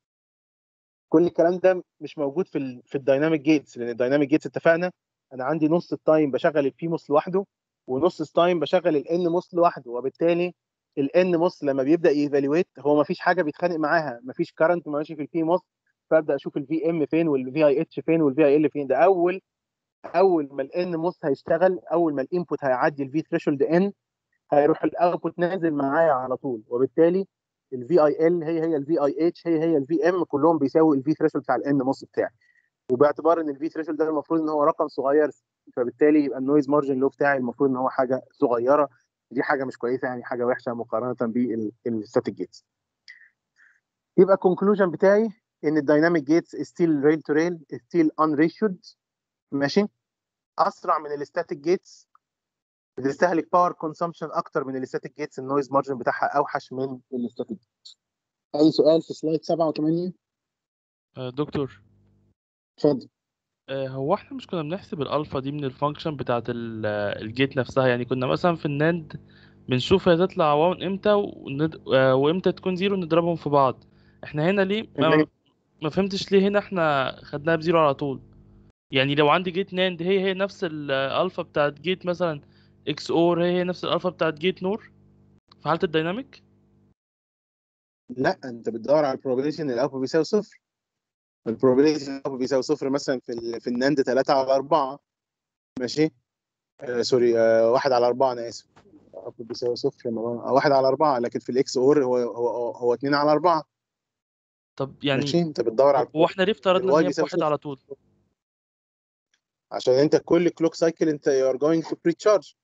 كل الكلام ده مش موجود في ال في الدايناميك جيتس لان الدايناميك جيتس اتفقنا انا عندي نص التايم بشغل البي موس لوحده ونص التايم بشغل الان موس لوحده وبالتالي الان موس لما بيبدا ييفالويت هو ما فيش حاجه بيتخانق معاها ما فيش كرنت ماشي في البي موس فابدا اشوف الفي ام فين والفي اي اتش فين والفي اي ال فين ده اول اول ما الان موس هيشتغل اول ما الانبوت هيعدي الفي ثريشولد ان هيروح الاوتبوت نازل معايا على طول وبالتالي الفي اي ال هي هي الفي اي اتش هي هي الفي ام كلهم بيساوي الفي ثريشولد بتاع الان موس بتاعي وباعتبار ان الفي ثريشولد ده المفروض ان هو رقم صغير فبالتالي يبقى النويز مارجن لو بتاعي المفروض ان هو حاجه صغيره دي حاجه مش كويسه يعني حاجه وحشه مقارنه بالستاتيك جيتس يبقى الكونكلوجن بتاعي ان الدايناميك جيتس ستيل ريل تو ريل ستيل ان ريشود ماشي اسرع من الستاتيك جيتس بتستهلك باور كونسامشن اكتر من الستاتيك جيتس النويز مارجن بتاعها اوحش من الستاتيك اي سؤال في سلايد 7 و8 آه، دكتور اتفضل آه، هو احنا مش كنا بنحسب الالفا دي من الفانكشن بتاعت ال- آه، الجيت نفسها يعني كنا مثلا في الناند بنشوف هي تطلع 1 امتى وند... آه، وامتى تكون زيرو نضربهم في بعض احنا هنا ليه ما, إحنا- ما فهمتش ليه هنا احنا خدناها بزيرو على طول يعني لو عندي جيت ناند هي هي نفس الالفا بتاعت جيت مثلا اكس اور هي هي نفس الالفا بتاعت جيت نور في حالة الديناميك لا انت بتدور على البروبابيلتي ان الاوتبوت بيساوي صفر البروبابيلتي ان الاوتبوت بيساوي صفر مثلا في ال في الناند 3 على 4 ماشي آه سوري آه 1 على 4 انا اسف الاوتبوت بيساوي صفر لما آه، 1 على 4 لكن في الاكس اور هو هو هو 2 على 4 طب يعني ماشي انت بتدور على هو احنا ليه افترضنا الواي ان هي بيساوي بواحد صفر. على طول عشان انت كل كلوك سايكل انت you are going to pre charge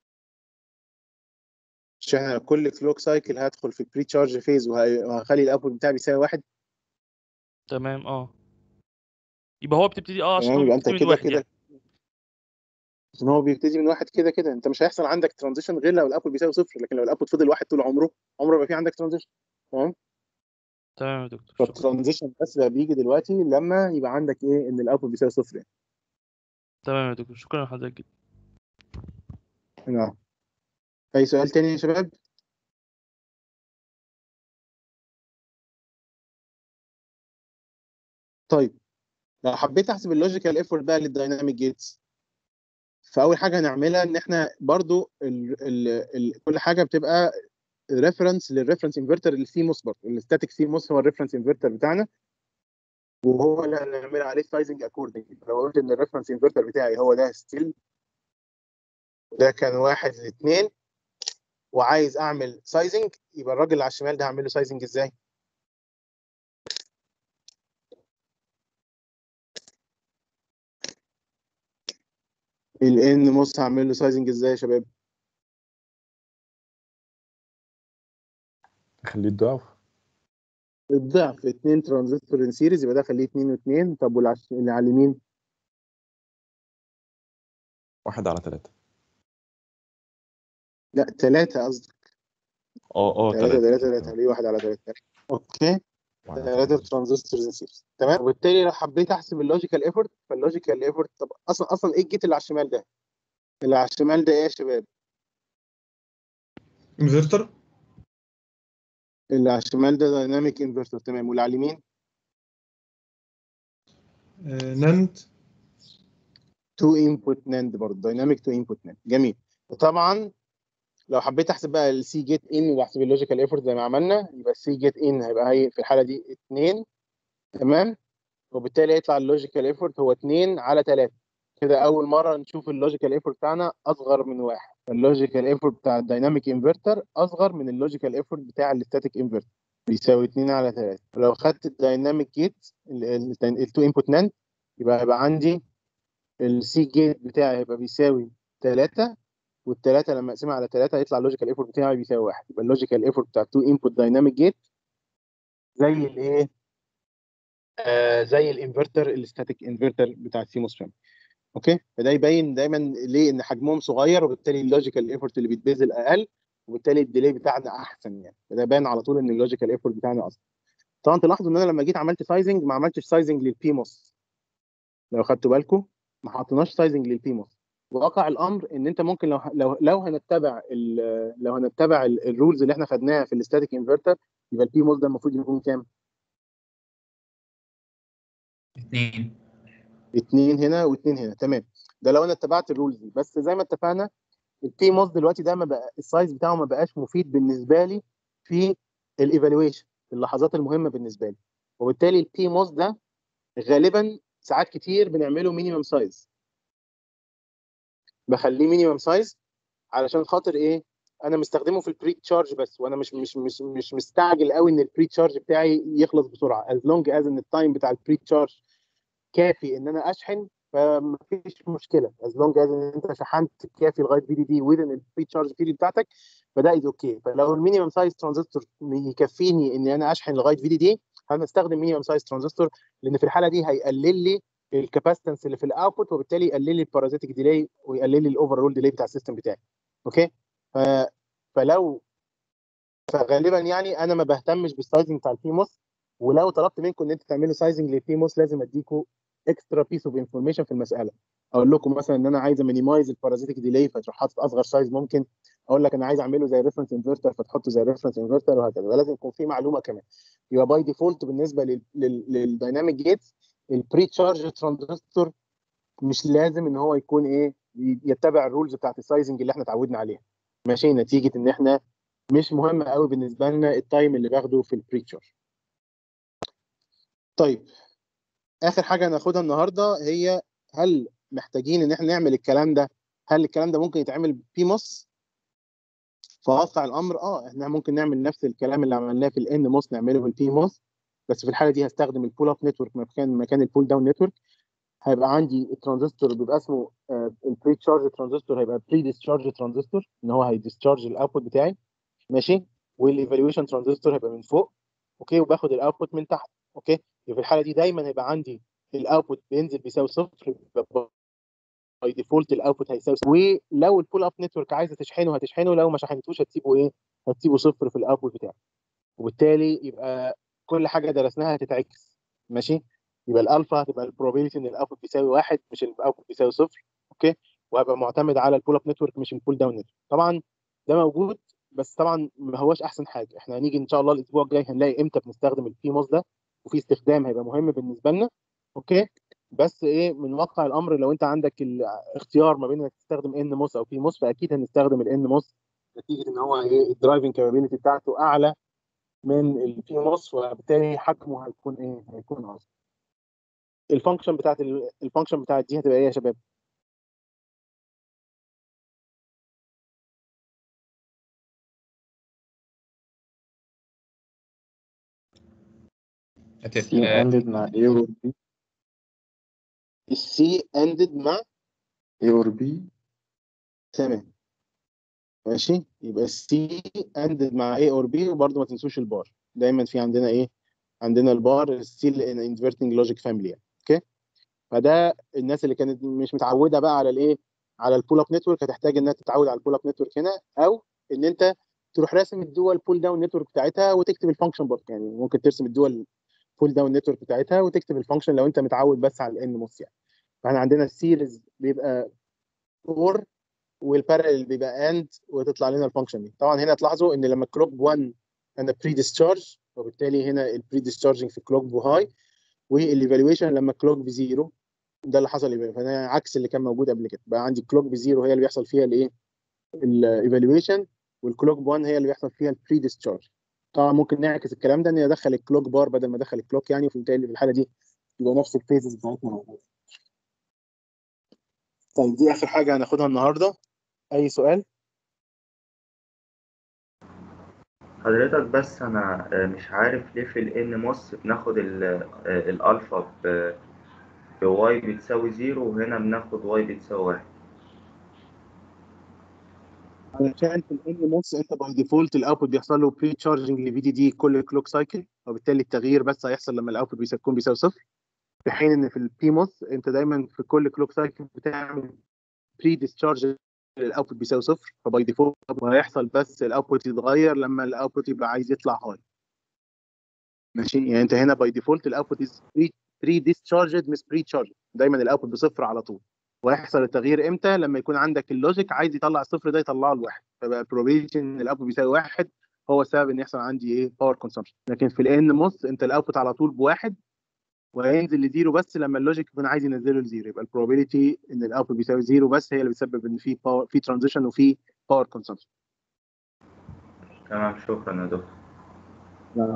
عشان انا كل كلوك سايكل هدخل في بري تشارج فيز وهخلي الاوتبوت بتاعي بيساوي واحد تمام اه يبقى هو بتبتدي اه عشان تمام هو يبقى انت بيبتدي من كده واحد كده يعني عشان هو بيبتدي من واحد كده كده انت مش هيحصل عندك ترانزيشن غير لو الاوتبوت بيساوي صفر لكن لو الاوتبوت فضل واحد طول عمره عمره ما في عندك ترانزيشن تمام تمام يا دكتور شكرا فالترانزيشن بس بقى بيجي دلوقتي لما يبقى عندك ايه ان الاوتبوت بيساوي صفر يعني تمام يا دكتور شكرا لحضرتك جدا نعم اي سؤال تاني يا شباب طيب لو حبيت احسب اللوجيكال ايفورت بقى للدايناميك جيتس فاول حاجه هنعملها ان احنا برضو ال ال ال كل حاجه بتبقى ريفرنس للريفرنس انفرتر السي موس برضه الستاتيك سي موس هو الريفرنس انفرتر بتاعنا وهو اللي هنعمل عليه سايزنج اكوردنج لو قلت ان الريفرنس انفرتر بتاعي هو ده ستيل ده كان واحد لاثنين وعايز اعمل سايزنج يبقى الراجل اللي على الشمال ده هعمل له سايزنج ازاي؟ الان موس هعمل له سايزنج ازاي يا شباب؟ خليه الضعف الضعف اتنين ترانزستور ان سيريز يبقى ده خليه اتنين واتنين طب واللي على- اللي على اليمين واحد على ثلاثة لا ثلاثة قصدك اه اه ثلاثة ثلاثة ثلاثة ثلاثة خليه واحد على ثلاثة اوكي واحد على ثلاثة ثلاثة. ترانزستورز ان سيريز تمام وبالتالي لو حبيت احسب اللوجيكال ايفورت فاللوجيكال ايفورت طب اصلا اصلا ايه الجيت اللي على الشمال ده؟ اللي على الشمال ده ايه يا شباب؟ انفرتر اللي على الشمال ده دايناميك انفرتر تمام واللي على اليمين ناند تو انبوت ناند برضه دايناميك تو انبوت ناند جميل وطبعا لو حبيت احسب بقى السي جيت ان واحسب اللوجيكال ايفورت زي ما عملنا يبقى السي جيت ان هيبقى هي في الحاله دي 2 تمام وبالتالي يطلع اللوجيكال ايفورت هو 2 على 3 كده اول مره نشوف اللوجيكال ايفورت بتاعنا اصغر من واحد اللوجيكال ايفورت بتاع الدايناميك انفرتر اصغر من اللوجيكال ايفورت بتاع الستاتيك انفرتر بيساوي 2 على 3 ولو خدت الدايناميك جيت التو انبوت ناند يبقى هيبقى عندي السي جيت بتاعي هيبقى بيساوي 3 والثلاثه لما اقسمها على 3 هيطلع اللوجيكال ايفورت بتاعي بيساوي 1 يبقى اللوجيكال ايفورت بتاع التو انبوت دايناميك جيت زي الايه آه زي الانفرتر الستاتيك انفرتر بتاع السيموس فاميلي اوكي فده يبين دايما ليه ان حجمهم صغير وبالتالي اللوجيكال ايفورت اللي بيتبذل اقل وبالتالي الديلي بتاعنا احسن يعني فده باين على طول ان اللوجيكال ايفورت بتاعنا اصلا طبعا تلاحظوا ان انا لما جيت عملت سايزنج ما عملتش سايزنج للبيموس لو خدتوا بالكم ما حطيناش سايزنج للبيموس واقع الامر ان انت ممكن لو لو لو هنتبع ال- لو هنتبع الرولز اللي احنا خدناها في الاستاتيك انفرتر يبقى البيموس ده المفروض يكون كام؟ اتنين اتنين هنا واتنين هنا تمام ده لو انا اتبعت الرولز دي بس زي ما اتفقنا البي موس دلوقتي ده ما بقى السايز بتاعه ما بقاش مفيد بالنسبه لي في الايفالويشن في اللحظات المهمه بالنسبه لي وبالتالي البي موس ده غالبا ساعات كتير بنعمله مينيمم سايز بخليه مينيمم سايز علشان خاطر ايه انا مستخدمه في البري تشارج بس وانا مش مش مش مش مستعجل قوي ان البري تشارج بتاعي يخلص بسرعه as long as ان التايم بتاع البري تشارج كافي ان انا اشحن فمفيش مشكله as long as ان انت شحنت كافي لغايه في دي دي within البري تشارج بيريد بتاعتك فده از اوكي فلو المينيمم سايز ترانزستور يكفيني ان انا اشحن لغايه في دي دي هنستخدم مينيمم سايز ترانزستور لان في الحاله دي هيقلل لي الكاباسيتنس اللي في الاوتبوت وبالتالي يقلل لي البارازيتيك ديلي ويقلل لي الاوفرول ديلي بتاع السيستم بتاعي اوكي ف... فلو فغالبا يعني انا ما بهتمش بالسايزنج بتاع البيموس ولو طلبت منكم ان انتوا تعملوا سايزنج للبيموس لازم اديكم اكسترا بيس اوف انفورميشن في المساله اقول لكم مثلا ان انا عايز امينيمايز البارازيتيك ديلي فتروح حاطط اصغر سايز ممكن اقول لك انا عايز اعمله زي ريفرنس انفرتر فتحطه زي ريفرنس انفرتر وهكذا ولازم يكون في معلومه كمان يبقى باي ديفولت بالنسبه للدايناميك جيتس البري تشارج ترانزستور مش لازم ان هو يكون ايه يتبع الرولز بتاعت السايزنج اللي احنا اتعودنا عليها ماشي نتيجه ان احنا مش مهم قوي بالنسبه لنا التايم اللي باخده في البري تشارج طيب اخر حاجه هناخدها النهارده هي هل محتاجين ان احنا نعمل الكلام ده هل الكلام ده ممكن يتعمل بيموس فواقع الامر اه احنا ممكن نعمل نفس الكلام اللي عملناه في الان موس نعمله بالبي موس بس في الحاله دي هستخدم البول اب نتورك مكان مكان البول داون نتورك هيبقى عندي الترانزستور بيبقى اسمه البري تشارج ترانزستور هيبقى بري ديسشارج ترانزستور ان هو هيديسشارج الاوتبوت بتاعي ماشي والايفالويشن ترانزستور هيبقى من فوق اوكي وباخد الاوتبوت من تحت اوكي يبقى في الحاله دي دايما هيبقى عندي الاوتبوت بينزل بيساوي صفر باي ديفولت الاوتبوت هيساوي صفر ولو البول اب نتورك عايزه تشحنه هتشحنه لو ما شحنتوش هتسيبه ايه؟ هتسيبه صفر في الاوتبوت بتاعك وبالتالي يبقى كل حاجه درسناها هتتعكس ماشي يبقى الالفا هتبقى البروبابيلتي ان الاوتبوت بيساوي واحد مش الاوتبوت بيساوي صفر اوكي وهبقى معتمد على البول اب نتورك مش البول داون نتورك طبعا ده موجود بس طبعا ما هوش احسن حاجه احنا هنيجي ان شاء الله الاسبوع الجاي هنلاقي امتى بنستخدم البي موس ده وفي استخدام هيبقى مهم بالنسبه لنا اوكي بس ايه من واقع الامر لو انت عندك الاختيار ما بين انك تستخدم ان موس او بي موس فاكيد هنستخدم الان موس نتيجه ان هو ايه الدرايفنج كابابيلتي بتاعته اعلى من البي موس وبالتالي حجمه هيكون ايه هيكون اصغر الفانكشن بتاعت ال- الفانكشن بتاعت دي هتبقى ايه يا شباب C هتبقى ended مع A or B السي اندد مع A or B تمام ماشي يبقى السي اندد مع A اور B وبرضه ما تنسوش البار دايما في عندنا ايه عندنا البار ستيل ان انفيرتنج لوجيك فاميلي يعني اوكي فده الناس اللي كانت مش متعوده بقى على الايه على البول اب نتورك هتحتاج انها تتعود على البول اب نتورك هنا او ان انت تروح راسم الدول بول داون نتورك بتاعتها وتكتب الفانكشن برضه يعني ممكن ترسم الدول بول داون نتورك بتاعتها وتكتب الفانكشن لو انت متعود بس على الان موس يعني فاحنا عندنا السيريز بيبقى اور والبارallel بيبقى اند وتطلع لنا الفانكشن دي طبعا هنا تلاحظوا ان لما كلوك 1 انا بري ديسشارج وبالتالي هنا البري ديسشارجنج في كلوك بهاي والايفالويشن لما كلوك بزيرو ده اللي حصل يبقى فانا عكس اللي كان موجود قبل كده بقى عندي كلوك بزيرو هي اللي بيحصل فيها الايه الايفالويشن والكلوك ب1 هي اللي بيحصل فيها البري ديسشارج طبعا ممكن نعكس الكلام ده ان ادخل الكلوك بار بدل ما ادخل الكلوك يعني وبالتالي في الحاله دي يبقى نفس الفيزز بتاعتنا موجوده طيب دي اخر حاجه هناخدها النهارده اي سؤال حضرتك بس انا آه، مش عارف ليه في الان موس بناخد ال- آه، الالفا ب بواي بتساوي زيرو وهنا بناخد واي بتساوي واحد علشان في الان موس انت باي ديفولت الاوتبوت بيحصل له بري تشارجنج لفي دي دي كل كلوك سايكل وبالتالي التغيير بس هيحصل لما الاوتبوت بيكون بيساوي صفر في حين ان في البي موس انت دايما في كل كلوك سايكل بتعمل بري ديسشارج الاوتبوت بيساوي صفر فباي ديفولت وهيحصل بس الاوتبوت يتغير لما الاوتبوت يبقى عايز يطلع هاي ماشي يعني انت هنا باي ديفولت الاوتبوت از بري ديسشارجد مش بري تشارجد دايما الاوتبوت بصفر على طول وهيحصل التغيير امتى لما يكون عندك اللوجيك عايز يطلع الصفر ده يطلعه لواحد فبقى البروبابيلتي ان الاوتبوت بيساوي واحد هو السبب ان يحصل عندي ايه باور كونسامشن لكن في الان موس انت الاوتبوت على طول بواحد وهينزل لزيرو بس لما اللوجيك يكون عايز ينزله لزيرو يبقى البروبابيلتي ان الاوتبوت بيساوي زيرو بس هي اللي بتسبب ان في باور في ترانزيشن وفي باور كونسامشن تمام شكرا يا دكتور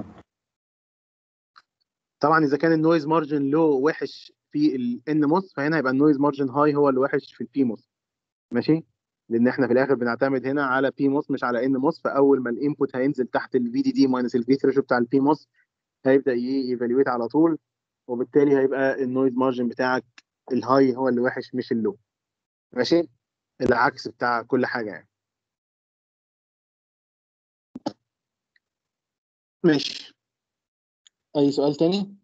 طبعا اذا كان النويز مارجن لو وحش في الان موس فهنا يبقى النويز مارجن هاي هو اللي وحش في البي موس ماشي لان احنا في الاخر بنعتمد هنا على بي موس مش على ان موس فاول ما الانبوت هينزل تحت الفي دي دي ماينس الفي ثريشو بتاع البي موس هيبدا ييفالويت على طول وبالتالي هيبقى النويز مارجن بتاعك الهاي هو اللي وحش مش اللو ماشي العكس بتاع كل حاجه يعني ماشي اي سؤال تاني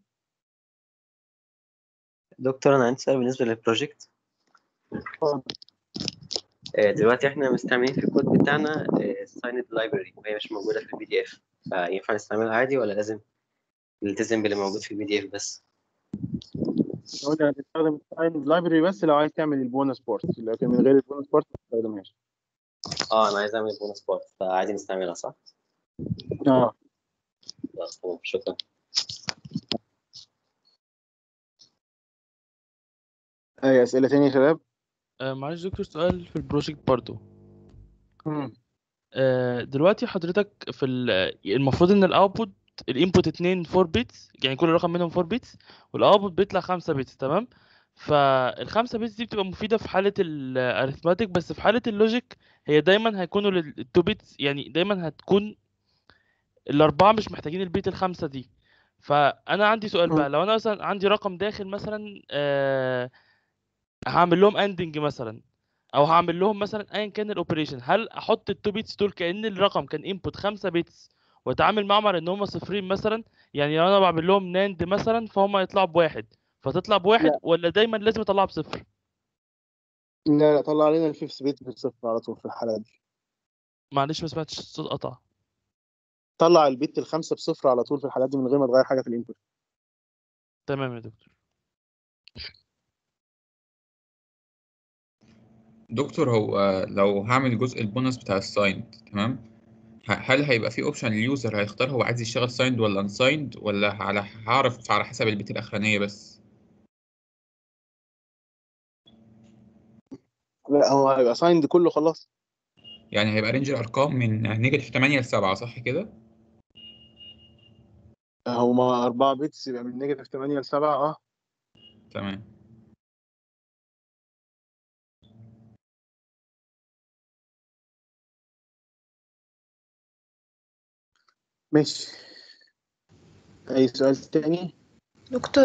دكتور انا عندي سؤال بالنسبه للبروجكت آه، دلوقتي احنا مستعملين في الكود بتاعنا سايند لايبرري وهي مش موجوده في البي دي اف فينفع نستعملها عادي ولا لازم نلتزم باللي موجود في البي دي اف بس قلنا هتستخدم الساين لايبرري بس لو عايز تعمل البونس بارت لكن من غير البونس بارت ما تستخدمهاش اه انا عايز اعمل بونس بارت فعادي نستعملها صح؟ اه خلاص تمام شكرا اي اسئله تانية يا شباب آه معلش دكتور سؤال في البروجكت برضو آه دلوقتي حضرتك في ال- المفروض ان الاوتبوت الانبوت 2 4 بيتس يعني كل رقم منهم 4 بيتس والاوتبوت بيطلع 5 بيتس تمام فالخمسة بيتس دي بتبقى مفيدة في حالة الاريثماتيك بس في حالة اللوجيك هي دايما هيكونوا التو بيتس يعني دايما هتكون الأربعة مش محتاجين البيت الخمسة دي فأنا عندي سؤال بقى لو أنا مثلا عندي رقم داخل مثلا آه هعمل لهم اندنج مثلا او هعمل لهم مثلا ايا كان الاوبريشن هل احط التو بيتس دول كان الرقم كان انبوت 5 بيتس واتعامل معاهم على ان هم صفرين مثلا يعني لو انا بعمل لهم ناند مثلا فهم يطلعوا بواحد فتطلع بواحد لا. ولا دايما لازم اطلعها بصفر لا لا طلع لنا الفيفث بيت بالصفر على طول في الحالة دي معلش ما سمعتش الصوت قطع طلع البيت الخمسة بصفر على طول في الحالات دي من غير ما تغير حاجة في الانبوت تمام يا دكتور دكتور هو لو هعمل جزء البونص بتاع السايند تمام ه- هل هيبقى في اوبشن اليوزر هيختار هو عايز يشتغل سايند ولا انسايند ولا على هعرف على حسب البيت الاخرانيه بس لا هو هيبقى سايند كله خلاص يعني هيبقى رينج الارقام من نيجاتيف 8 ل 7 صح كده هما أربعة بيتس يبقى من نيجاتيف 8 ل 7 اه تمام ماشي اي سؤال تاني دكتور